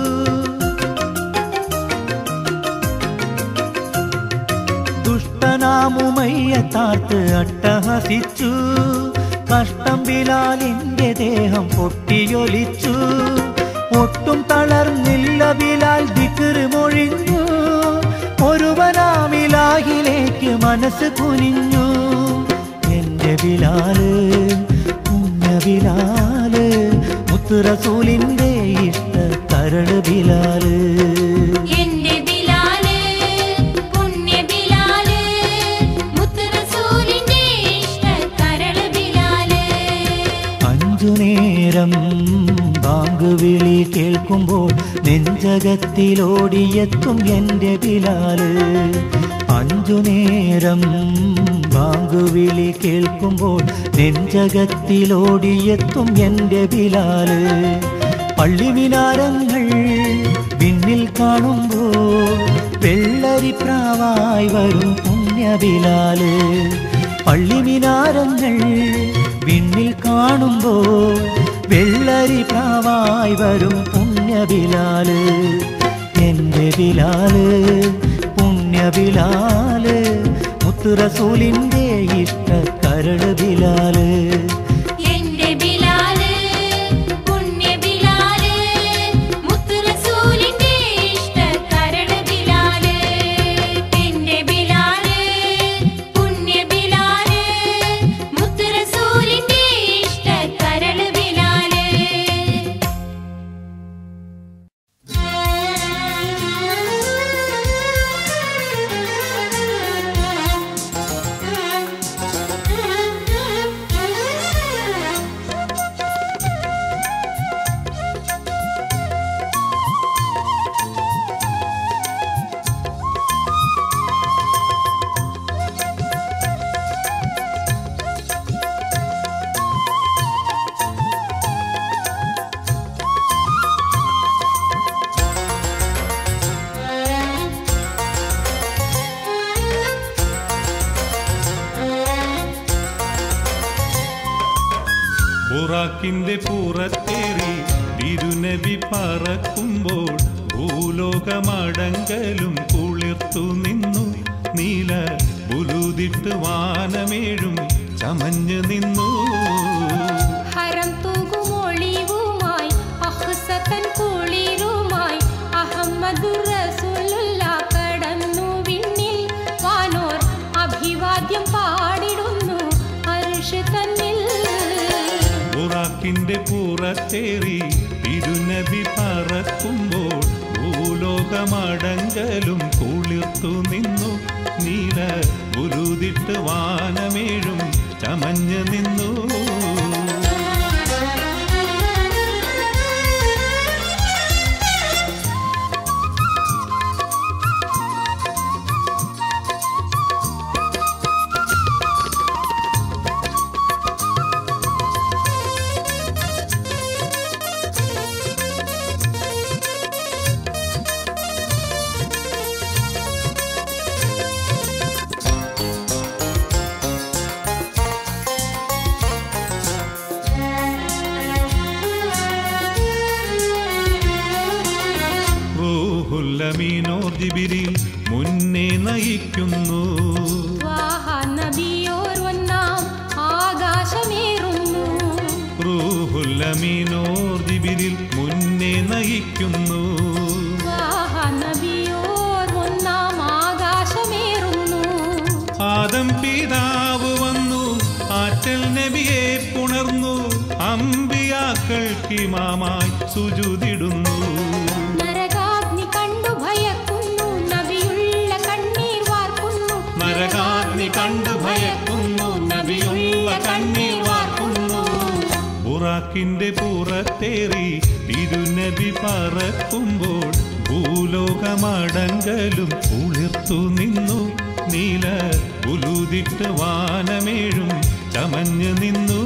ദുഷ്ടനാമുമയ്യത്താർത്ത് അട്ടഹസിച്ചു കഷ്ടം ബിലാലിന്റെ ദേഹം പൊട്ടിയൊലിച്ചു ഒട്ടും തളർന്നില്ല ബിലാൽ ദിക്റ് മൊഴിഞ്ഞു ഒരുവനാമിലാഹിലേക്ക് മനസ്സ് കുനിഞ്ഞു എന്റെ ബിലാല് പുണ്യ ബിലാല് മുത്തുറസൂലിന്റെ ഇഷ്ട കരട് ബിലാല് എന്റെ ബിലാല് പുണ്യ ബിലാല് മുത്ത് റസൂലിന്റെ ഇഷ്ട കരള് ബിലാല് അഞ്ചു നേരം ബാങ്ക് വിളി കേൾക്കുമ്പോൾ നെഞ്ചകത്തിലോടിയെത്തും എൻ്റെ ബിലാല് അഞ്ചു നേരം ബാങ്ക് വിളി കേൾക്കുമ്പോൾ നെഞ്ചകത്തിലോടിയെത്തും എൻ്റെ ബിലാല് പള്ളിമിനാരങ്ങൾ കാണുമ്പോൾ വെള്ളരി പ്രാവായി വരും പുണ്യബിലാല് പള്ളിമിനാരങ്ങൾ വിണ്ണിൽ കാണുമ്പോൾ വെള്ളരി പ്രാവായി വരും പുണ്യബിലാല് എന്റെ ബിലാല് പുണ്യബിലാല് മുത്തുറസൂലിന്റെ ഇഷ്ട കരട് ബിലാല് എന്റെ ബിലാല് പുണ്യ ബിലാല് മുത്ത് റസൂലിന്റെ ഇഷ്ട കരട് ബിലാല് എന്റെ ബിലാല് പുണ്യ ബിലാല് മുത്ത് റസൂലിന്റെ ഇഷ്ട കരട് ബിലാല് ബുറാക്കിന്റെ പുറത്തേറി തിരുനബി പറക്കുമ്പോൾ ഭൂലോകമടങ്കലും കുളിർത്തു നിന്നു നീല ബുലുതിട്ട് വാനമേഴും ചമഞ്ഞു നിന്നു ഹരം തൂകുമൊളിവുമായി അഹ്സത്തൻ കുളിരുമായി അഹമ്മദുർ റസൂലുള്ള കടന്നു വിണ്ണിൽ വാനോർ അഭിവാദ്യം പാടിടുന്നു അർഷ് തന്നിൽ ബുറാക്കിന്റെ പുറത്തേറി തിരുനബി പറക്കുമ്പോൾ ഭൂലോകമടങ്കലും കുളിർത്തു നിന്നു നീല ബുലുതിട്ട് വാനമേഴും ചമഞ്ഞു നിന്നു റൂഹുല്ലമീനോർ ജിബിരിൽ മുന്നേ നയിക്കുന്നു വാഹ നബിയോർ ഒന്നാം ആകാശമേറുന്നു റൂഹുല്ലമീനോർ ജിബിരിൽ മുന്നേ നയിക്കുന്നു വാഹ നബിയോർ ഒന്നാം ആകാശമേറുന്നു ആദം പിതാവ് വന്നു ആറ്റൽ നബിയെ പുണർന്നു അമ്പിയാക്കൾക്കിമാമായി സുജുതിടുന്നു നരകാഗ്നി കണ്ടു ഭയക്കുന്നു നബിയുള്ള കണ്ണീർ വാർക്കുന്നു നരകാഗ്നി കണ്ടു ഭയക്കുന്നു നബിയുള്ള കണ്ണീർ വാർക്കുന്നു ബുറാക്കിന്റെ പുറത്തേറി തിരുനബി പറക്കുമ്പോൾ ഭൂലോകമടങ്കലും കുളിർത്തു നിന്നു നീല ഉലുതിട്ട് വാനമേഴും ചമഞ്ഞു നിന്നു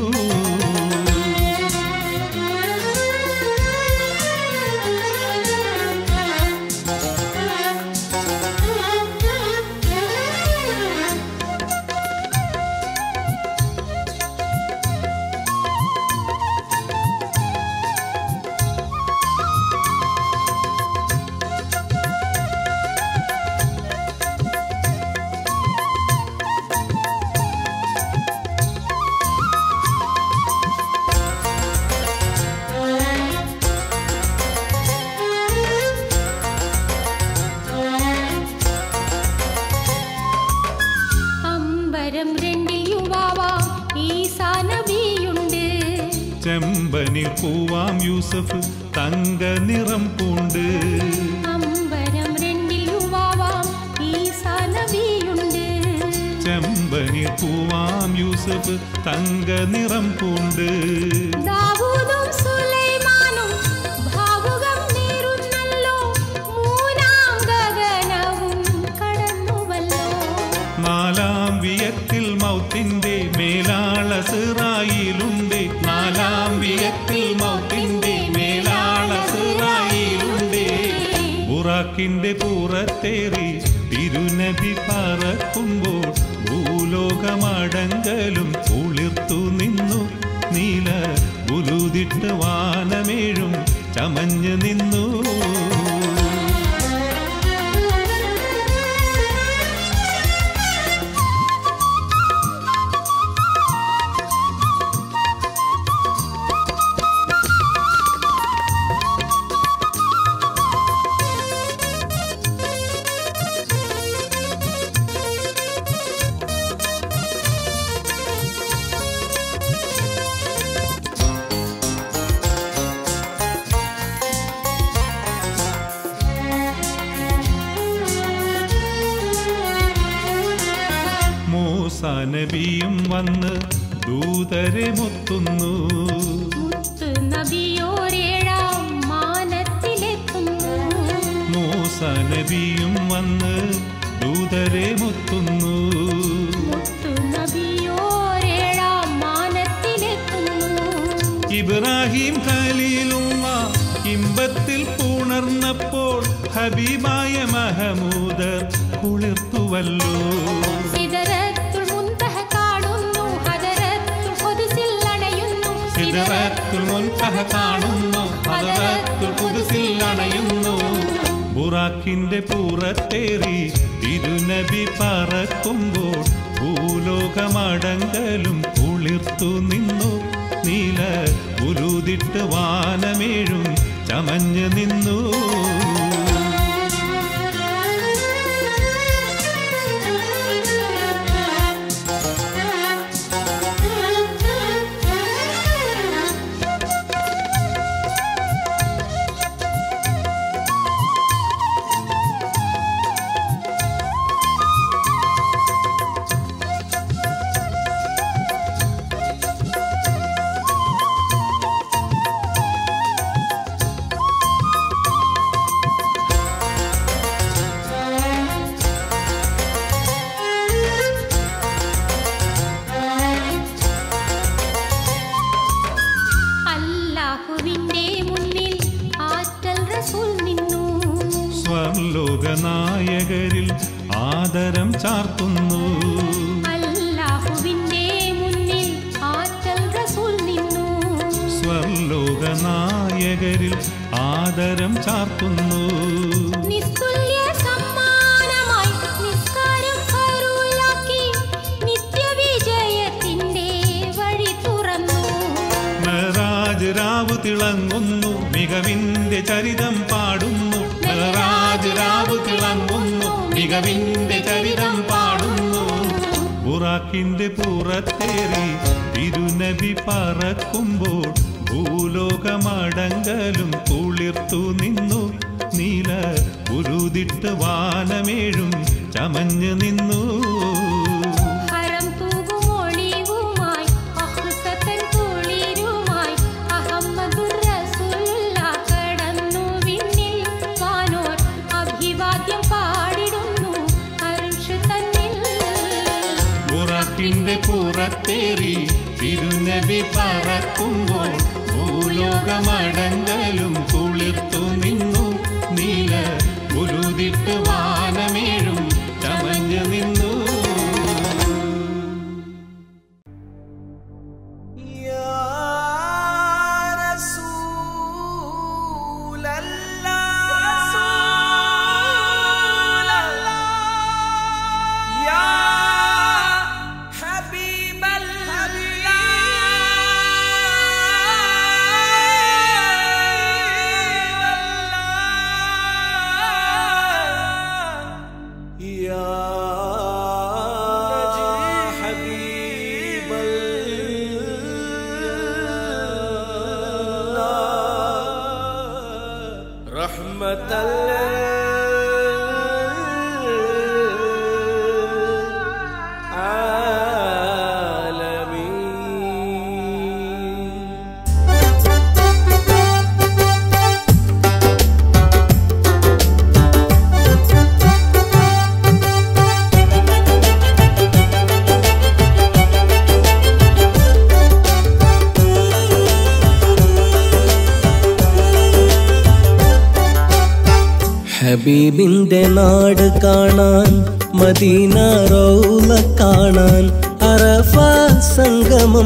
അമ്പരം രണ്ടിൽ യുവാവാ ഈസാ നബിയുണ്ട് ചെമ്പനിൽ പൂവാം യൂസഫ് തങ്ക നിറം പൂണ്ട് അമ്പരം രണ്ടിൽ യുവാവാം ഈസാ നബിയുണ്ട് ചെമ്പനിൽ പൂവാം യൂസഫ് തങ്ക നിറം പൂണ്ട് ദാവൂദും സുലൈമാനും ഭാവുകം നേരുന്നല്ലോ മൂന്നാം ഗഗനവും കടന്നുവല്ലോ നാലാം വിയത്തിൽ മൗത്തിന്റെ മേലാള സിറായിലുണ്ട് നാലാം വിയത്തിൽ മൗത്തിന്റെ മേലാള സിറായിലുണ്ട് ബുറാ ബുറാക്കിന്റെ പുറത്തേറി തിരുനബി പറക്കുമ്പോൾ ഭൂലോകമടങ്കലും കുളിർത്തു നിന്നു നീല ഉലുതിട്ട് വാനമേഴും ചമഞ്ഞു നിന്നു മൂസ നബിയും വന്ന് ദൂതരെ മുത്തുന്നു മുത്ത് നബിയോരേഴാം മാനത്തിലെത്തുന്നു മൂസ നബിയും വന്ന് ദൂതരെ മുത്തുന്നു മുത്ത് നബിയോരേഴാം മാനത്തിലെത്തുന്നു ഇബ്രാഹിം ഖലീലുള്ള ഇമ്പത്തിൽ പുണർന്നപ്പോൾ ഹബീബായ മഹമൂദർ കുളിർത്തുവല്ലോ സിദറത്തുൽ മുൻതഹ കാണുന്നു ഹദറത്തുൽ ഖുദ്സിൽ അണയുന്നു സിദറത്തുൽ മുൻതഹ കാണുന്നു ഹദറത്തുൽ ഖുദ്സിൽ അണയുന്നു ബുറാക്കിന്റെ പുറത്തേറി തിരുനബി പറക്കുമ്പോൾ ഭൂലോകമടങ്കലും കുളിർത്തു നിന്നു നീല ഉരുതിട്ട് വാനമേഴും ചമഞ്ഞു നിന്നു അല്ലാഹുവിന്റെ മുന്നിൽ ആറ്റൽ റസൂൽ നിന്നു സ്വർലോകനായകരിൽ ആദരം ചാർത്തുന്നു അല്ലാഹുവിന്റെ മുന്നിൽ ആറ്റൽ റസൂൽ നിന്നു സ്വർലോകനായകരിൽ ആദരം ചാർത്തുന്നു നിസ്തുല്യ സമ്മാനമായി നിസ്കാരം ഫറൂലാക്കി നിത്യവിജയത്തിന്റെ വഴി തുറന്നു മെഹറാജ് രാവ് തിളങ്ങുന്നു മികവിന്റെ ചരിതം പാടുന്നു മെഹറാജ് രാവ് തിളങ്ങുന്നു മികവിന്റെ ചരിതം പാടുന്നു ബുറാക്കിന്റെ പുറത്തേറി തിരുനബി പറക്കുമ്പോൾ ഭൂലോകമടങ്കലും കുളിർത്തു നിന്നു നീല ഉരുതിട്ട് വാനമേഴും ചമഞ്ഞു നിന്നു ഹരം തൂകും ഒളിവുമായി അഹ്സത്തൻ കുളിരുമായി അഹമ്മദുർ റസൂലുള്ള കടന്നു വിണ്ണിൽ വാനോർ അഭിവാദ്യം പാടിടുന്നു അരുഷ് തന്നിൽ ബുറാക്കിന്റെ പുറത്തേറി തിരുനബി പറക്കുമ്പോൾ ഭൂലോകമടങ്കലും കുളിർത്തു നിന്നു നീല ഉരുതിട്ട് വാനമേഴും ചമഞ്ഞു നിന്നു يا ഹബീബിന്റെ നാട് കാണാൻ മദീന റൗല കാണാൻ അറഫ സംഗമം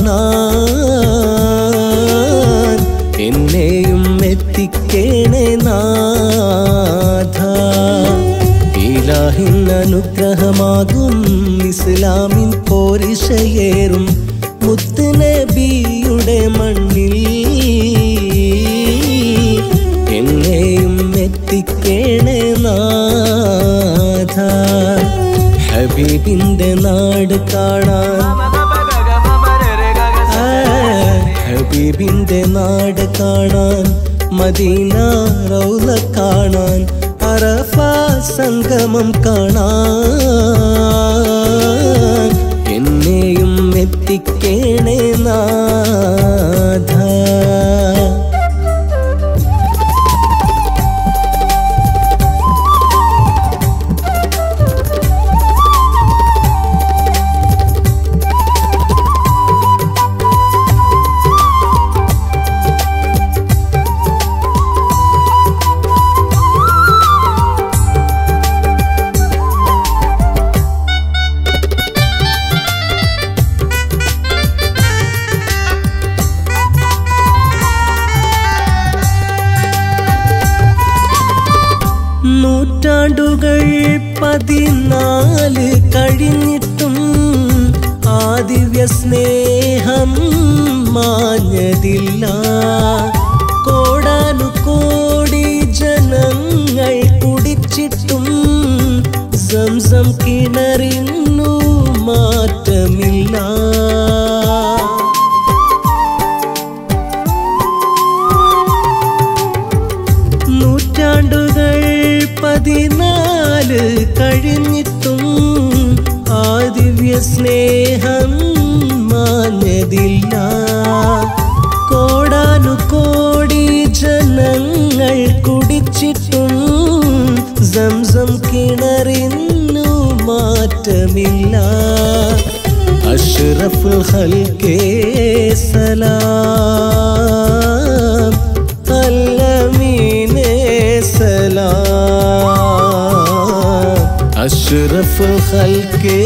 കാണാൻ എന്നെയും എത്തിക്കേണേ നാഥ ഇലാഹിൻ അനുഗ്രഹമാകും ഇസ്ലാമിൻ പോരിഷയേറും മുത്തുനബിയുടെ മണ്ണിൽ എന്നെയും എത്തിക്കേണേ നാഥ ഹബീബിന്റെ നാട് കാണാൻ ആ, ഹബീബിന്റെ നാട് കാണാൻ മദീന റൗല കാണാൻ അറഫ സംഗമം കാണാൻ എന്നെയും എത്തിക്കേണേ നാഥ നൂറ്റാണ്ടുകൾ പതിനാല് കഴിഞ്ഞിട്ടും ആദിവ്യ സ്നേഹം മാഞ്ഞതില്ല കോടാനു കോടി ജനങ്ങൾ കുടിച്ചിട്ടും സംസം കിണറിന്നു മാറ്റമില്ല നൂറ്റാണ്ടുകൾ പതിനാല് കഴിഞ്ഞിട്ടും ആദിവ്യ സ്നേഹം മാഞ്ഞതില്ല കോടാനു കോടി ജനങ്ങൾ കുടിച്ചിട്ടും സംസം കിണറിന്നു മാറ്റമില്ല അഷ്റഫുൽ ഹൽക്കേ സലാം അല്ലമീനേ സലാം അഷ്റഫുൽ ഹൽക്കേ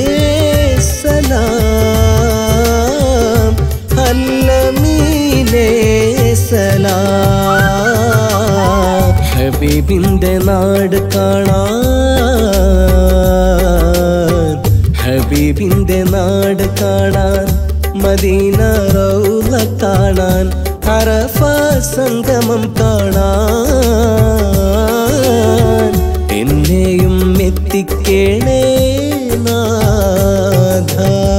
സലാം അല്ലമീനേ സലാം ഹബീബിന്റെ നാട് കാണാൻ ഹബീബിന്റെ നാട് കാണാൻ മദീന റൗല കാണാൻ അറഫ സംഗമം കാണാൻ എന്നെയും എത്തിക്കേണേ നാഥ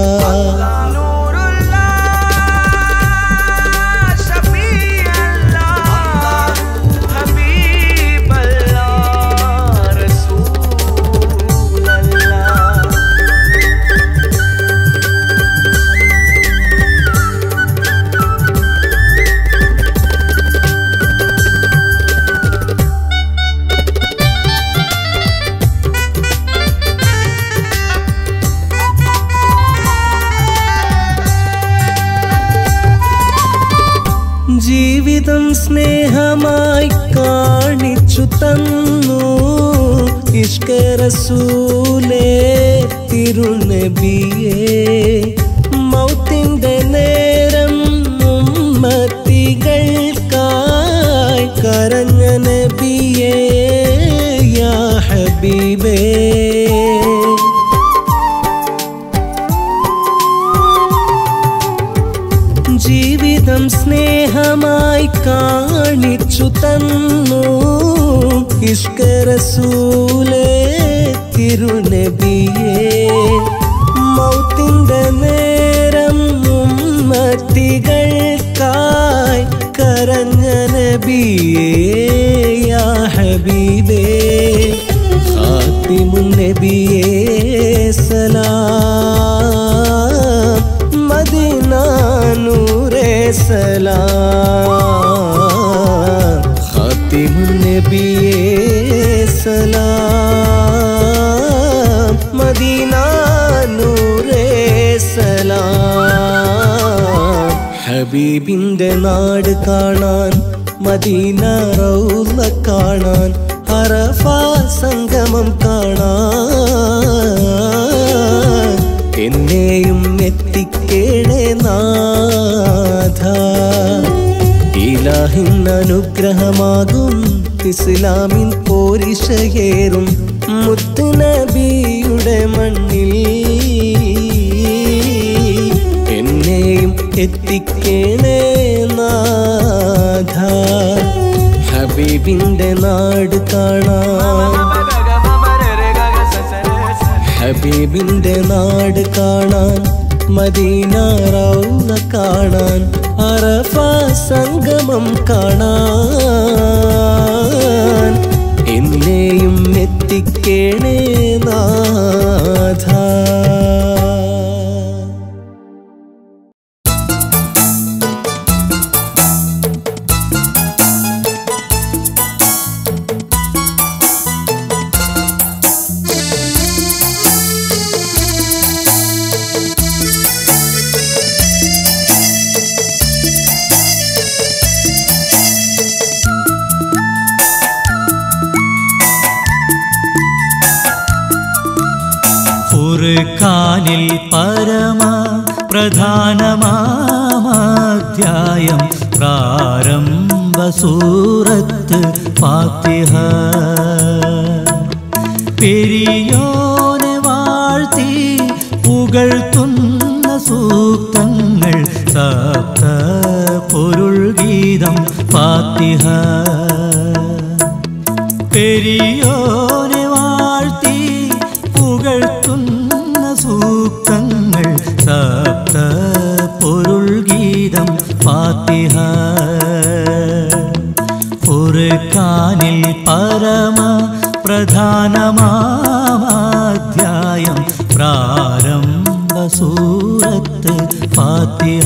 ജീവിതം സ്നേഹമായി കാണിച്ചു തന്നു ഇഷ്കരസൂലേ തിരുനബിയേ മൗത്തിൻ്റെ നേരം ഉമ്മത്തികൾക്കായി കരഞ്ഞ നബിയേ യാ ഹബീബേ ജീവിതം സ്നേഹമായി കാണിച്ചു തന്നു ഇഷ്കരസൂലേ തിരുനബിയേ മൗത്തിൻ്റെ നേരം ഉമ്മത്തികൾക്കായി കരഞ്ഞ നബിയേ യാ ഹബീബേ ഖാത്തിമുൻ നബിയേ സലാം മദീന നൂറേ സലാം ഖാത്തിമുൻ നബിയേ സലാം മദീന നൂറേ സലാം ഹബീബിന്റെ നാട് കാണാൻ മദീന റൗല കാണാൻ അറഫ സംഗമം കാണാൻ എന്നെയും എത്തിക്കേണേ നാഥ ഇലാഹിൻ അനുഗ്രഹമാകും ഇസ്ലാമിൻ പോരിഷയേറും മുത്തുനബിയുടെ മണ്ണിൽ എന്നെയും എത്തിക്കേണേ നാഥ ഹബീബിന്റെ നാട് കാണാൻ ഹബീബിന്റെ നാട് കാണാൻ മദീന റൗള കാണാൻ അറഫ സംഗമം കാണാൻ എന്നെയും എത്തിക്കേണേ നാഥ ഫുർഖാനിൽ പരമ പ്രധാനമാധ്യായം പ്രാരംഭ സൂറത്ത് ഫാത്തിഹ പെരിയോനെ വാഴ്ത്തി പുകഴ്ത്തുന്ന സൂക്തങ്ങൾ സപ്ത പൊരുൾ ഗീതം ഫാത്തിഹ പെരിയോനെ വാഴ്ത്തി പുകഴ്ത്തുന്ന സൂക്തങ്ങൾ സപ്ത പൊരുൾ ഗീതം ഫാത്തിഹ ഫുർഖാനിൽ പരമ പ്രധാനമാധ്യായം പ്രാരംഭ സൂറത്ത് ഫാത്തിഹ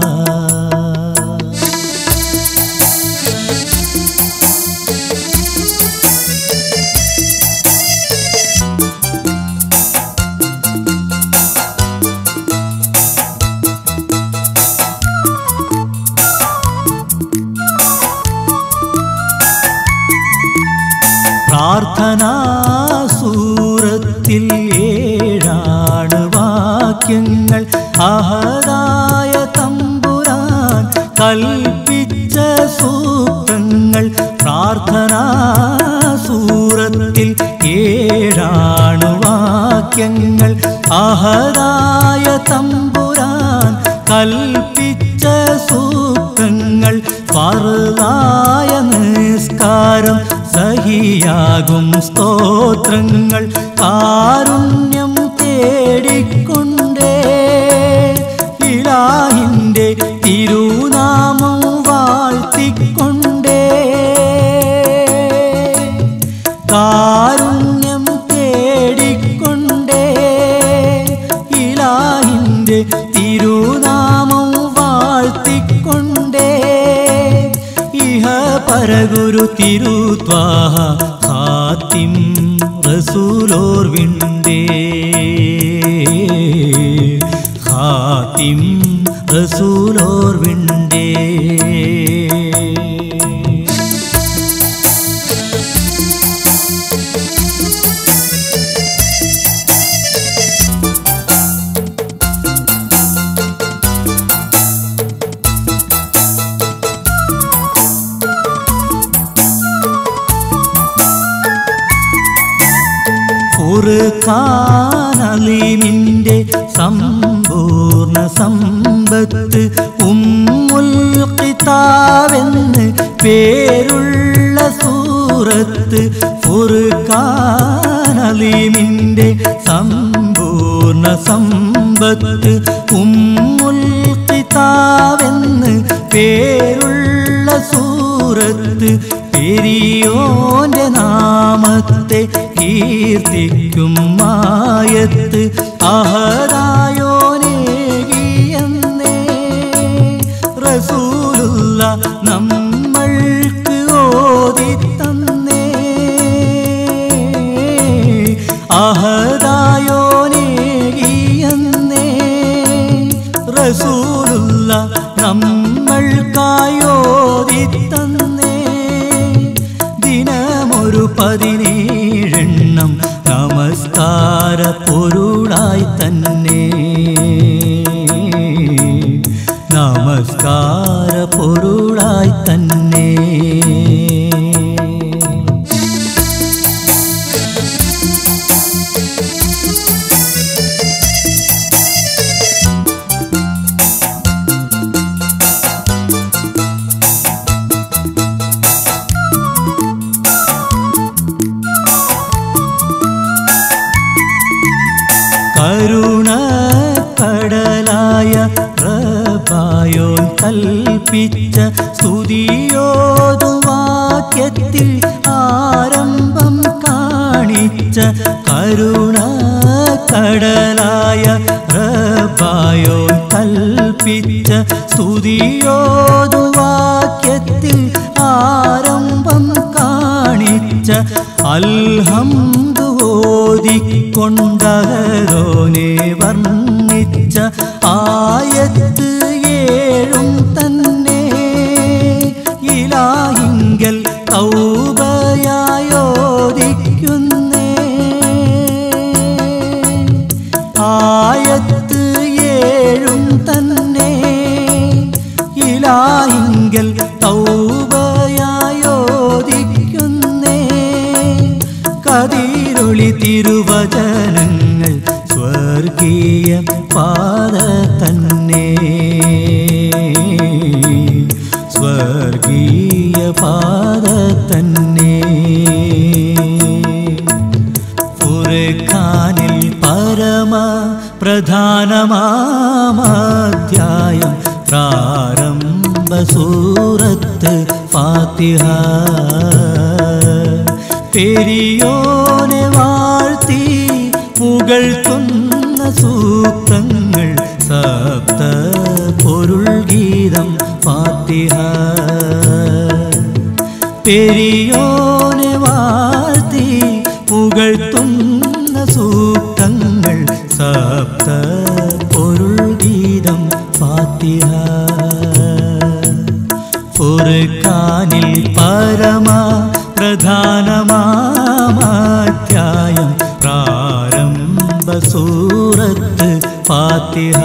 പ്രാർത്ഥനാ സൂറത്തിൽ ഏഴാണ് വാക്യങ്ങൾ അഹദായ തമ്പുരാൻ കൽപ്പിച്ച സൂക്തങ്ങൾ പ്രാർത്ഥനാ സൂറത്തിൽ ഏഴാണ് വാക്യങ്ങൾ അഹദായ തമ്പുരാൻ കൽപ്പിച്ച സൂക്തങ്ങൾ ഫറുതായ നിസ്കാരം സഹിയാകും സ്തോത്രങ്ങൾ കാരുണ്യം തേടിക്കൊണ്ടേ ഇലാഹിൻ്റെ തിരുനാമം വാഴ്ത്തിക്കൊണ്ടേ കാരുണ്യം തേടിക്കൊണ്ടേ ഇലാഹിൻ്റെ തിരുനാമം വാഴ്ത്തിക്കൊണ്ടേ ഇഹ പരഗുരു തിരുത്വാഹ ഖാത്തിം റസൂലോർവിണ്ടേ ഖാത്തിം റസൂലോർവിണ്ടേ ഫുർഖാനലീമിൻ്റെ സമ്പൂർണ്ണ സമ്പത്ത് ഉമ്മുൽ ഖിതാവെന്ന് പേരുള്ള സൂറത്ത് ഫുർഖാനലീമിൻ്റെ സമ്പൂർണ്ണ സമ്പത്ത് ഉമ്മുൽ ഖിതാവെന്ന് പേരുള്ള സൂറത്ത് പെരിയോന്റെ നാമത്തെ കീർത്തിക്കും മായത്ത് അഹദായോനേകിയെന്നേ റസൂലുള്ള നമ്മൾക്ക് ഓതി തന്നേ അഹദായോനേകിയെന്നേ റസൂലുള്ള നമ്മൾക്കായോതി തന്നേ ദിനമൊരു പതിനേഴെണ്ണം നമസ്കാര പൊരുളായി തന്നെ നമസ്കാര പൊരുളായി തന്നെ കരുണ കടലായ റബായോൻ കൽപ്പിച്ച സ്തുതിയോതുവാക്യത്തിൽ ആരംഭം കാണിച്ച കരുണ കടലായ റബായോൻ കൽപ്പിച്ച സ്തുതിയോതുവാക്യത്തിൽ ആരംഭം കാണിച്ച അൽഹംദു ഓതിക്കൊണ്ടകരോനെ വർണ്ണിച്ച ആയത്ത് ഏഴും തന്നെ ഇലാഹിങ്കൽ തൗബയായോദിക്കുന്നേ ആയത്ത് ഏഴും തന്നെ ഇലാഹിങ്കൽ തൗബയായോദിക്കുന്നേ കതിരൊളി തിരുവചനങ്ങൾ സ്വർഗീയ പാത തന്നെ സ്വർഗീയ പാത തന്നെ ഫുർഖാനിൽ പരമ പ്രധാനമാധ്യായം പ്രാരംഭ സൂറത്ത് ഫാത്തിഹ പെരിയോനെ വാഴ്ത്തി പുകഴ്ത്തുന്ന സൂക്തങ്ങൾ സപ്ത പൊരുൾ ഗീതം ഫാത്തിഹ പെരിയോനെ വാഴ്ത്തി പുകഴ്ത്തുന്ന സൂക്തങ്ങൾ സപ്ത പൊരുൾ ഗീതം ഫാത്തിഹ ഫുർഖാനിൽ പരമ പ്രധാനമാധ്യായം പ്രാരംഭ സൂറത്ത് ഫാത്തിഹ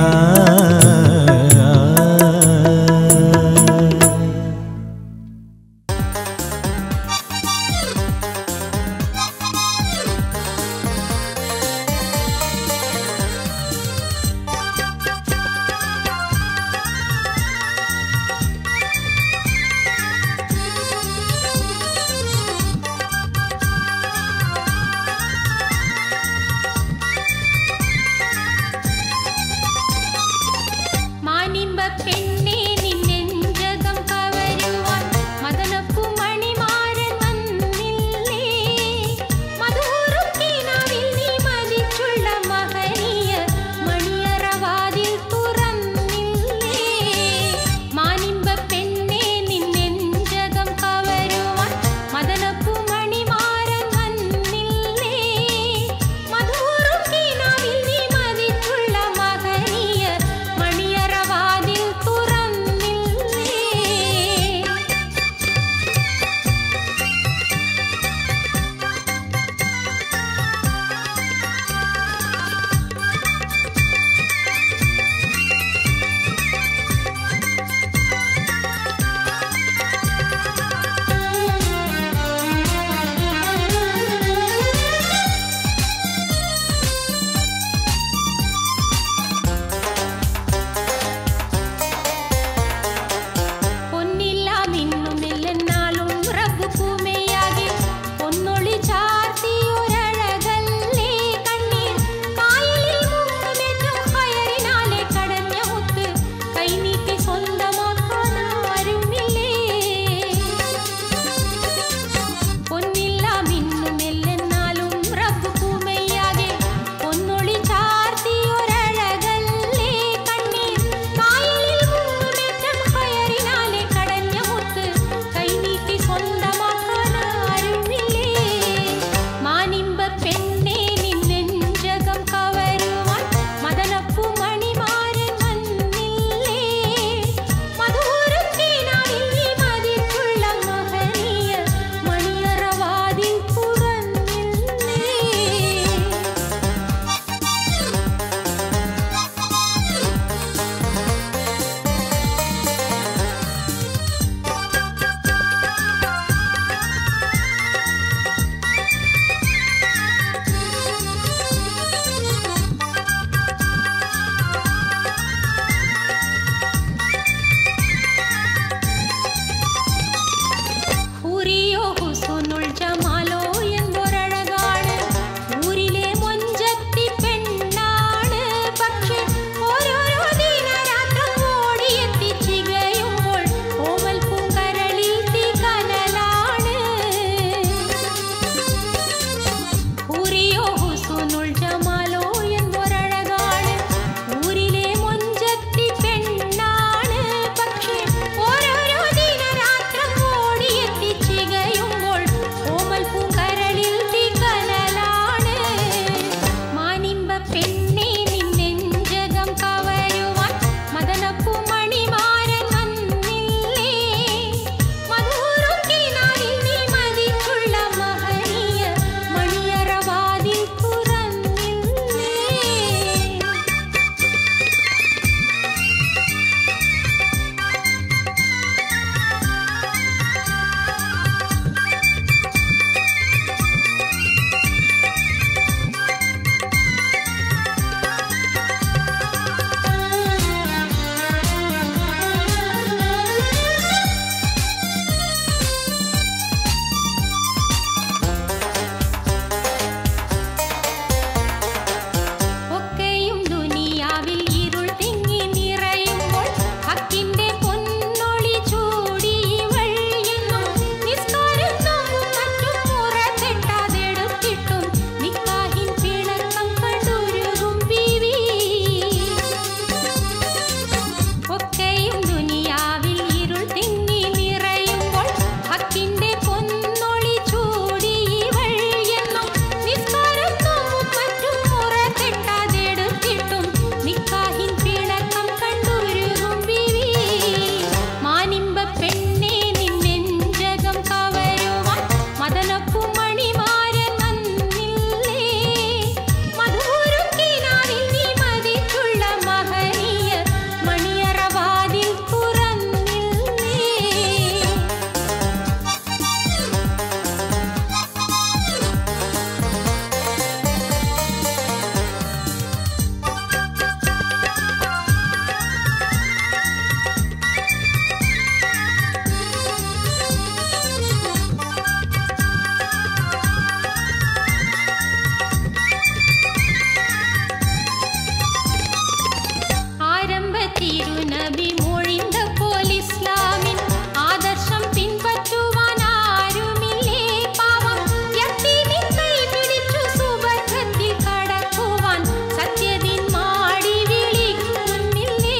തിരുനബി മൊഴിந்த പോൽ ഇസ്ലാമിൻ ആദർശം പിൻപറ്റുവാൻ ആരുമില്ലേ പാവം യത്തീമിൻ കൈ പിടിച്ചു സുവർഗത്തിൽ കടക്കുവാൻ സത്യദിൻ മാടി വിളിക്കുന്നില്ലേ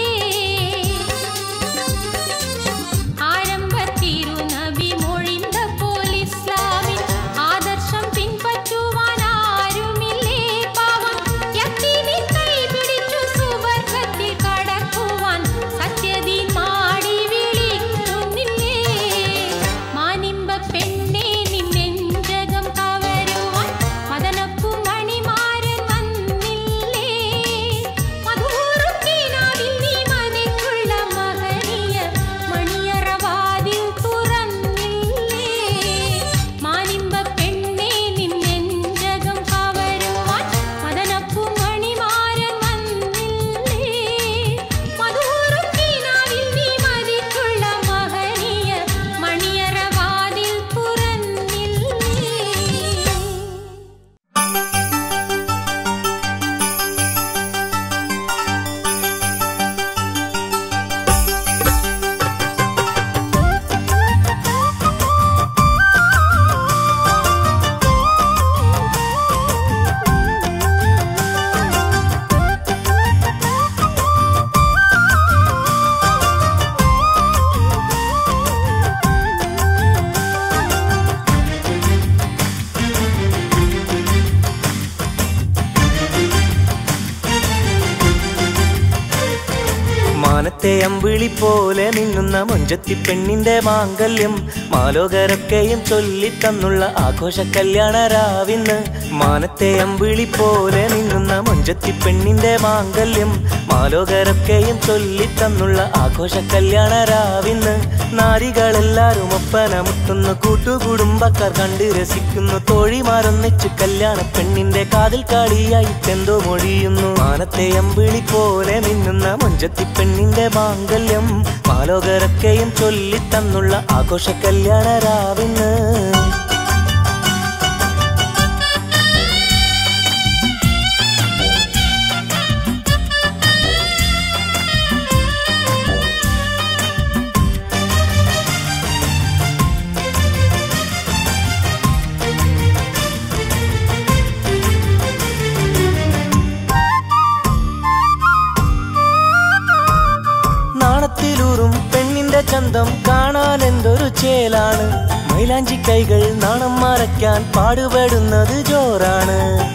ആരംഭത്തിരുനബി മൊഴിந்த പോൽ ഇസ്ലാമിൻ ആദർശം പിൻപറ്റുവാൻ ആരുമില്ലേ പാവം യത്തീമിൻ കൈ പിടിച്ചു സുവർഗത്തിൽ കടക്കുവാൻ സത്യദിൻ മാടി വിളിക്കുന്നില്ലേ മാനിമ്പ പെണ്ണെ നിന്നെഞ്ചകം കവരുവാൻ മദനപ്പു മണിമാരൻ വന്നില്ലേ മധുറുക്കീനാവിൽ നീ മതിക്കുള്ള മഹനീയ മണിയറവാതിൽ തുറന്നില്ലേ മാനിമ്പ പെണ്ണെ നിന്നെഞ്ചകം കവരുവാൻ മദനപ്പു മണിമാരൻ വന്നില്ലേ മധുറുക്കീനാവിൽ നീ മതിക്കുള്ള മഹനീയ മണിയറവാതിൽ തുറന്നില്ലേ മാനത്തെ അമ്പിളി പോലെ മിന്നുന്ന മൊഞ്ചത്തി പെണ്ണിന്റെ മാംഗല്യം മാലോകരൊക്കെയും ചൊല്ലിത്തന്നുള്ള ആഘോഷ കല്യാണ രാവിന്ന് മാനത്തെ അമ്പിളി പോലെ മിന്നുന്ന മൊഞ്ചത്തി പെണ്ണിന്റെ മാംഗല്യം മാലോകരൊക്കെയും ചൊല്ലിത്തന്നുള്ള ആഘോഷ കല്യാണ രാവിന്ന് നാരികളെല്ലാരും ഒപ്പന മുട്ടുന്നു കൂട്ടുകുടുംബക്കാർ കണ്ട് രസിക്കുന്നു തോഴിമാരൊന്നിച്ച് കല്യാണ പെണ്ണിന്റെ കാതിൽ കാളിയായി തെന്തോ മൊഴിയുന്നു മാനത്തെ അമ്പിളി പോലെ മിന്നുന്ന മൊഞ്ചത്തി പെണ്ണിന്റെ മാംഗല്യം മാലോകരൊക്കെയും ചൊല്ലിത്തന്നുള്ള ആഘോഷ കല്യാണ രാവിന്ന് നാണത്തിലൂറും പെണ്ണിന്റെ ചന്തം കാണാൻ എന്തൊരു ചേലാണ് മൈലാഞ്ചി കൈകൾ നാണം മറയ്ക്കാൻ പാടുപെടുന്നത് ജോറാണ്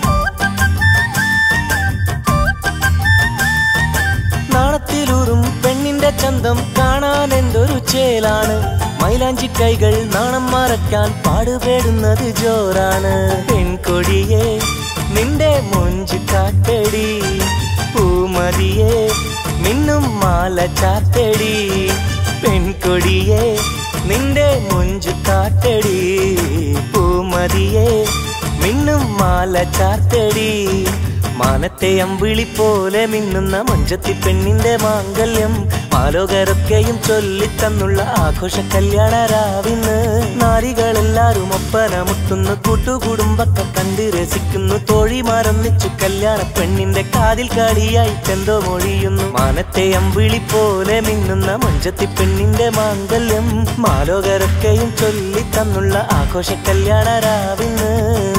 നാണത്തിലൂറും പെണ്ണിന്റെ ചന്തം കാണാൻ എന്തൊരു ചേലാണ് മൈലാഞ്ചി കൈകൾ നാണം മറക്കാൻ പാടുപെടുന്നത് ജോറാണ് പെൺകൊടിയെ നിന്റെ മൊഞ്ച് കാറ്റടി പൂമതിയെ മിന്നും മാല ചാത്തടി പെൺകൊടിയെ നിന്റെ മൊഞ്ചു കാറ്റടി പൂമതിയെ മിന്നും മാല ചാത്തടി മാനത്തെ അമ്പിളി പോലെ മിന്നുന്ന മഞ്ചത്തി പെണ്ണിന്റെ മാംഗല്യം മാലോകരൊക്കെയും ചൊല്ലിത്തന്നുള്ള ആഘോഷ കല്യാണ രാവിന്ന് നാരികളെല്ലാരും ഒപ്പന മുട്ടുന്നു കൂട്ടുകുടുംബക്കെ കണ്ട് രസിക്കുന്നു തോഴിമാരൊന്നിച്ചു കല്യാണ പെണ്ണിന്റെ കാതിൽ കാളിയായി എന്തോ മൊഴിയുന്നു മാനത്തെ അമ്പിളി പോലെ മിന്നുന്ന മഞ്ചത്തി പെണ്ണിന്റെ മാംഗല്യം മാലോകരൊക്കെയും ചൊല്ലിത്തന്നുള്ള ആഘോഷ കല്യാണ രാവിന്ന്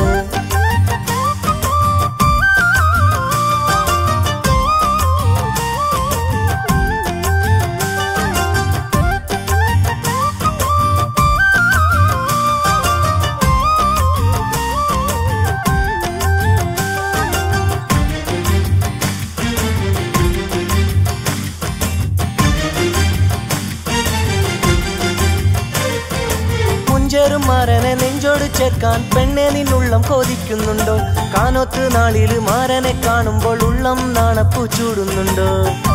മുഞ്ചേറും മാരനെ നെഞ്ചോട് ചേർക്കാൻ പെണ്ണെ നിന്നുള്ളം കൊതിക്കുന്നുണ്ടോ കാനോത്ത് നാളില് മാരനെ കാണുമ്പോൾ ഉള്ളം നാണപ്പൂ ചൂടുന്നുണ്ടോ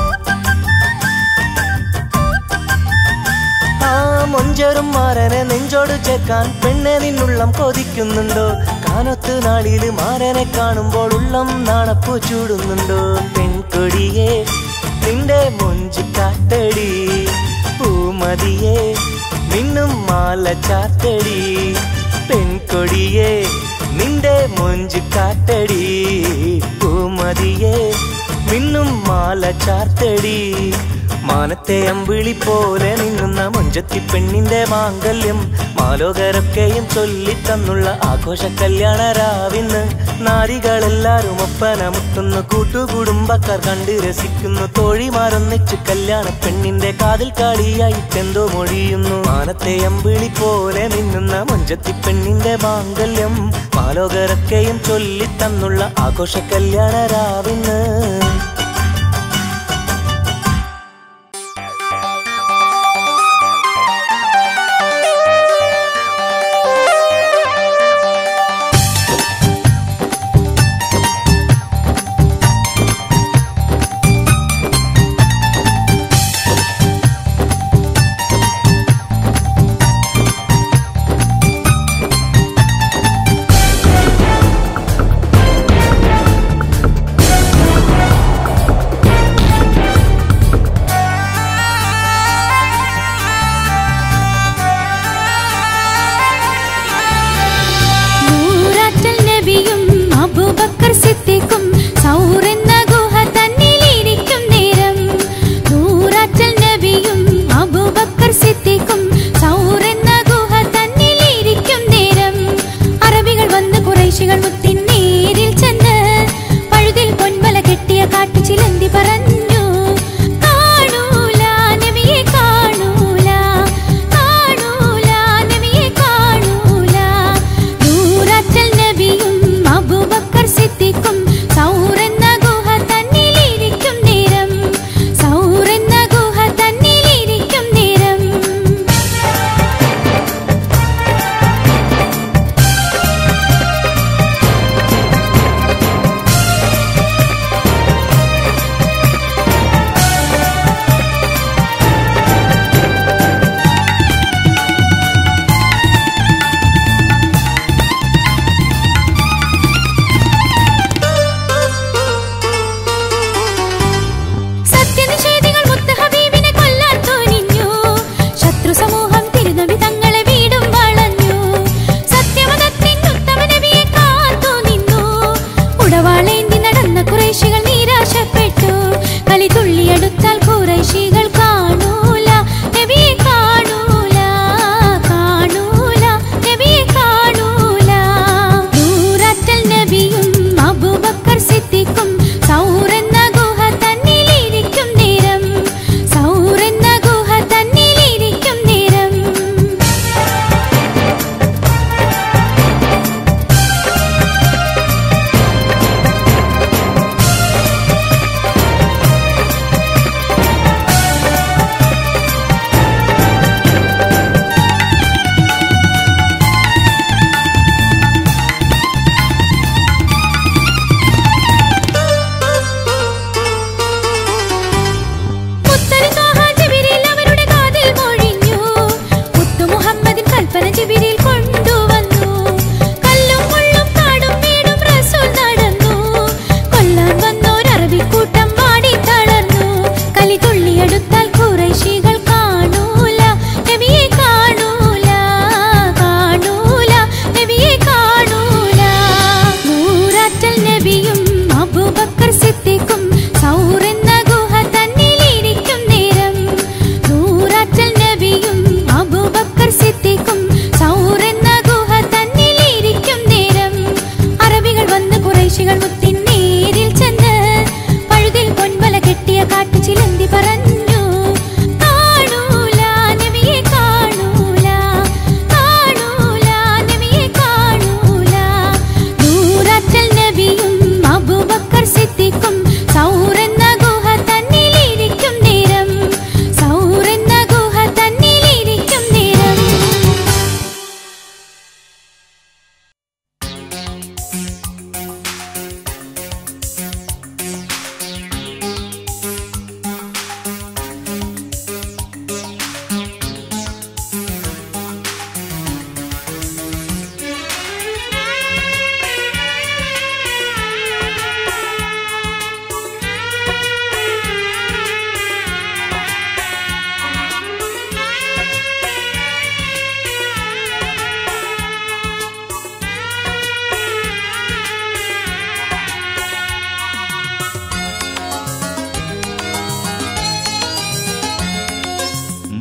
ആ മൊഞ്ചേറും മാരനെ നെഞ്ചോട് ചേർക്കാൻ പെണ്ണെ നിന്നുള്ളം കൊതിക്കുന്നുണ്ടോ കാനൊത്ത് നാളില് മാരനെ കാണുമ്പോൾ ഉള്ളം നാണപ്പൂ ചൂടുന്നുണ്ടോ പെൺകൊടിയെ നിന്റെ മൊഞ്ച് കാട്ടടി പൂമതിയെ മിന്നും മാല ചാത്തടി പെൺകൊടിയെ നിന്റെ മൊഞ്ച് കാട്ടടി പൂമതിയെ മിന്നും മാല ചാർത്തടി മാനത്തെ അമ്പിളി പോലെ നിന്നുന്ന മൊഞ്ചത്തി പെണ്ണിന്റെ മാംഗല്യം മാലോകരൊക്കെയും ചൊല്ലിത്തന്നുള്ള ആഘോഷ കല്യാണ രാവിന്ന് നാരികളെല്ലാരും ഒപ്പന മുട്ടുന്നു കൂട്ടുകുടുംബക്കാർ കണ്ട് രസിക്കുന്നു തോഴിമാരൊന്നിച്ച് കല്യാണ പെണ്ണിന്റെ കാതിൽ കാളിയായിട്ടെന്തോ മൊഴിയുന്നു മാനത്തെ അമ്പിളി പോലെ നിന്നുന്ന മൊഞ്ചത്തി പെണ്ണിന്റെ മാംഗല്യം മാലോകരൊക്കെയും ചൊല്ലിത്തന്നുള്ള ആഘോഷ കല്യാണ രാവിന്ന് നൂറാറ്റൽ നബിയും അബൂബക്കർ സിദ്ദീഖും സൗറെന്ന ഗുഹ തന്നിലിരിക്കും നേരം നൂറാറ്റൽ നബിയും അബൂബക്കർ സിദ്ദീഖും സൗറെന്ന ഗുഹ തന്നിലിരിക്കും നേരം അറബികൾ വന്ന് കുറേശികൾ മുത്തിൻ നേരിൽ ചെന്ന് പഴുതിൽ പൊൻവല കെട്ടിയ കാട്ടു ചിലന്തി പറഞ്ഞു കാണൂല നബിയെ കാണൂല കാണൂല നബിയെ കാണൂല നൂറാറ്റൽ നബിയും അബൂബക്കർ സിദ്ദീഖും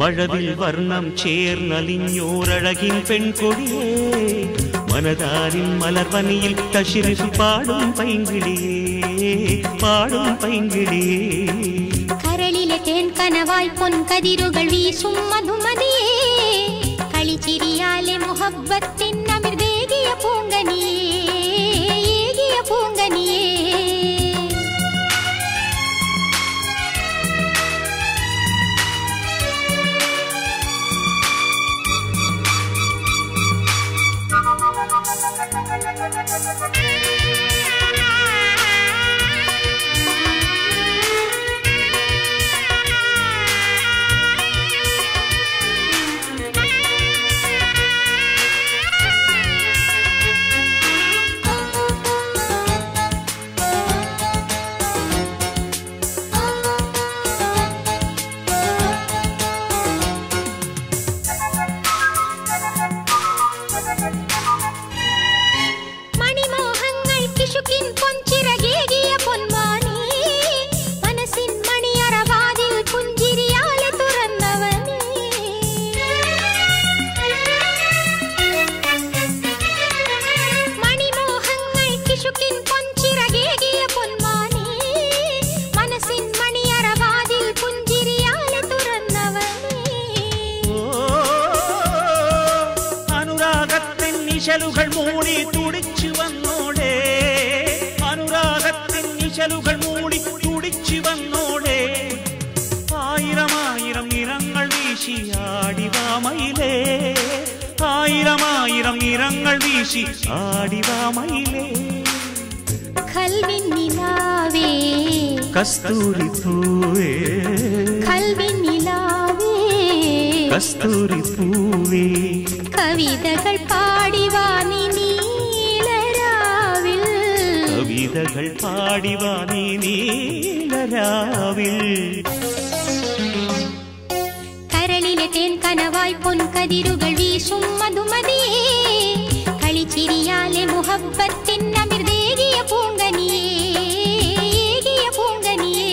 മഴവിൽ വർണ്ണം ചേർന്നലിഞ്ഞോരഴകിൻ പെൺകൊടിയേ മനതാരിൻ മലർവനിയിൽ തശിരിഫ് പാടും പൈങ്കിളിയേ പാടും പൈങ്കിളിയേ കരളിലെ തേൻ കനവായി പൊൻകതിരുകൾ വീശും മധുമതിയേ കളിച്ചിരിയാലെ മുഹബത്തിൻ അമിർദേകിയ പൂങ്കനിയേ ഏകിയ പൂങ്കനിയേ മണിമോഹങ്ങൾ കിശുക്കിൻ പൊൻചിറകേകിയ പൊന്മാനേ മനസ്സിൻ മണിയറവാതിൽ പുഞ്ചിരിയാലെ തുറന്നവനേ മണിമോഹങ്ങൾ കിശുക്കിൻ പൊൻചിറകേകിയ പൊന്മാനേ മനസ്സിൻ മണിയറവാതിൽ പുഞ്ചിരിയാലെ തുറന്നവനേ അനുരാഗത്തിൻ നിശലുകൾ മൂടി തുടിച്ചു വന്നോടെ അനുരാഗത്തിൻ നിശലുകൾ മൂടി തുടിച്ചു വന്നോടെ ആയിരം ആയിരം നിറങ്ങൾ വീശി ആടിവാമയിലേ ആയിരം ആയിരം നിറങ്ങൾ വീശി ആടിവാമയിലേ കൽവിൻ നിലാവേ കസ്തൂരി പൂവേ കൽവിൻ നിലാവേ കസ്തൂരി പൂവേ കവിതകൾ പാടിവാനി നീലരാവിൽ കവിതകൾ പാടിവാ നീ നീലരാവിൽ കരളിലെ തേൻ കനവായി പൊൻകതിരുകൾ വീശും മധുമതിയേ കളിച്ചിരിയാലെ മുഹബത്തിൻ അമിർദേകിയ പൂങ്കനിയേ ഏകിയ പൂങ്കനിയേ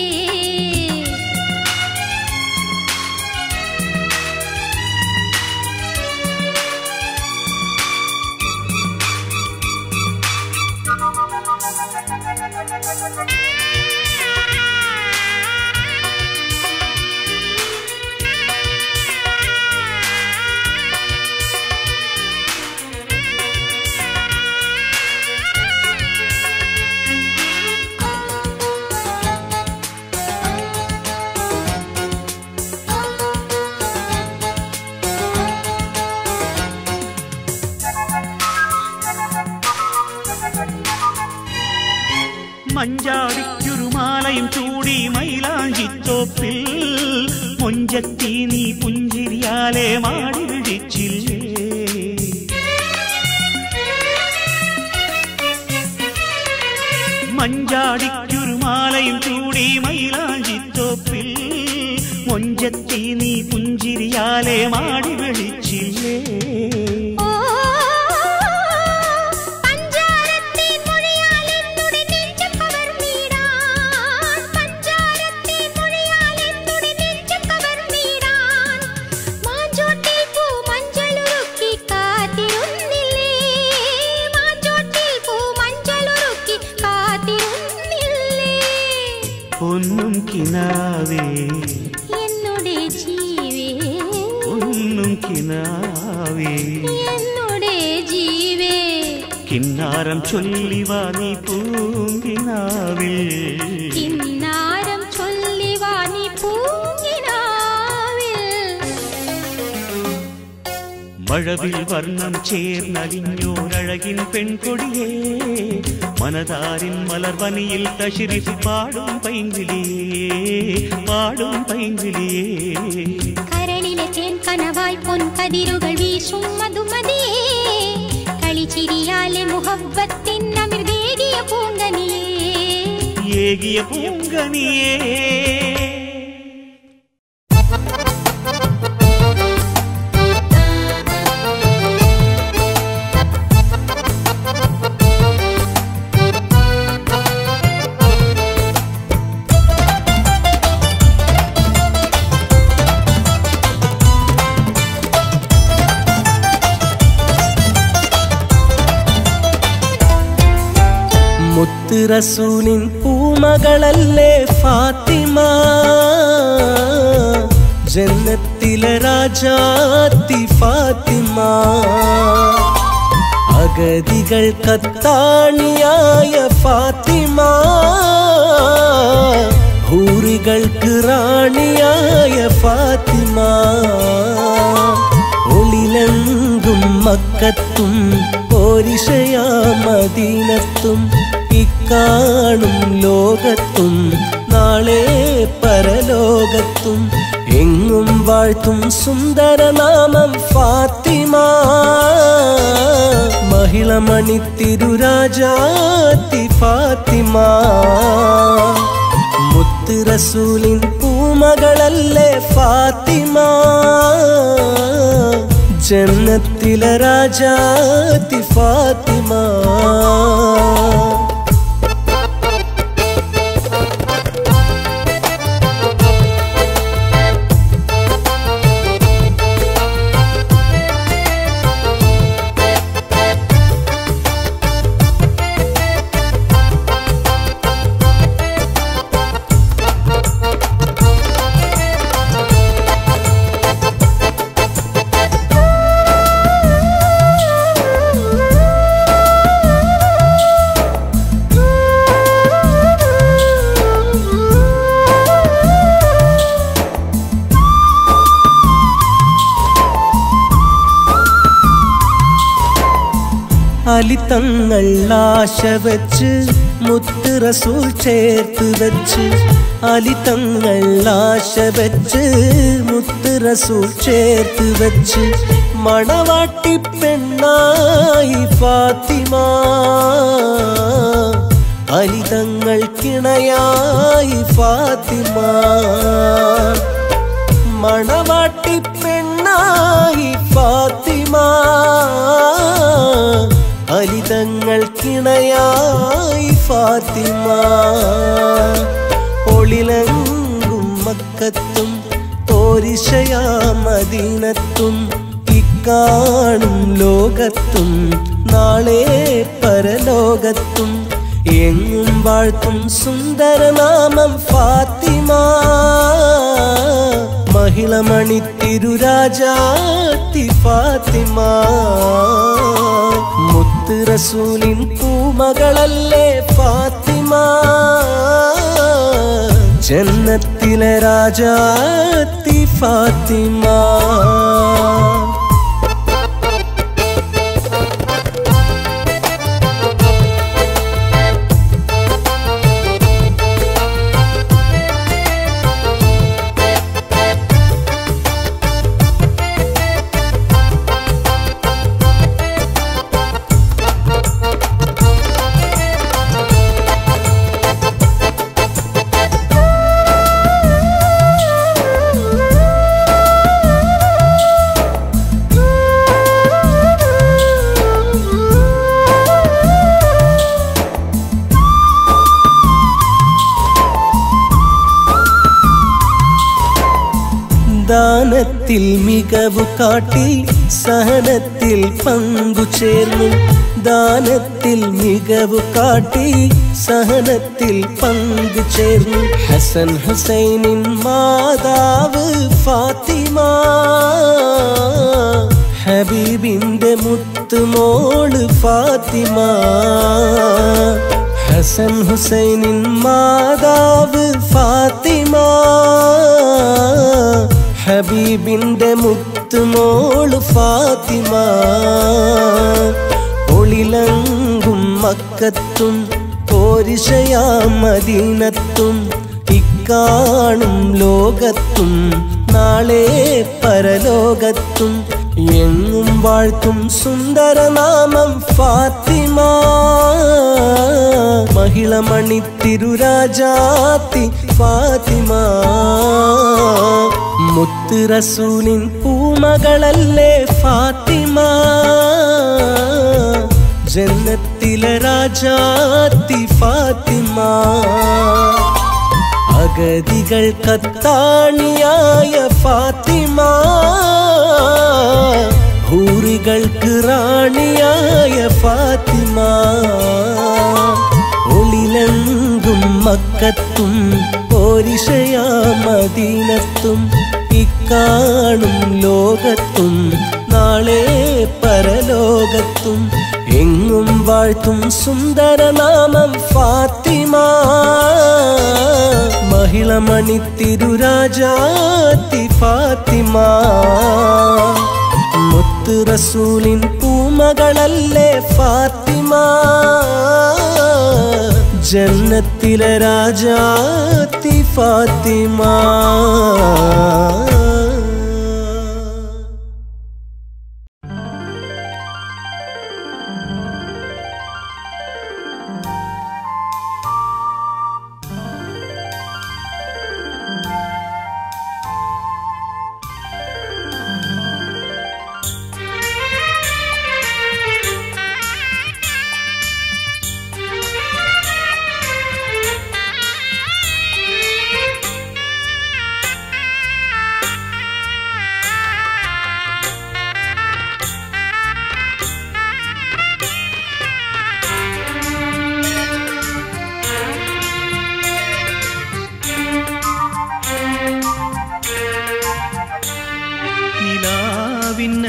മഞ്ചാടിക്കുരുമാലയും ചൂടി മൈലാഞ്ചിത്തോപ്പിൽ മൊഞ്ചത്തി നീ പുഞ്ചിരിയാലെ മാടി വിഴിച്ചില്ലേ മഞ്ചാടിക്കുരുമാലയും ചൂടി മൈലാഞ്ചിത്തോപ്പിൽ മൊഞ്ചത്തി നീ പുഞ്ചിരിയാലെ മാടി വിളിച്ചില്ലേ ഓ പഞ്ചാരത്തിൻ മൊഴിയാൽ എന്നുടെ നെഞ്ചം കവർന്നിടാൻ പഞ്ചാരത്തിൻ മൊഴിയാൽ എന്നുടെ നെഞ്ചം കവർന്നിടാൻ മാഞ്ചോട്ടിൽ പൂ മഞ്ചളുരുക്കി കാത്തിരുന്നില്ലേ മാഞ്ചോട്ടിൽ പൂ മഞ്ചളുരുക്കി കാത്തിരുന്നില്ലേ ഒന്നും കിനാവേ എന്നുടെ ജീവേ ഒന്നും കിനാവേ എന്നുടെ ജീവേ കിന്നാരം ചൊല്ലിവാ നീ പൂങ്കിനാവിൽ കിന്നാരം ചൊല്ലിവാനി പൂങ്ങിനാവിൽ മഴവിൽ വർണ്ണം ചേർന്നലിഞ്ഞോരഴകിൻ പെൺകൊടിയേ മനതാരിൻ മലർവനിയിൽ തശിരിഫ് പാടും പൈങ്കിളിയേ പാടും പൈങ്കിളിയേ കരളിലെ തേൻ കനവായി പൊൻകതിരുകൾ വീശും മധുമതിയേ കളിച്ചിരിയാലെ മുഹബത്തിൻ അമിർദേകിയ പൂങ്കനിയേ ഏകിയ പൂങ്കനിയേ ും മുത്ത് റസൂലിൻ പൂമകളല്ലേ ഫാത്തിമ ജന്നത്തിലെ രാജാത്തി ഫാത്തിമ അഗതികൾ കത്താണിയായ ഫാത്തിമ ഹൂറികൾക്ക് റാണിയായ ഫാത്തിമ ഒളിലെങ്കും മക്കത്തും പോരിഷയാ മദീനത്തും ഇക്കാണും ലോകത്തും നാളെ പരലോകത്തും എങ്ങും വാഴ്ത്തും സുന്ദരനാമം ഫാത്തിമ മഹിളമണി തിരുരാജാത്തി ഫാത്തിമ മുത്ത് റസൂലിൻ പൂമകളല്ലേ ഫാത്തിമ ജന്നത്തിലെ രാജാത്തി ഫാത്തിമ അലിത്തങ്ങൾ ആശ വെച്ച് മുത്ത് റസൂൽ ചേർത്ത് വെച്ച് അലിത്തങ്ങൾ ആശ വെച്ച് മുത്ത് റസൂൽ ചേർത്ത് വെച്ച് മണവാട്ടി പെണ്ണായി ഫാത്തിമ അലിതങ്ങൾ കിണയായി ഫാത്തിമ മണവാട്ടി പെണ്ണായി ഫാത്തിമ അലിതങ്ങൾ കിണയായി ഫാത്തിമ ഒളിലങ്കും മക്കത്തും ഓരിശയാ മദീനത്തും ഇക്കാണും ലോകത്തും നാളെ പരലോകത്തും എങ്ങും വാഴ്ത്തും സുന്ദരനാമം ഫാത്തിമ മഹിളമണി തിരുരാജാത്തി ഫാത്തിമ മുത്ത് റസൂലിൻ പൂമകളല്ലേ ഫാത്തിമ ജന്നത്തിലെ രാജാത്തി ഫാത്തിമ ദാനത്തിൽ മികവു കാട്ടി സഹനത്തിൽ പങ്കുചേർന്നു ദാനത്തിൽ മികവു കാട്ടി സഹനത്തിൽ പങ്കുചേർന്നു ഹസൻ ഹുസൈനിൻ മാതാവ് ഫാത്തിമ ഹബീബിന്റെ മുത്തുമോള് ഫാത്തിമ ഹസൻ ഹുസൈനിൻ മാതാവ് ഫാത്തിമ ഹബീബിന്റെ മുത്തുമോള് ഫാത്തിമ ഒളിലങ്കും മക്കത്തും പോരിഷയാ മദീനത്തും ഇക്കാണും ലോകത്തും നാളെ പരലോകത്തും എങ്ങും വാഴ്ത്തും സുന്ദരനാമം ഫാത്തിമ മഹിളമണി തിരുരാജാത്തി ഫാത്തിമ മുത്ത് റസൂലിൻ പൂമകളല്ലേ ഫാത്തിമ ജന്നത്തിലെ രാജാത്തി ഫാത്തിമ അഗതികൾ കത്താണിയായ ഫാത്തിമ ഹൂറികൾക്ക് റാണിയായ ഫാത്തിമ ഒളി മക്കത്തും പോരിഷയാ മദീനത്തും ഇക്കാണും ലോകത്തും നാളെ പരലോകത്തും എങ്ങും വാഴ്ത്തും സുന്ദരനാമം ഫാത്തിമ മഹിളമണി തിരുരാജാത്തി ഫാത്തിമ മുത്ത് റസൂലിൻ പൂമകളല്ലേ ഫാത്തിമ ജന്നത്തിലെ രാജാത്തി ഫാത്തിമ നിലാവിന്ന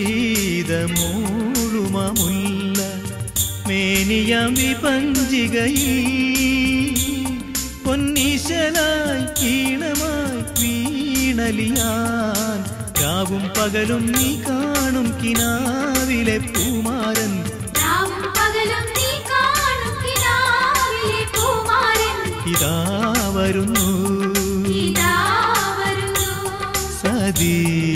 ശീതമൂഴുമമുല്ല മേനിയം വിപഞ്ചികയിൽ പൊന്നീശലായി ഈണമായി വീണലിയാൻ രാവും പകലും നീ കാണും കിനാവിലെ പൂമാരൻ രാവും പകലും നീ കാണും കിനാവിലെ പൂമാരൻ ഇതാ വരുന്നു ഇതാ വരുന്നു സതി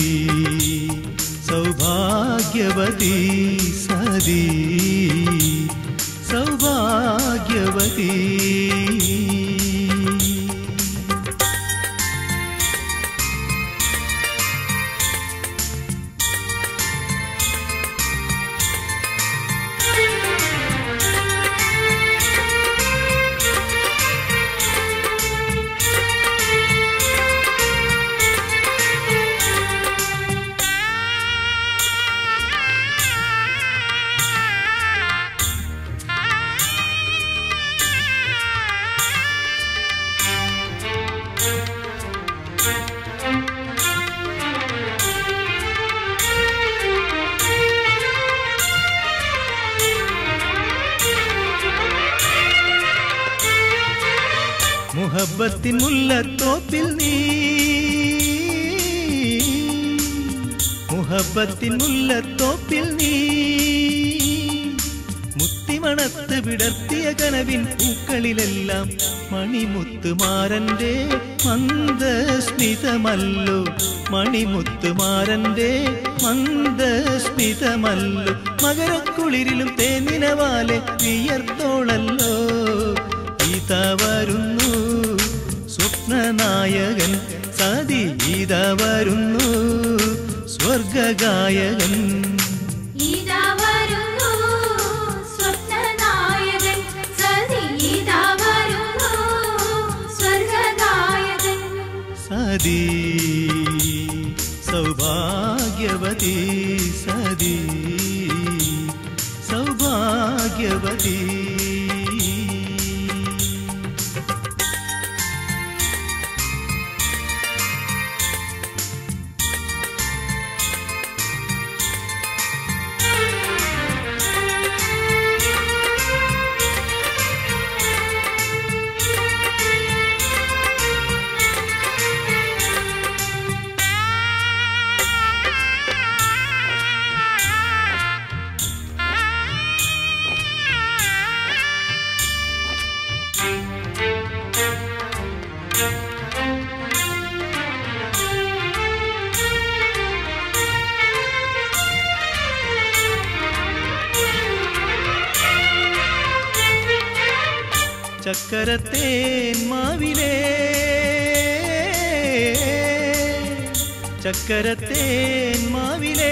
സൗഭാഗ്യവതി സതി സൗഭാഗ്യവതി മുഹബത്തിൻ മുല്ലത്തോപ്പിൽ നീ മുഹബത്തിൻ മുല്ലത്തോപ്പിൽ നീ മുത്തിമണത്ത് വിടർത്തിയ കനവിൻ പൂക്കളിലെല്ലാം മണിമുത്തുമാരന്റെ മന്ദസ്മിതമല്ലോ മണിമുത്തുമാരന്റെ മന്ദസ്മിതമല്ലോ മകരക്കുളിരിലും തേനിനവാലെ വിയർത്തോളല്ലോ ഗീത വരുന്നു സ്വപ്നനായകൻ സതി ഗീത വരുന്നു സ്വർഗഗായകൻ ഇതാ വരുന്നു സ്വപ്നനായകൻ സതി ഇതാ വരുന്നു സ്വർഗനായകൻ സതി സൗഭാഗ്യവതി സതി സൗഭാഗ്യവതി ചക്കരത്തേൻ മാവിലേ ചക്കരത്തേൻ മാവിലേ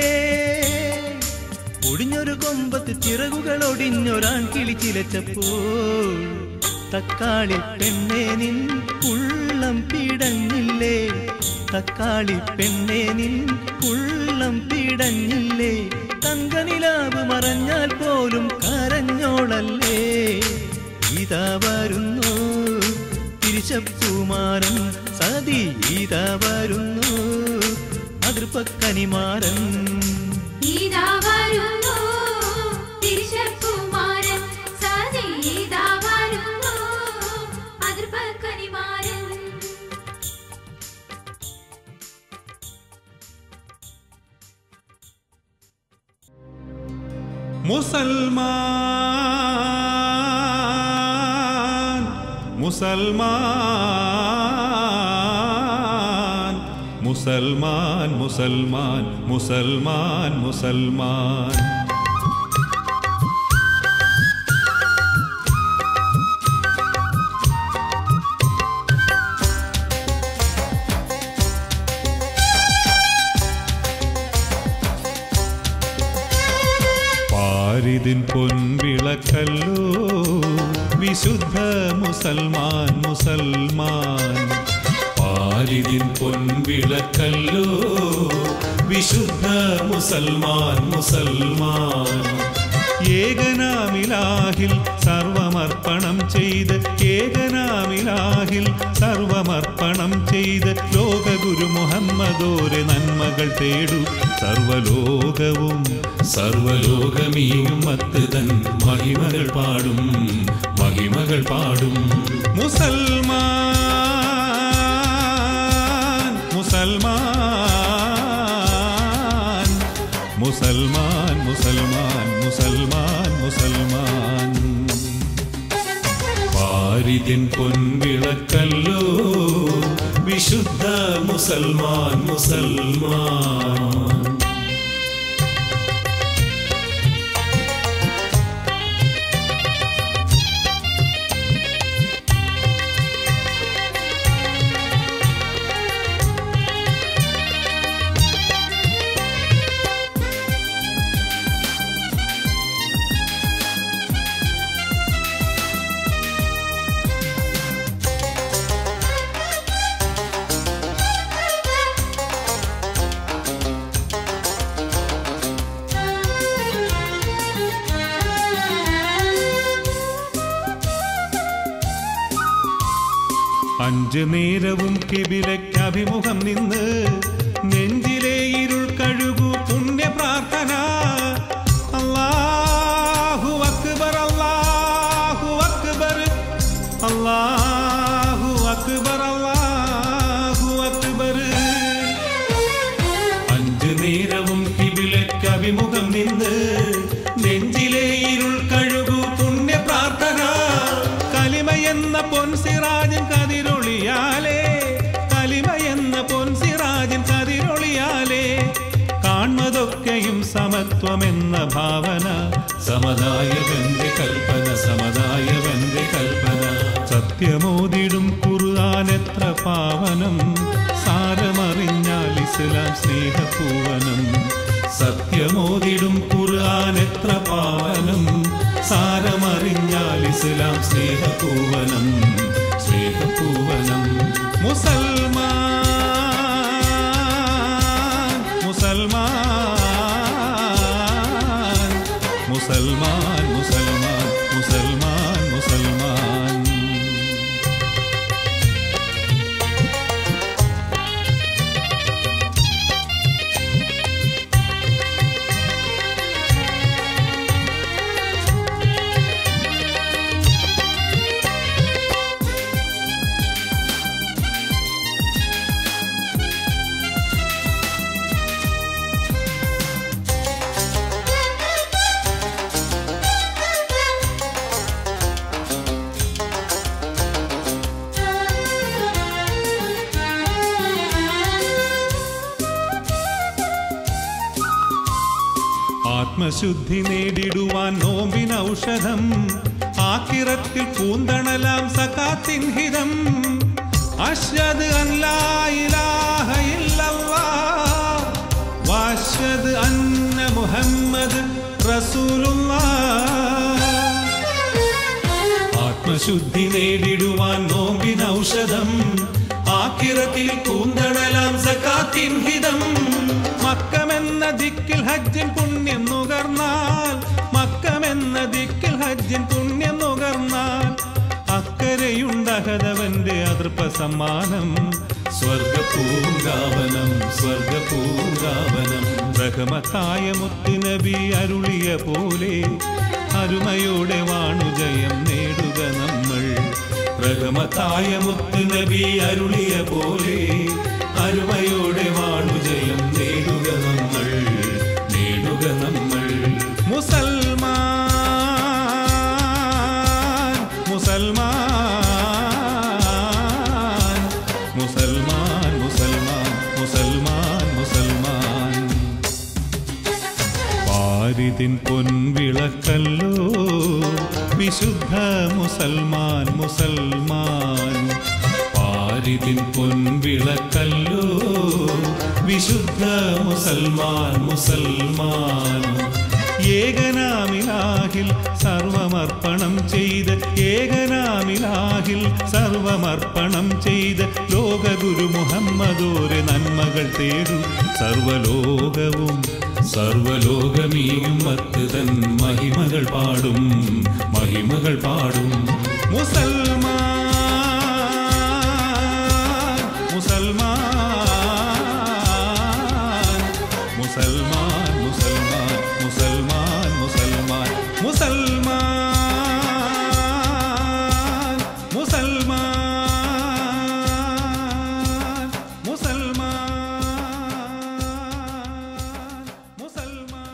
ഒടിഞ്ഞൊരു കൊമ്പത്ത് ചിറകുകൾ ഒടിഞ്ഞൊരാൺ കിളി ചിലച്ചപ്പോൾ തക്കാളി പെണ്ണേ നിൻ ഉള്ളം പിടഞ്ഞില്ലേ തക്കാളി പെണ്ണേ നിൻ ഉള്ളം പിടഞ്ഞില്ലേ തങ്കനിലാവ് മറഞ്ഞാൽ പോലും കരഞ്ഞോളല്ലേ ഇതാ വരുന്നു തിരിച്ചപ്പൂമാരൻ സതി ഇത വരുന്നു അതിർപ്പക്കനിമാരൻ ഇതാ വരുന്നു തിരിശക്കുമാരൻ സതി ഇതാ വരുന്നു അതിർപ്പക്കനിമാരൻ മുസൽമാൻ മുസൽമാൻ മുസൽമാൻ മുസൽമാൻ മുസൽമാൻ മുസൽമാൻ പാരിതിൻ പൊൻവിളക്കല്ലോ വിശുദ്ധ മുസൽമാൻ മുസൽമാൻ പാരിതിൻ പൊൻവിളക്കല്ലോ വിശുദ്ധ മുസൽമാൻ മുസൽമാൻ ഏകനാമിലാഹിൽ സർവമർപ്പണം ചെയ്ത് ഏകനാമിലാഹിൽ സർവമർപ്പണം ചെയ്ത് ലോകഗുരു മുഹമ്മദോരെ നന്മകൾ തേടു സർവലോകവും സർവലോകമീയും മത്തുതൻ മഹിമകൾ പാടും മഹിമകൾ പാടും മുസൽമാൻ മുസൽമാൻ മുസൽമാൻ മുസൽമാൻ മുസൽമാൻ മുസൽമാൻ പാരിതിൻ പൊൻവിളക്കല്ലോ വിശുദ്ധ മുസൽമാൻ മുസൽമാൻ അഞ്ചു നേരവും കിബിലയ്ക്കഭിമുഖം നിന്ന് നെഞ്ചിലെ ഇരുൾ കഴുകു പുണ്യ പ്രാർത്ഥന അല്ലാഹു അക്ബർ അല്ലാഹു അക്ബർ അല്ലാഹു അക്ബർ അല്ലാഹു അക്ബർ അഞ്ചു നേരവും കിബിലയ്ക്കഭിമുഖം നിന്ന് നെഞ്ചിലെ ഇരുൾ കഴുകു പുണ്യ പ്രാർത്ഥന കലിമ എന്ന പൊൻസിറാജൻ കതിരൊളിയാലേ കലിമ എന്ന പൊൻസിറാജൻ കതിരൊളിയാലേ കാൺമതൊക്കെയും സമത്വമെന്ന ഭാവന സമതായവന്റെ കൽപ്പന സമതായവന്റെ കൽപ്പന സത്യമോതിടും ഖുർആൻ എത്ര പാവനം സാരമറിഞ്ഞാൽ ഇസ്ലാം സ്നേഹപൂവനം സത്യമോതിടും ഖുർആൻ എത്ര പാവനം സാരമറിഞ്ഞാൽ ഇസ്ലാം സ്നേഹപൂവനം സ്നേഹപൂവനം മുസൽമാൻ മുസൽമാൻ മുസൽമാൻ മുസൽമാൻ മുസൽമാൻ മുസൽമാൻ ആത്മശുദ്ധി നേടിടുവാൻ നോമ്പിൻ ഔഷധം ആക്കിറത്തിൽ പൂന്തണലാം സകാത്തിൻ ഹിതം അശ്വദ് അല്ലാഹ ഇല്ലല്ലാഹ് വാശ്വദ് അന്ന മുഹമ്മദ് റസൂലുള്ളാഹ് ആത്മശുദ്ധി നേടിടുവാൻ നോമ്പിൻ ഔഷധം ആക്കിറത്തിൽ പൂന്തണലാം സക്കാത്തിൻ ഹിതം മക്കമെന്ന ദിക്കിൽ ഹജ്ജിൻ പുണ്യം നുകർന്നാൽ മക്കമെന്ന ദിക്കിൽ ഹജ്ജിൻ പുണ്യം നുകർന്നാൽ അക്കരയുണ്ടഹതവന്റെ അതിർ സമ്മാനം സ്വർഗപൂങ്കാവനം സ്വർഗപൂങ്കാവനം റഹമത്തായ മുത്തുനബി അരുളിയ പോലെ അരുമയോടെ വാണു ജയം നേടുക നമ്മൾ റഹമത്തായ മുത്തുനബി അരുളിയ പോലെ അരുമയോടെ വാണു ജയം നേടുക നമ്മൾ നേടുക നമ്മൾ മുസൽമാൻ മുസൽമാൻ മുസൽമാൻ മുസൽമാൻ മുസൽമാൻ മുസൽമാൻ പാരിതിൻ പൊൻവിളക്കല്ലോ വിശുദ്ധ മുസൽമാൻ മുസൽമാൻ പാരിതിൻ പൊൻവിളക്കല്ലോ വിശുദ്ധ മുസൽമാൻ മുസൽമാൻ ഏകനാമിലാഹിൽ സർവമർപ്പണം ചെയ്ത് ഏകനാമിലാഹിൽ സർവമർപ്പണം ചെയ്ത് ലോകഗുരു മുഹമ്മദോരെ നന്മകൾ തേടു സർവലോകവും സർവലോകമീയും മത്തുതൻ മഹിമകൾ പാടും മഹിമകൾ പാടും മുസൽമാൻ മുസൽമാൻ മുസൽമാൻ മുസൽമാൻ മുസൽമാൻ മുസൽമാൻ മുസൽമാൻ മുസൽമാൻ മുസൽമാൻ മുസൽമാൻ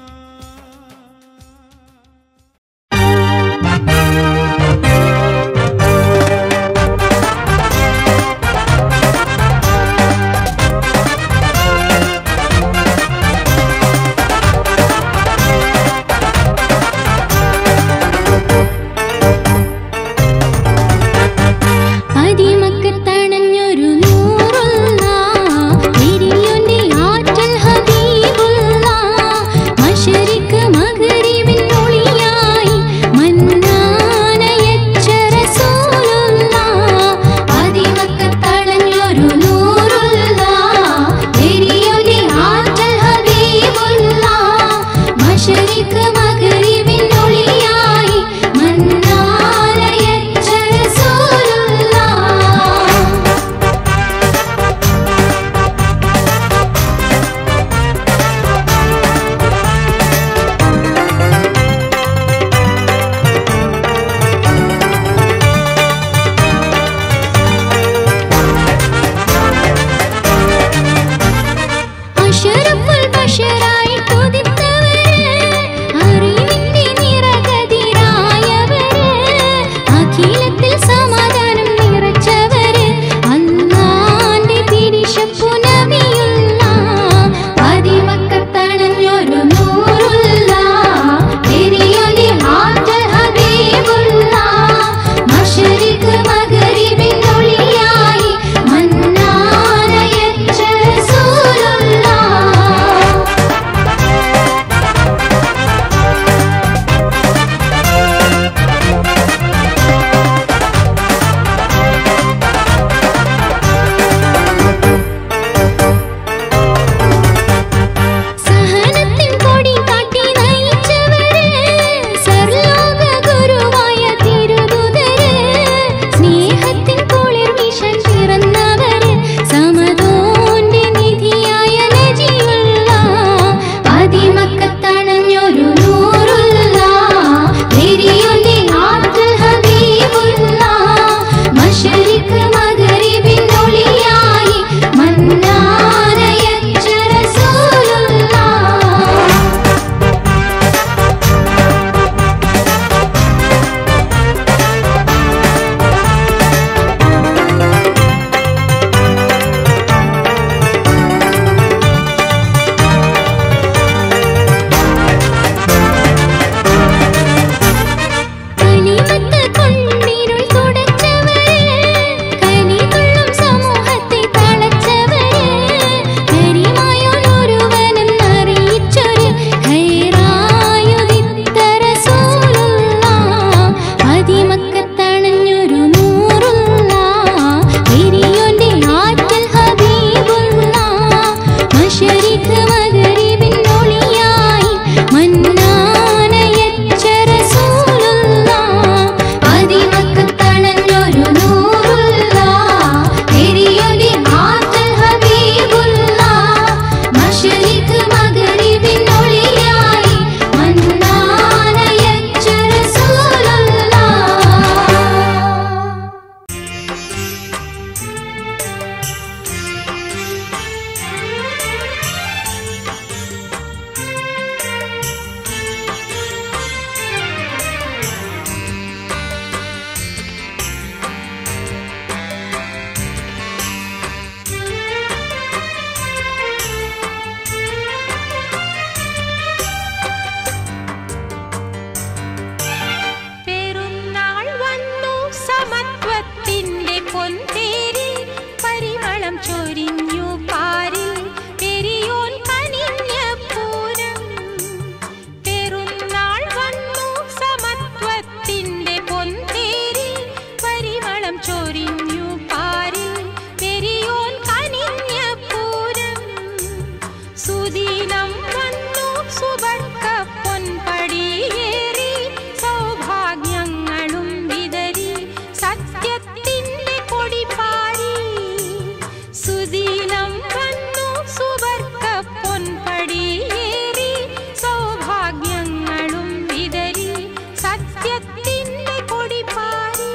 സുദിനം വന്നു സുവർക്ക പൊൻപടിയേറി സൗഭാഗ്യങ്ങളും വിതറി സത്യത്തിന്റെ കൊടിപാരി സുദിനം വന്നു സുവർക്ക പൊൻപടിയേറി സൗഭാഗ്യങ്ങളും വിതറി സത്യത്തിന്റെ കൊടിപാരി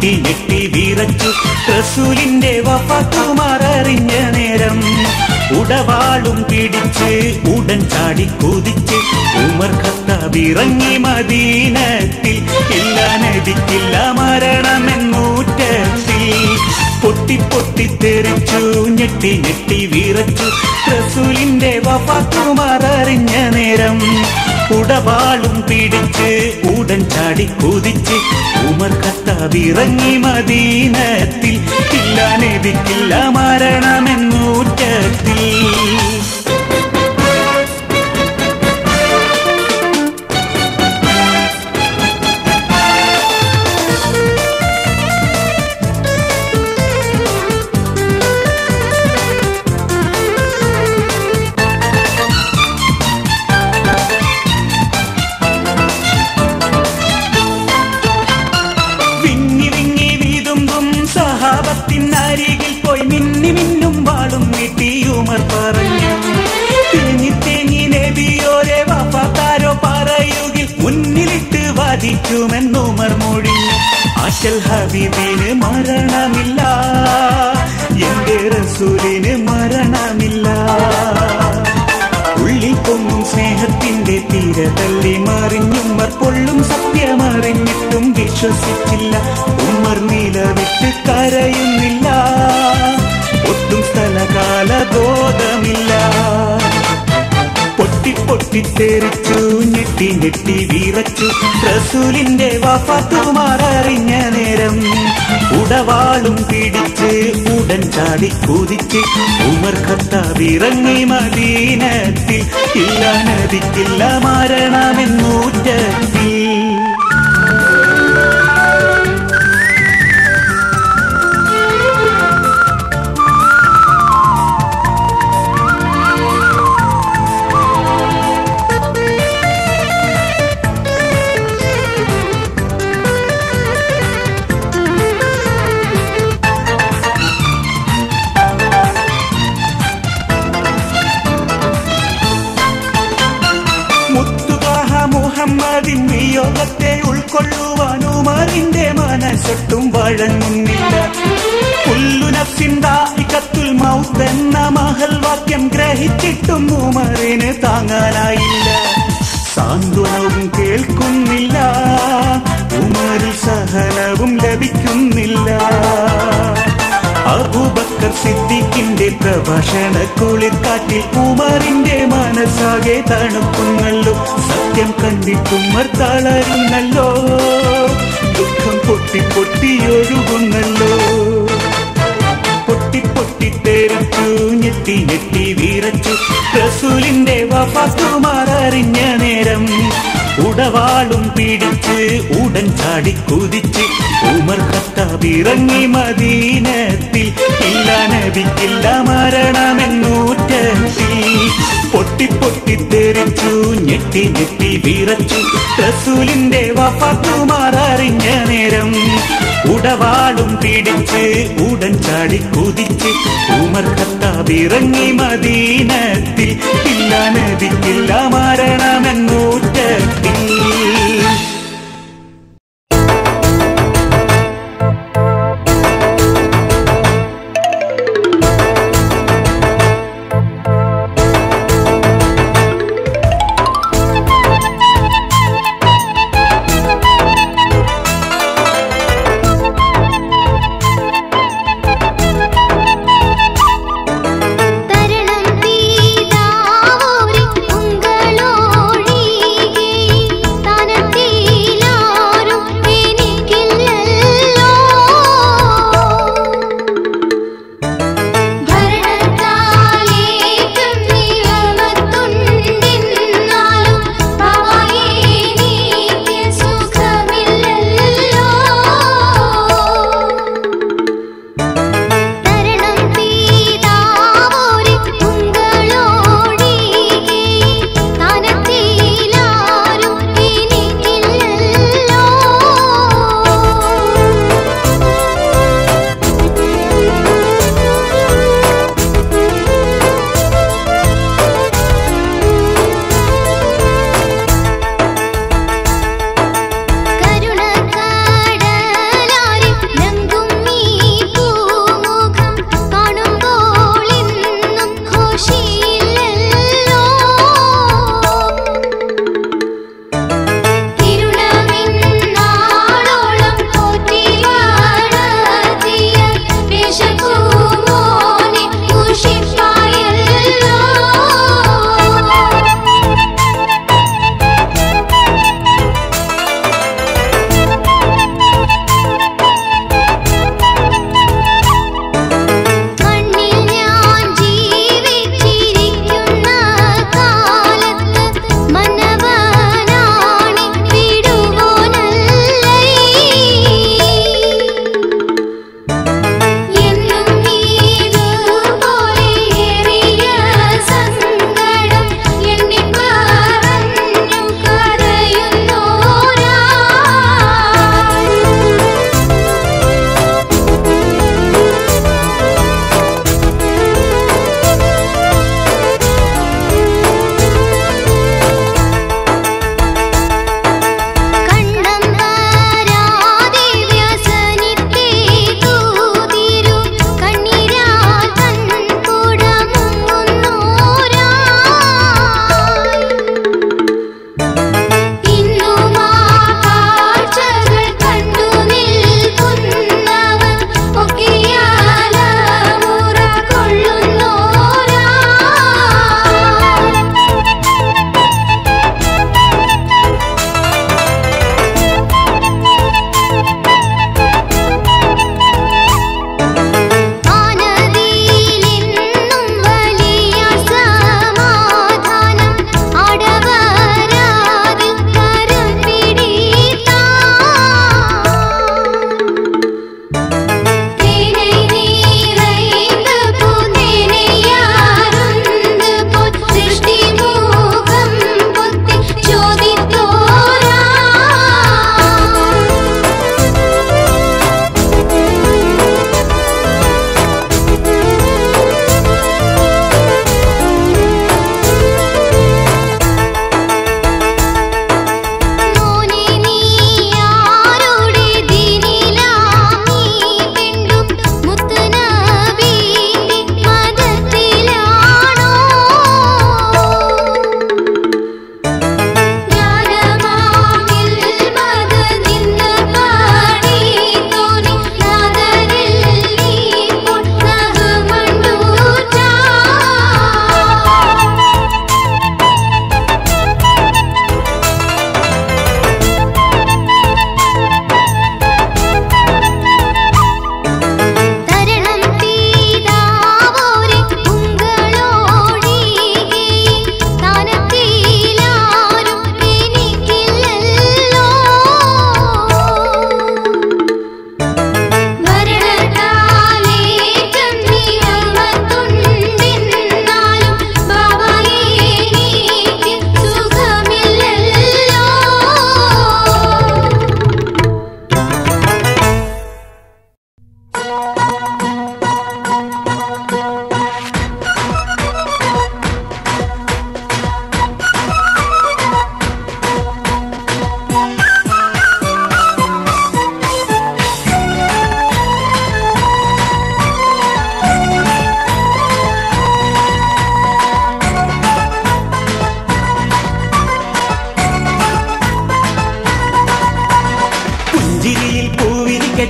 ഞെട്ടി ഞെട്ടി വിറച്ചു റസൂലിന്റെ വഫാത്തുമാററിഞ്ഞ നേരം ഉടവാളും പിടിച്ച് ഉടൻ ചാടി കുതിച്ച് ഉമർ ഖത്താബ് ഇറങ്ങി മദീനത്തിൽ ഇല്ല നദിക്കില്ല മരണമെന്നൂറ്റത്തിൽ പൊട്ടി പൊട്ടി തെറിച്ചു ഞെട്ടി ഞെട്ടി വിറച്ചു റസൂലിന്റെ വഫാത്തുമാററിഞ്ഞ നേരം ഉടവാളും പിടിച്ച് ഉടൻ ചാടി കുതിച്ച് ഉമർ ഖത്താബ് ഇറങ്ങി മദീനത്തിൽ ഇല്ല നബിക്കില്ല മരണമെന്നൂറ്റത്തിൽ വിങ്ങി വിങ്ങി വീതുമ്പും സഹാബത്തിനരികിൽ പോയി മിന്നി മിന്നും വാളും നീട്ടി ഉമർ പറഞ്ഞു തേങ്ങി തേങ്ങി നബിയോരെ വഫാത്താരോ പറയുകിൽ മുന്നിലിട്ട് വാദിക്കുമെന്ന് ഉമർ മൊഴിഞ്ഞു ആശൽ ഹബീബിന് മരണമില്ല എന്റെ റസൂലിന് മരണമില്ല ഉള്ളിൽ പൊങ്ങും സ്നേഹത്തിന്റെ തീര തള്ളി മറിഞ്ഞുമ്മർ പൊള്ളും സത്യമറിഞ്ഞിട്ടും വിശ്വസിച്ചില്ല ഉമ്മർ നിലവിട്ട് കരയുന്നില്ല ഒട്ടും സ്ഥലകാല ബോധമില്ല പൊട്ടി പൊട്ടി തെറിച്ചു ഞെട്ടി ഞെട്ടി വീറച്ചു റസൂലിന്റെ വഫാത്തുമാററിഞ്ഞ നേരം ഉടവാളും പിടിച്ച് ഉടൻ ചാടി കുതിച്ച് ഉമർ ഖത്താബ് ഇറങ്ങി മദീനത്തിൽ ഇല്ല നദിക്കില്ല മരണമെന്നൂറ്റത്തിൽ മുത്തുകാഹ മുഹമ്മദിൻ വിയോഗത്തെ ഉൾക്കൊള്ളുവാൻ ഉമറിന്റെ മനസ്സൊട്ടും വഴങ്ങുന്നില്ല പുല്ലുനഫിന്തായിക്കത്തുൽ മൗത്ത് എന്ന മഹൽ വാക്യം ഗ്രഹിച്ചിട്ടും ഉമറിന് താങ്ങാനായില്ല സാന്ത്വനവും കേൾക്കുന്നില്ല ഉമറിൽ സഹനവും ലഭിക്കുന്നില്ല അബൂബക്കർ സിദ്ദീഖിന്റെ പ്രഭാഷണ കുളിർക്കാറ്റിൽ ഉമറിന്റെ മനസ്സാകെ തണുക്കുന്നല്ലോ സത്യം കണ്ടിട്ടുമർ തളരുന്നല്ലോ ദുഃഖം പൊട്ടി പൊട്ടി ഒഴുകുന്നല്ലോ പൊട്ടി പൊട്ടി തെറിച്ചു ഞെട്ടി ഞെട്ടി വീറച്ചു റസൂലിന്റെ വഫാത്തുമാററിഞ്ഞ നേരം ഉടവാളും പിടിച്ച് ഉടൻ ചാടി കുതിച്ച് ഉമർ ഖത്താബ് ഇറങ്ങി മദീനത്തിൽ ഇല്ല നബിക്കില്ല മരണമെന്നൂറ്റത്തിൽ പൊട്ടി പൊട്ടി തെറിച്ചു ഞെട്ടി ഞെട്ടി വിറച്ചു റസൂലിന്റെ വഫാത്തുമാററിഞ്ഞ നേരം ഉടവാളും പിടിച്ച് ഉടൻ ചാടി കുതിച്ച് ഉമർ ഖത്താബ് ഇറങ്ങി മദീനത്തിൽ ഇല്ല നദിക്കില്ല മരണമെന്നൂറ്റത്തിൽ തരണം തീ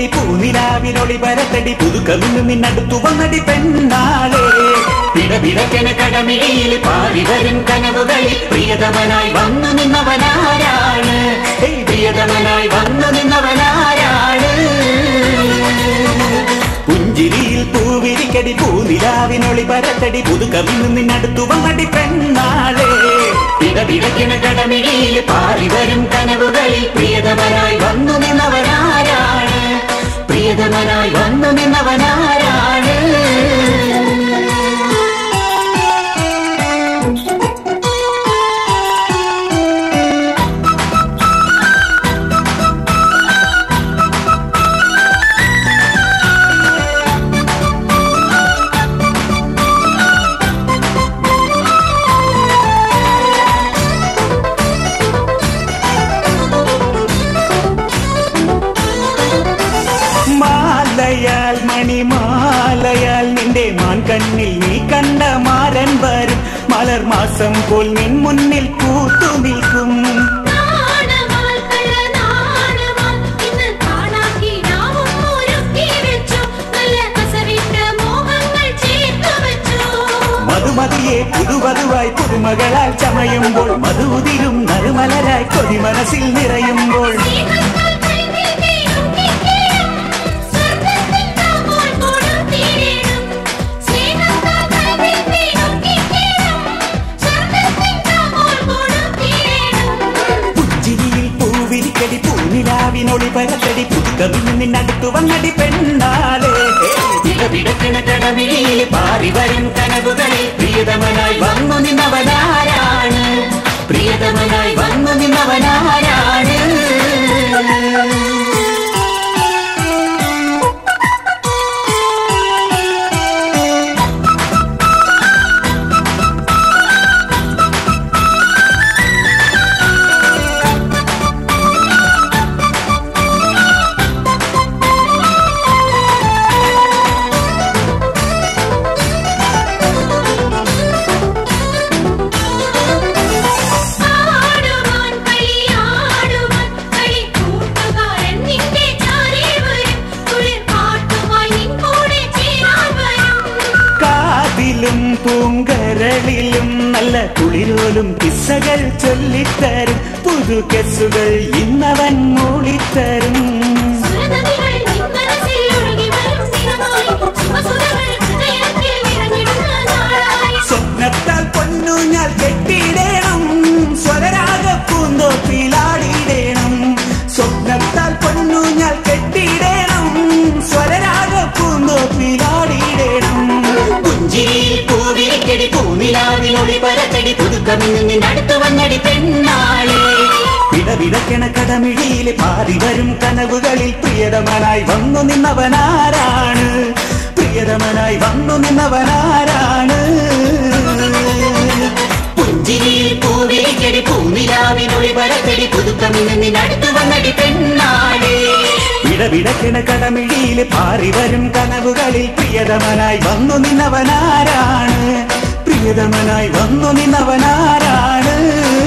പൂവിരിക്കടി പൂനിലാവിനൊളി പരത്തടി പുതുക്കമിന്ന് നിന്നടുത്തു വന്നടി പെണ്ണാളെ പിടപിടക്കന കടമിഴിയിൽ പാറി വരും കനവുകളിൽ പ്രിയതമനായി വന്നു നിന്നവനാരാണ് ഏയ് പ്രിയതമനായി വന്നു നിന്നവനാരാണ് പുഞ്ചിരിയിൽ പൂവിരിക്കടി പൂനിലാവിനൊളി പരത്തടി പുതുക്കമിന്ന് നിന്നടുത്തു വന്നടി പെണ്ണാളെ പിടപിടക്കന കടമിഴിയിൽ പാറി വരും കനവുകളിൽ പ്രിയതമനായി വന്നു നിന്നവനാരാണ് പ്രിയതമനായി വന്നു നിന്നവനാരാണ് മാലയാൽ മണിമാലയാൽ നിന്റെ മാൻകണ്ണിൽ നീ കണ്ട മാരൻ വരും മലർ മാസം പോൽ നിൻ മുന്നിൽ കൂത്തു നിൽക്കും നാണമാൽ കള്ള നാണമാൽ ഇന്ന് കാണാക്കിടാവും ഒരുക്കി വെച്ചു നല്ല കസവിട്ട മോഹങ്ങൾ ചേർത്തു വെച്ചു മധുമതിയെ പുതുവധുവായി പുതുമകളാൽ ചമയുമ്പോൾ മധുതിരും നറുമലരായി കൊതി മനസ്സിൽ നിറയുമ്പോൾ സ്നേഹത്താൽ കൈവിൽ വീഴും കിക്കിടും സ്വർഗ്ഗത്തിൻ താക്കോൽ കൂടും തീരിടും സ്നേഹത്താൽ കൈവിൽ വീഴും കിക്കിടും സ്വർഗ്ഗത്തിൻ താക്കോൽ കൂടും തീരിടും പുഞ്ചിരിയിൽ പൂവിരിക്കടി പൂനിലാവിനൊളി പരത്തടി പുതുക്കമിന്ന് നിന്നടുത്തു വന്നടി പെണ്ണാളെ വിടവിടക്കണ കടമിഴിയിൽ പാറി വരും കനവുകളിൽ പ്രിയതമനായി വന്നു നിന്നവനാരാണ് പ്രിയതമനായി വന്നു നിന്നവനാരാണ് ആടുവാൻ കളിയാടുവാൻ കളിക്കൂട്ടുകാരൻ നിന്റെ ചാരേ വരും കുളിർ പാട്ടുമായി നിൻ കൂടെ ചേരാൻ വരും കാതിലും പൂങ്കരളിലും നല്ല കുളിരോലും കിസ്സകൾ ചൊല്ലിത്തരും പുതു കെസുകൾ ഇന്നവൻ മൂളിത്തരും സുരനദികൾ നിൻ മനസ്സിൽ ഒഴുകി വരും സ്ഥിരമായി സുമസുരകൾ ഹൃദയത്തിൽ നിറഞ്ഞിടുന്ന നാളായി സ്വപ്നത്താൽ പൊന്നു ഞാൻ കെട്ടിയിടേണം സ്വരരാഗ പൂന്തോപ്പിലാടിയിടേണം സ്വപ്നത്താൽ പൊന്നു ഞാൻ കെട്ടിയിടേണം സ്വരരാഗ പൂന്തോപ്പിലാടിയിടേണം പുഞ്ചിരിയിൽ പൂവിരിക്കടി പൂനിലാവിനൊളി പരത്തടി പുതുക്കമിന്ന് നിന്നടുത്ത് വന്നടി പെണ്ണാളെ വിടവിടക്കണ കടമിഴിയിൽ പാറി വരും കനവുകളിൽ പ്രിയതമനായി വന്നു നിന്നവനാരാണ് പ്രിയതമനായി വന്നു നിന്നവനാരാണ് പുഞ്ചിരിയിൽ പൂവിരിക്കടി പൂനിലാവിനൊളി പരത്തടി പുതുക്കമിന്ന് നിന്നടുത്ത് വന്നടി പെണ്ണാളെ വിടവിടക്കണ കടമിഴിയിൽ പാറി വരും കനവുകളിൽ പ്രിയതമനായി വന്നു നിന്നവനാരാണ് പ്രിയതമനായി വന്നു നിന്നവനാരാണ്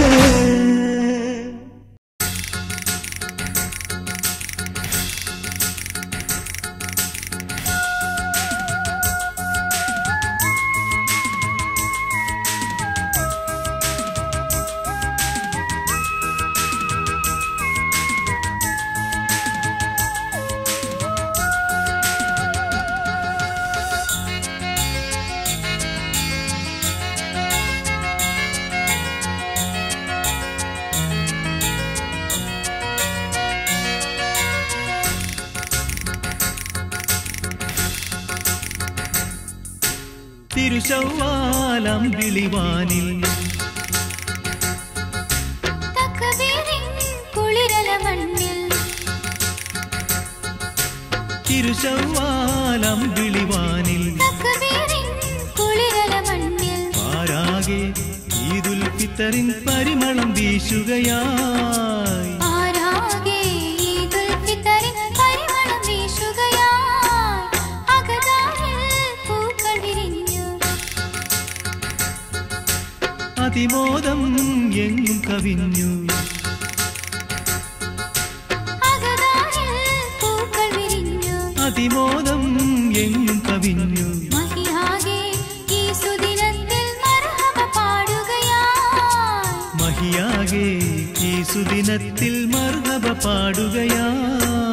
തിരുശവാലം വിളിവാനിൽ തക്കവീരിൻ കുളിരല മണ്ണിൽ തിരുശവാലം വിളിവാനിൽ തക്കവീരിൻ കുളിരല മണ്ണിൽ പാരാകെ ഈദുൽ ഫിത്തറിൻ പരിമളം വീശുകയായി ആരാകെ ഈദുൽ ഫിത്തറിൻ പരിമളം വീശുകയായി അകതാരിൽ പൂക്കൾ വിരിഞ്ഞു അതിമോദം എങ്ങും കവിഞ്ഞു അകതാരിൽ പൂക്കൾ വിരിഞ്ഞു അതിമോദം എങ്ങും കവിഞ്ഞു മഹിയാകെ ഈ സുദിനത്തിൽ മർഹബ പാടുകയായി മഹിയാകെ ഈ സുദിനത്തിൽ മർഹബ പാടുകയായി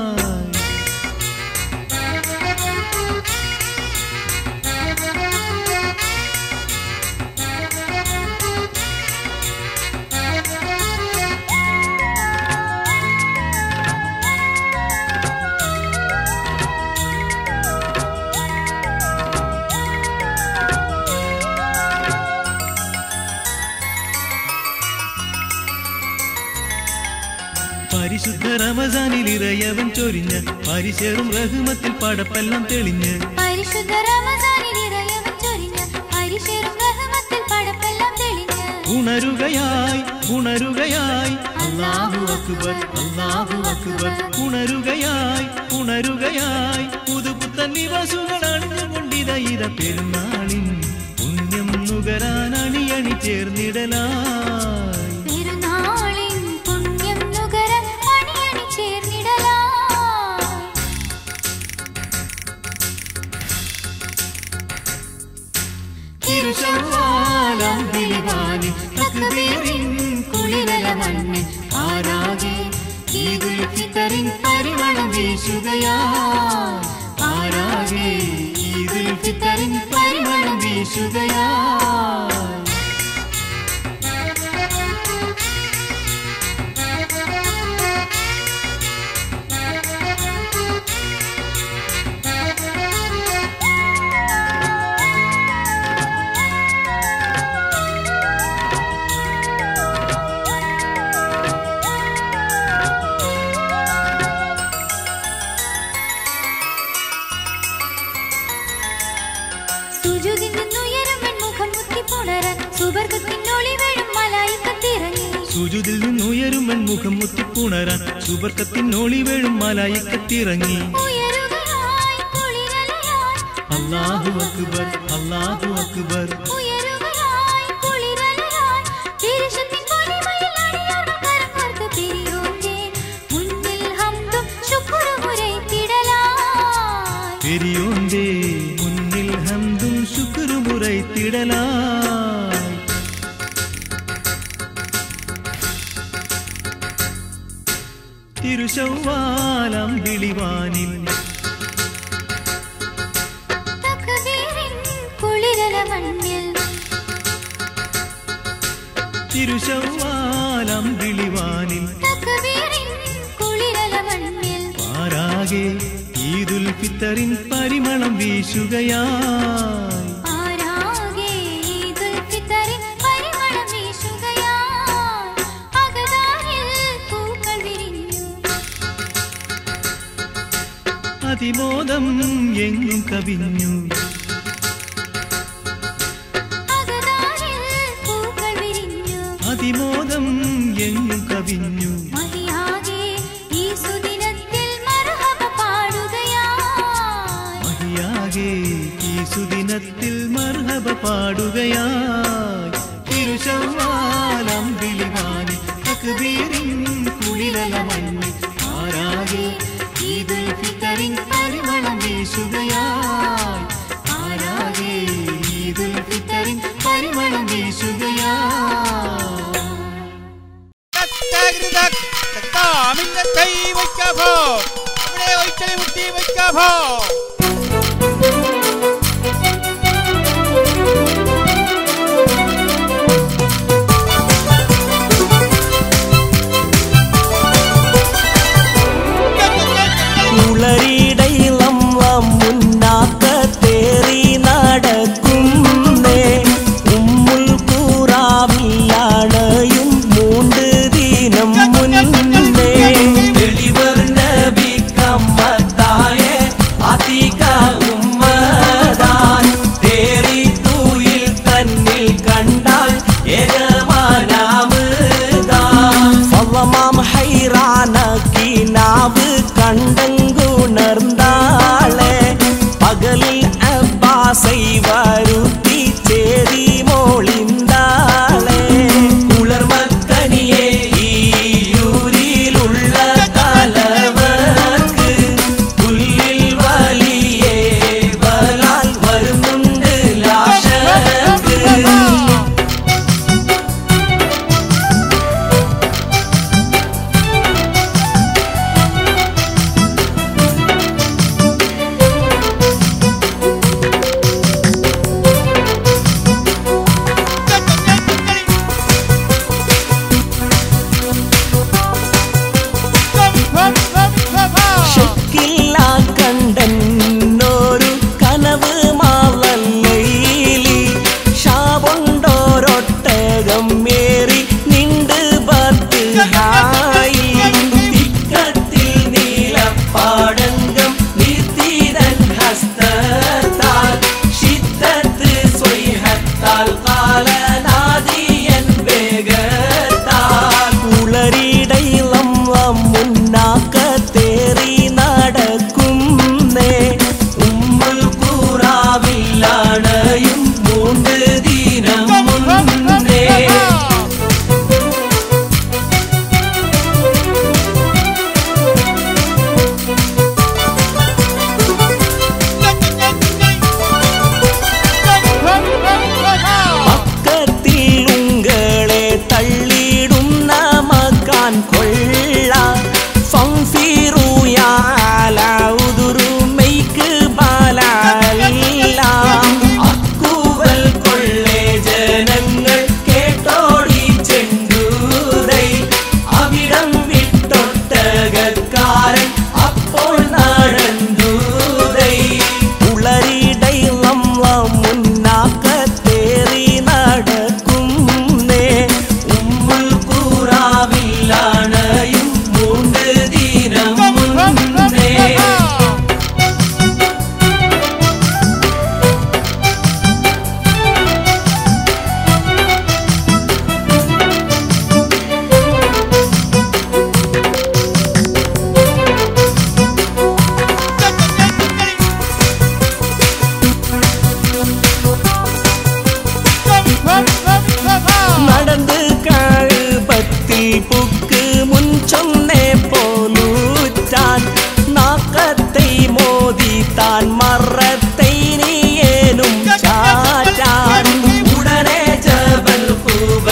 പരിശുദ്ധ റമസാനിൽ ഇറയവൻ ചൊരിഞ്ഞ് പരിശേറും റഹ്മത്തിൽ പടപ്പെല്ലാം തെളിഞ്ഞ് പരിശുദ്ധ റമദാനിൽ ഇറയവൻ ചൊരിഞ്ഞ് പരിശേറും റഹ്മത്തിൽ പടപ്പെല്ലാം തെളിഞ്ഞ് ഉണരുകയായി ഉണരുകയായി അല്ലാഹു അക്ബർ അല്ലാഹു അക്ബർ ഉണരുകയായി ഉണരുകയായി പുതുപുത്തൻ നിവാസുകൾ അണിഞ്ഞുകൊണ്ടിത ഇത പെരുന്നാളിൻ പുണ്യം നുകരാൻ അണിയണി ചേർന്നിടലായി പെരുന്നാളിൻ പുണ്യം നുകര അണിയണി ചേർന്നിടലായി തിരുശവാലം ദിലിവാനി തക്ബീറിൻ കുളിരല മണ്ണിൽ ആരാകെ ഈദുൽ ഫിത്തറിൻ പരിമളം വീശുകയായി ആരാകെ ഈദുൽ ഫിത്തറിൻ പരിമളം വീശുകയായി സുജുദിൽ നിന്നുയരും മുഖം മുത്തിപ്പുണരാൻ സുബർഗത്തിനൊളി വീഴും മലായിക്കത്തിറങ്ങി സുജുതിൽ നിന്നുയരും മുഖം മുത്തിപ്പുണരാൻ സുബർക്കത്തിനോളി വീഴും മലായിക്കത്തിറങ്ങി ഉയരുകയായി കുളിരലയായി അല്ലാഹു അക്ബർ അല്ലാഹു അക്ബർ ഉയരുകയായി കുളിരലയായി തിരുശത്തിൻ പൊലിമയിൽ അണിയാടും കരം കോർത്ത് പിരിയോന്റെ മുന്നിൽ ഹംദും ശുക്റും ഉരൈത്തിടലായി പെരിയോന്റെ മുന്നിൽ ഹംദും ശുക്രുമുറൈത്തിടലായി തിരുശവാലം വിളിവാനിൽ തക്ബീറിൻ കുളിരല മണ്ണിൽ തിരുശവാലം വിളിവാനിൽ തക്ബീറിൻ കുളിരല മണ്ണിൽ ആരാകെ ഈദുൽ ഫിത്തറിൻ പരിമളം വീശുകയായി ആരാകെ ഈദുൽ ഫിത്തറിൻ പരിമളം വീശുകയായി അകതാരിൽ പൂക്കൾ വിരിഞ്ഞു അതിമോദം എങ്ങും കവിഞ്ഞു അകതാരിൽ പൂക്കൾ വിരിഞ്ഞു അതിമോദം എങ്ങും കവിഞ്ഞു മഹിയാകെ ഈ സുദിനത്തിൽ മർഹബ പാടുകയായി മഹിയാകെ ഈ സുദിനത്തിൽ മർഹബ പാടുകയായി തിരുശവാലം വിളിവാനി തക്ബീറിൻ കുളിരല മണ്ണിൽ ആരാകെ ഈദുൽ ഫിത്തറിൻ പരിമളം വീശുകയായി ആരാകെ ഈദുൽ ഫിത്തറിൻ പരിമളം വീശുകയായി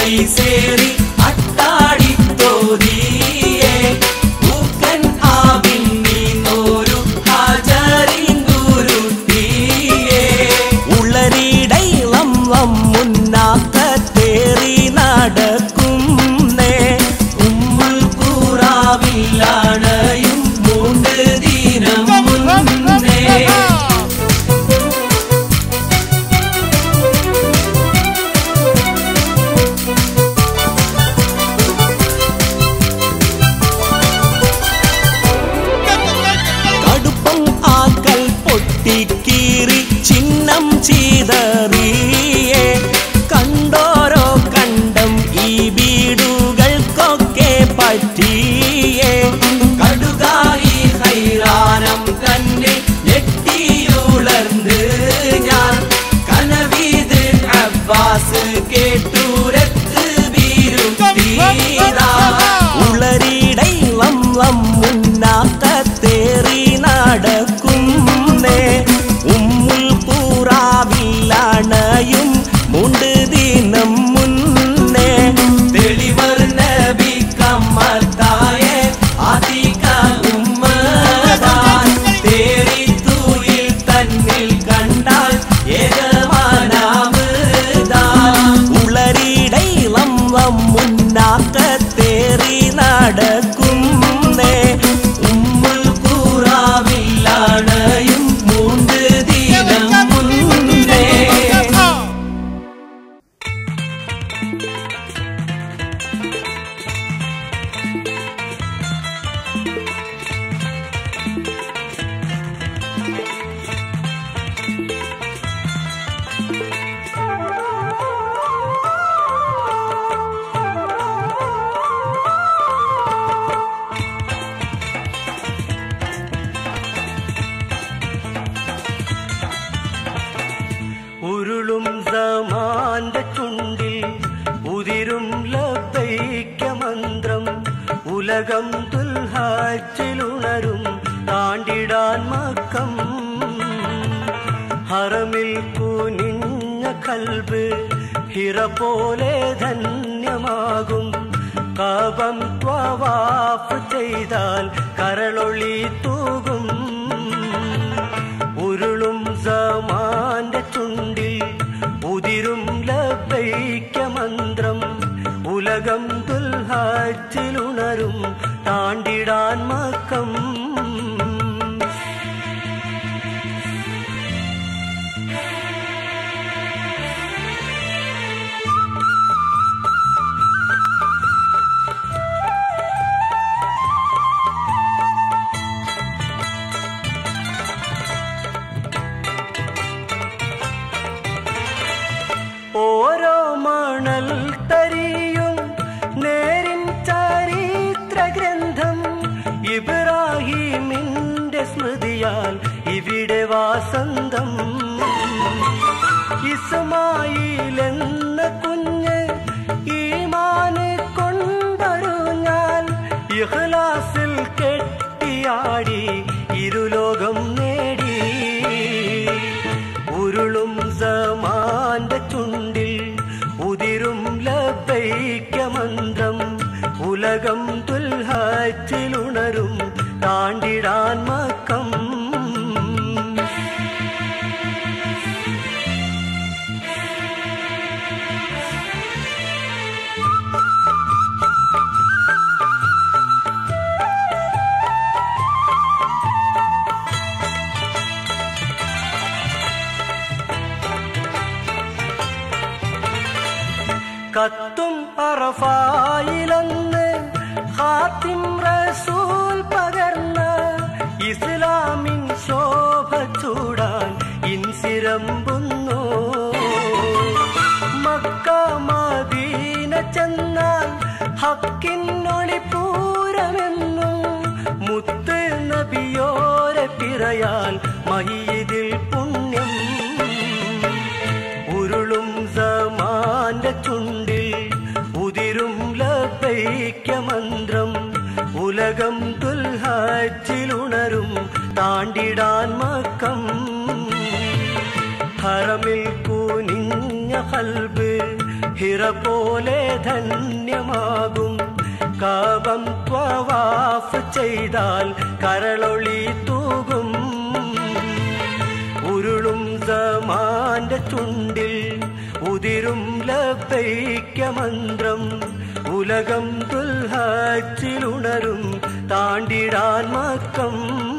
പൈസേറി അട്ടാടിത്തോതിയേ പൂക്കൻ ആവിൻ നീന്നോരു ഹാജറിൻ ഗുരുട്ടിയേ ഉള്ളരിടയിളം മുന്നാക്കത്തേറി നടക്കുന്നേ ഉമ്മുൽ കൂറാവില്ലാണയും മൂന്ന് ദിനം മുന്നേ കടുപ്പം ആക്കൽ പൊട്ടിക്കീറി ചിഹ്നം ചീതറിയേ കണ്ടോരോ കണ്ടം ഈ വീടുകൾക്കൊക്കെ പറ്റിയേ കടുകായി ഹൈറാനം തന്നെ ഞെട്ടിയുളർന്ന് ഞാൻ കനവീത് അബ്ബാസ് കേട്ടൂരത്ത് വീരുത്തീരാ ഉളരിടയിളം മുന്നാക്കത്തേറി നടക്കുന്നേ ഉമ്മുൽ കൂറാവില്ലണയും മൂണ്ട് ദിനം മുന്നേ തെളിവർ നബി കമ്മത്തായ ആദിക ഉമ്മതാൻ തേറി തൂയിൽ തന്നിൽ കണ്ടാൽ ഏകമാനാമതാൻ ഉളരിടയിളം മുന്നാക്കത്തേറി നടക്കുന്നേ ഉമ്മുൽ കൂറാവില്ലണയും മൂന്ന് ദിനം മുന്നേ ഉരുളും സമാന്റെ ചുണ്ടിൽ ഉതിരും ലബൈക്ക മന്ത്രം ഉലകം തുൽഹാച്ചിലുണരും താണ്ടിടാൻ മക്കം ഹറമിൽ കുനിഞ്ഞ കൽബ് ഹിറ പോലെ ധന്യമാകും കപം ത്വവാഫ് ചെയ്താൽ കരളൊളി തൂകും ഉരുളും സമാന്റെ ചുണ്ടിൽ ഉതിരും ലബൈക്ക മന്ത്രം ഉലകം ദുൽഹാച്ചിലുണരും താണ്ടിടാൻ മക്കം ഓരോ മണൽ തരിയും നേരിൻ ചരിത്ര ഗ്രന്ഥം ഇബ്രാഹിമിന്റെ സ്മൃതിയാൽ ഇവിടെ വാസന്തം ഇസ്മായിൽ എന്ന കുഞ്ഞ് ഈമാന് കൊണ്ടൊരുഞ്ഞാൽ ഇഖ്ലാസിൽ കെട്ടിയാടി ഇരുലോകം നേടി ഉരുളും സമാന്റെ ചുണ്ടിൽ ഉതിരും ലബൈക്ക മന്ത്രം ഉലകം തുൽഹാച്ചിലുണരും താണ്ടിടാൻ മക്കം കത്തും അറഫായിലന്ന് ഹാത്തിം റസൂൽ പകർന്ന ഇസ്ലാമിൻ ശോഭ ചൂടാൻ ഇൻസിരമ്പുന്നു മക്ക മദീന ചെന്നാൽ ഹക്കിനൊളി പൂരമെന്നും മുത്ത് നബിയോരെ പിറയാൽ മയ്യതിൽ പുണ്യം ഉരുളും സമാന്റെ ചുണ്ടിൽ ഉതിരും ലബൈക്ക മന്ത്രം ഉലകം ദുൽഹജ്ജിലുണരും താണ്ടിടാൻ മക്കം ഹറമിൽ കുനിഞ്ഞ കൽബ് ഹിറ പോലെ ധന്യമാകും കാപം ത്വവാഫ് ചെയ്താൽ കരളൊളി തൂകും ഉരുളും സമാന്റെ ചുണ്ടിൽ ഉതിരും ലഭ്യയ്ക്ക മന്ത്രം ഉലകം ദുൽഹച്ചിലുണരും താണ്ടിടാൻ മക്കം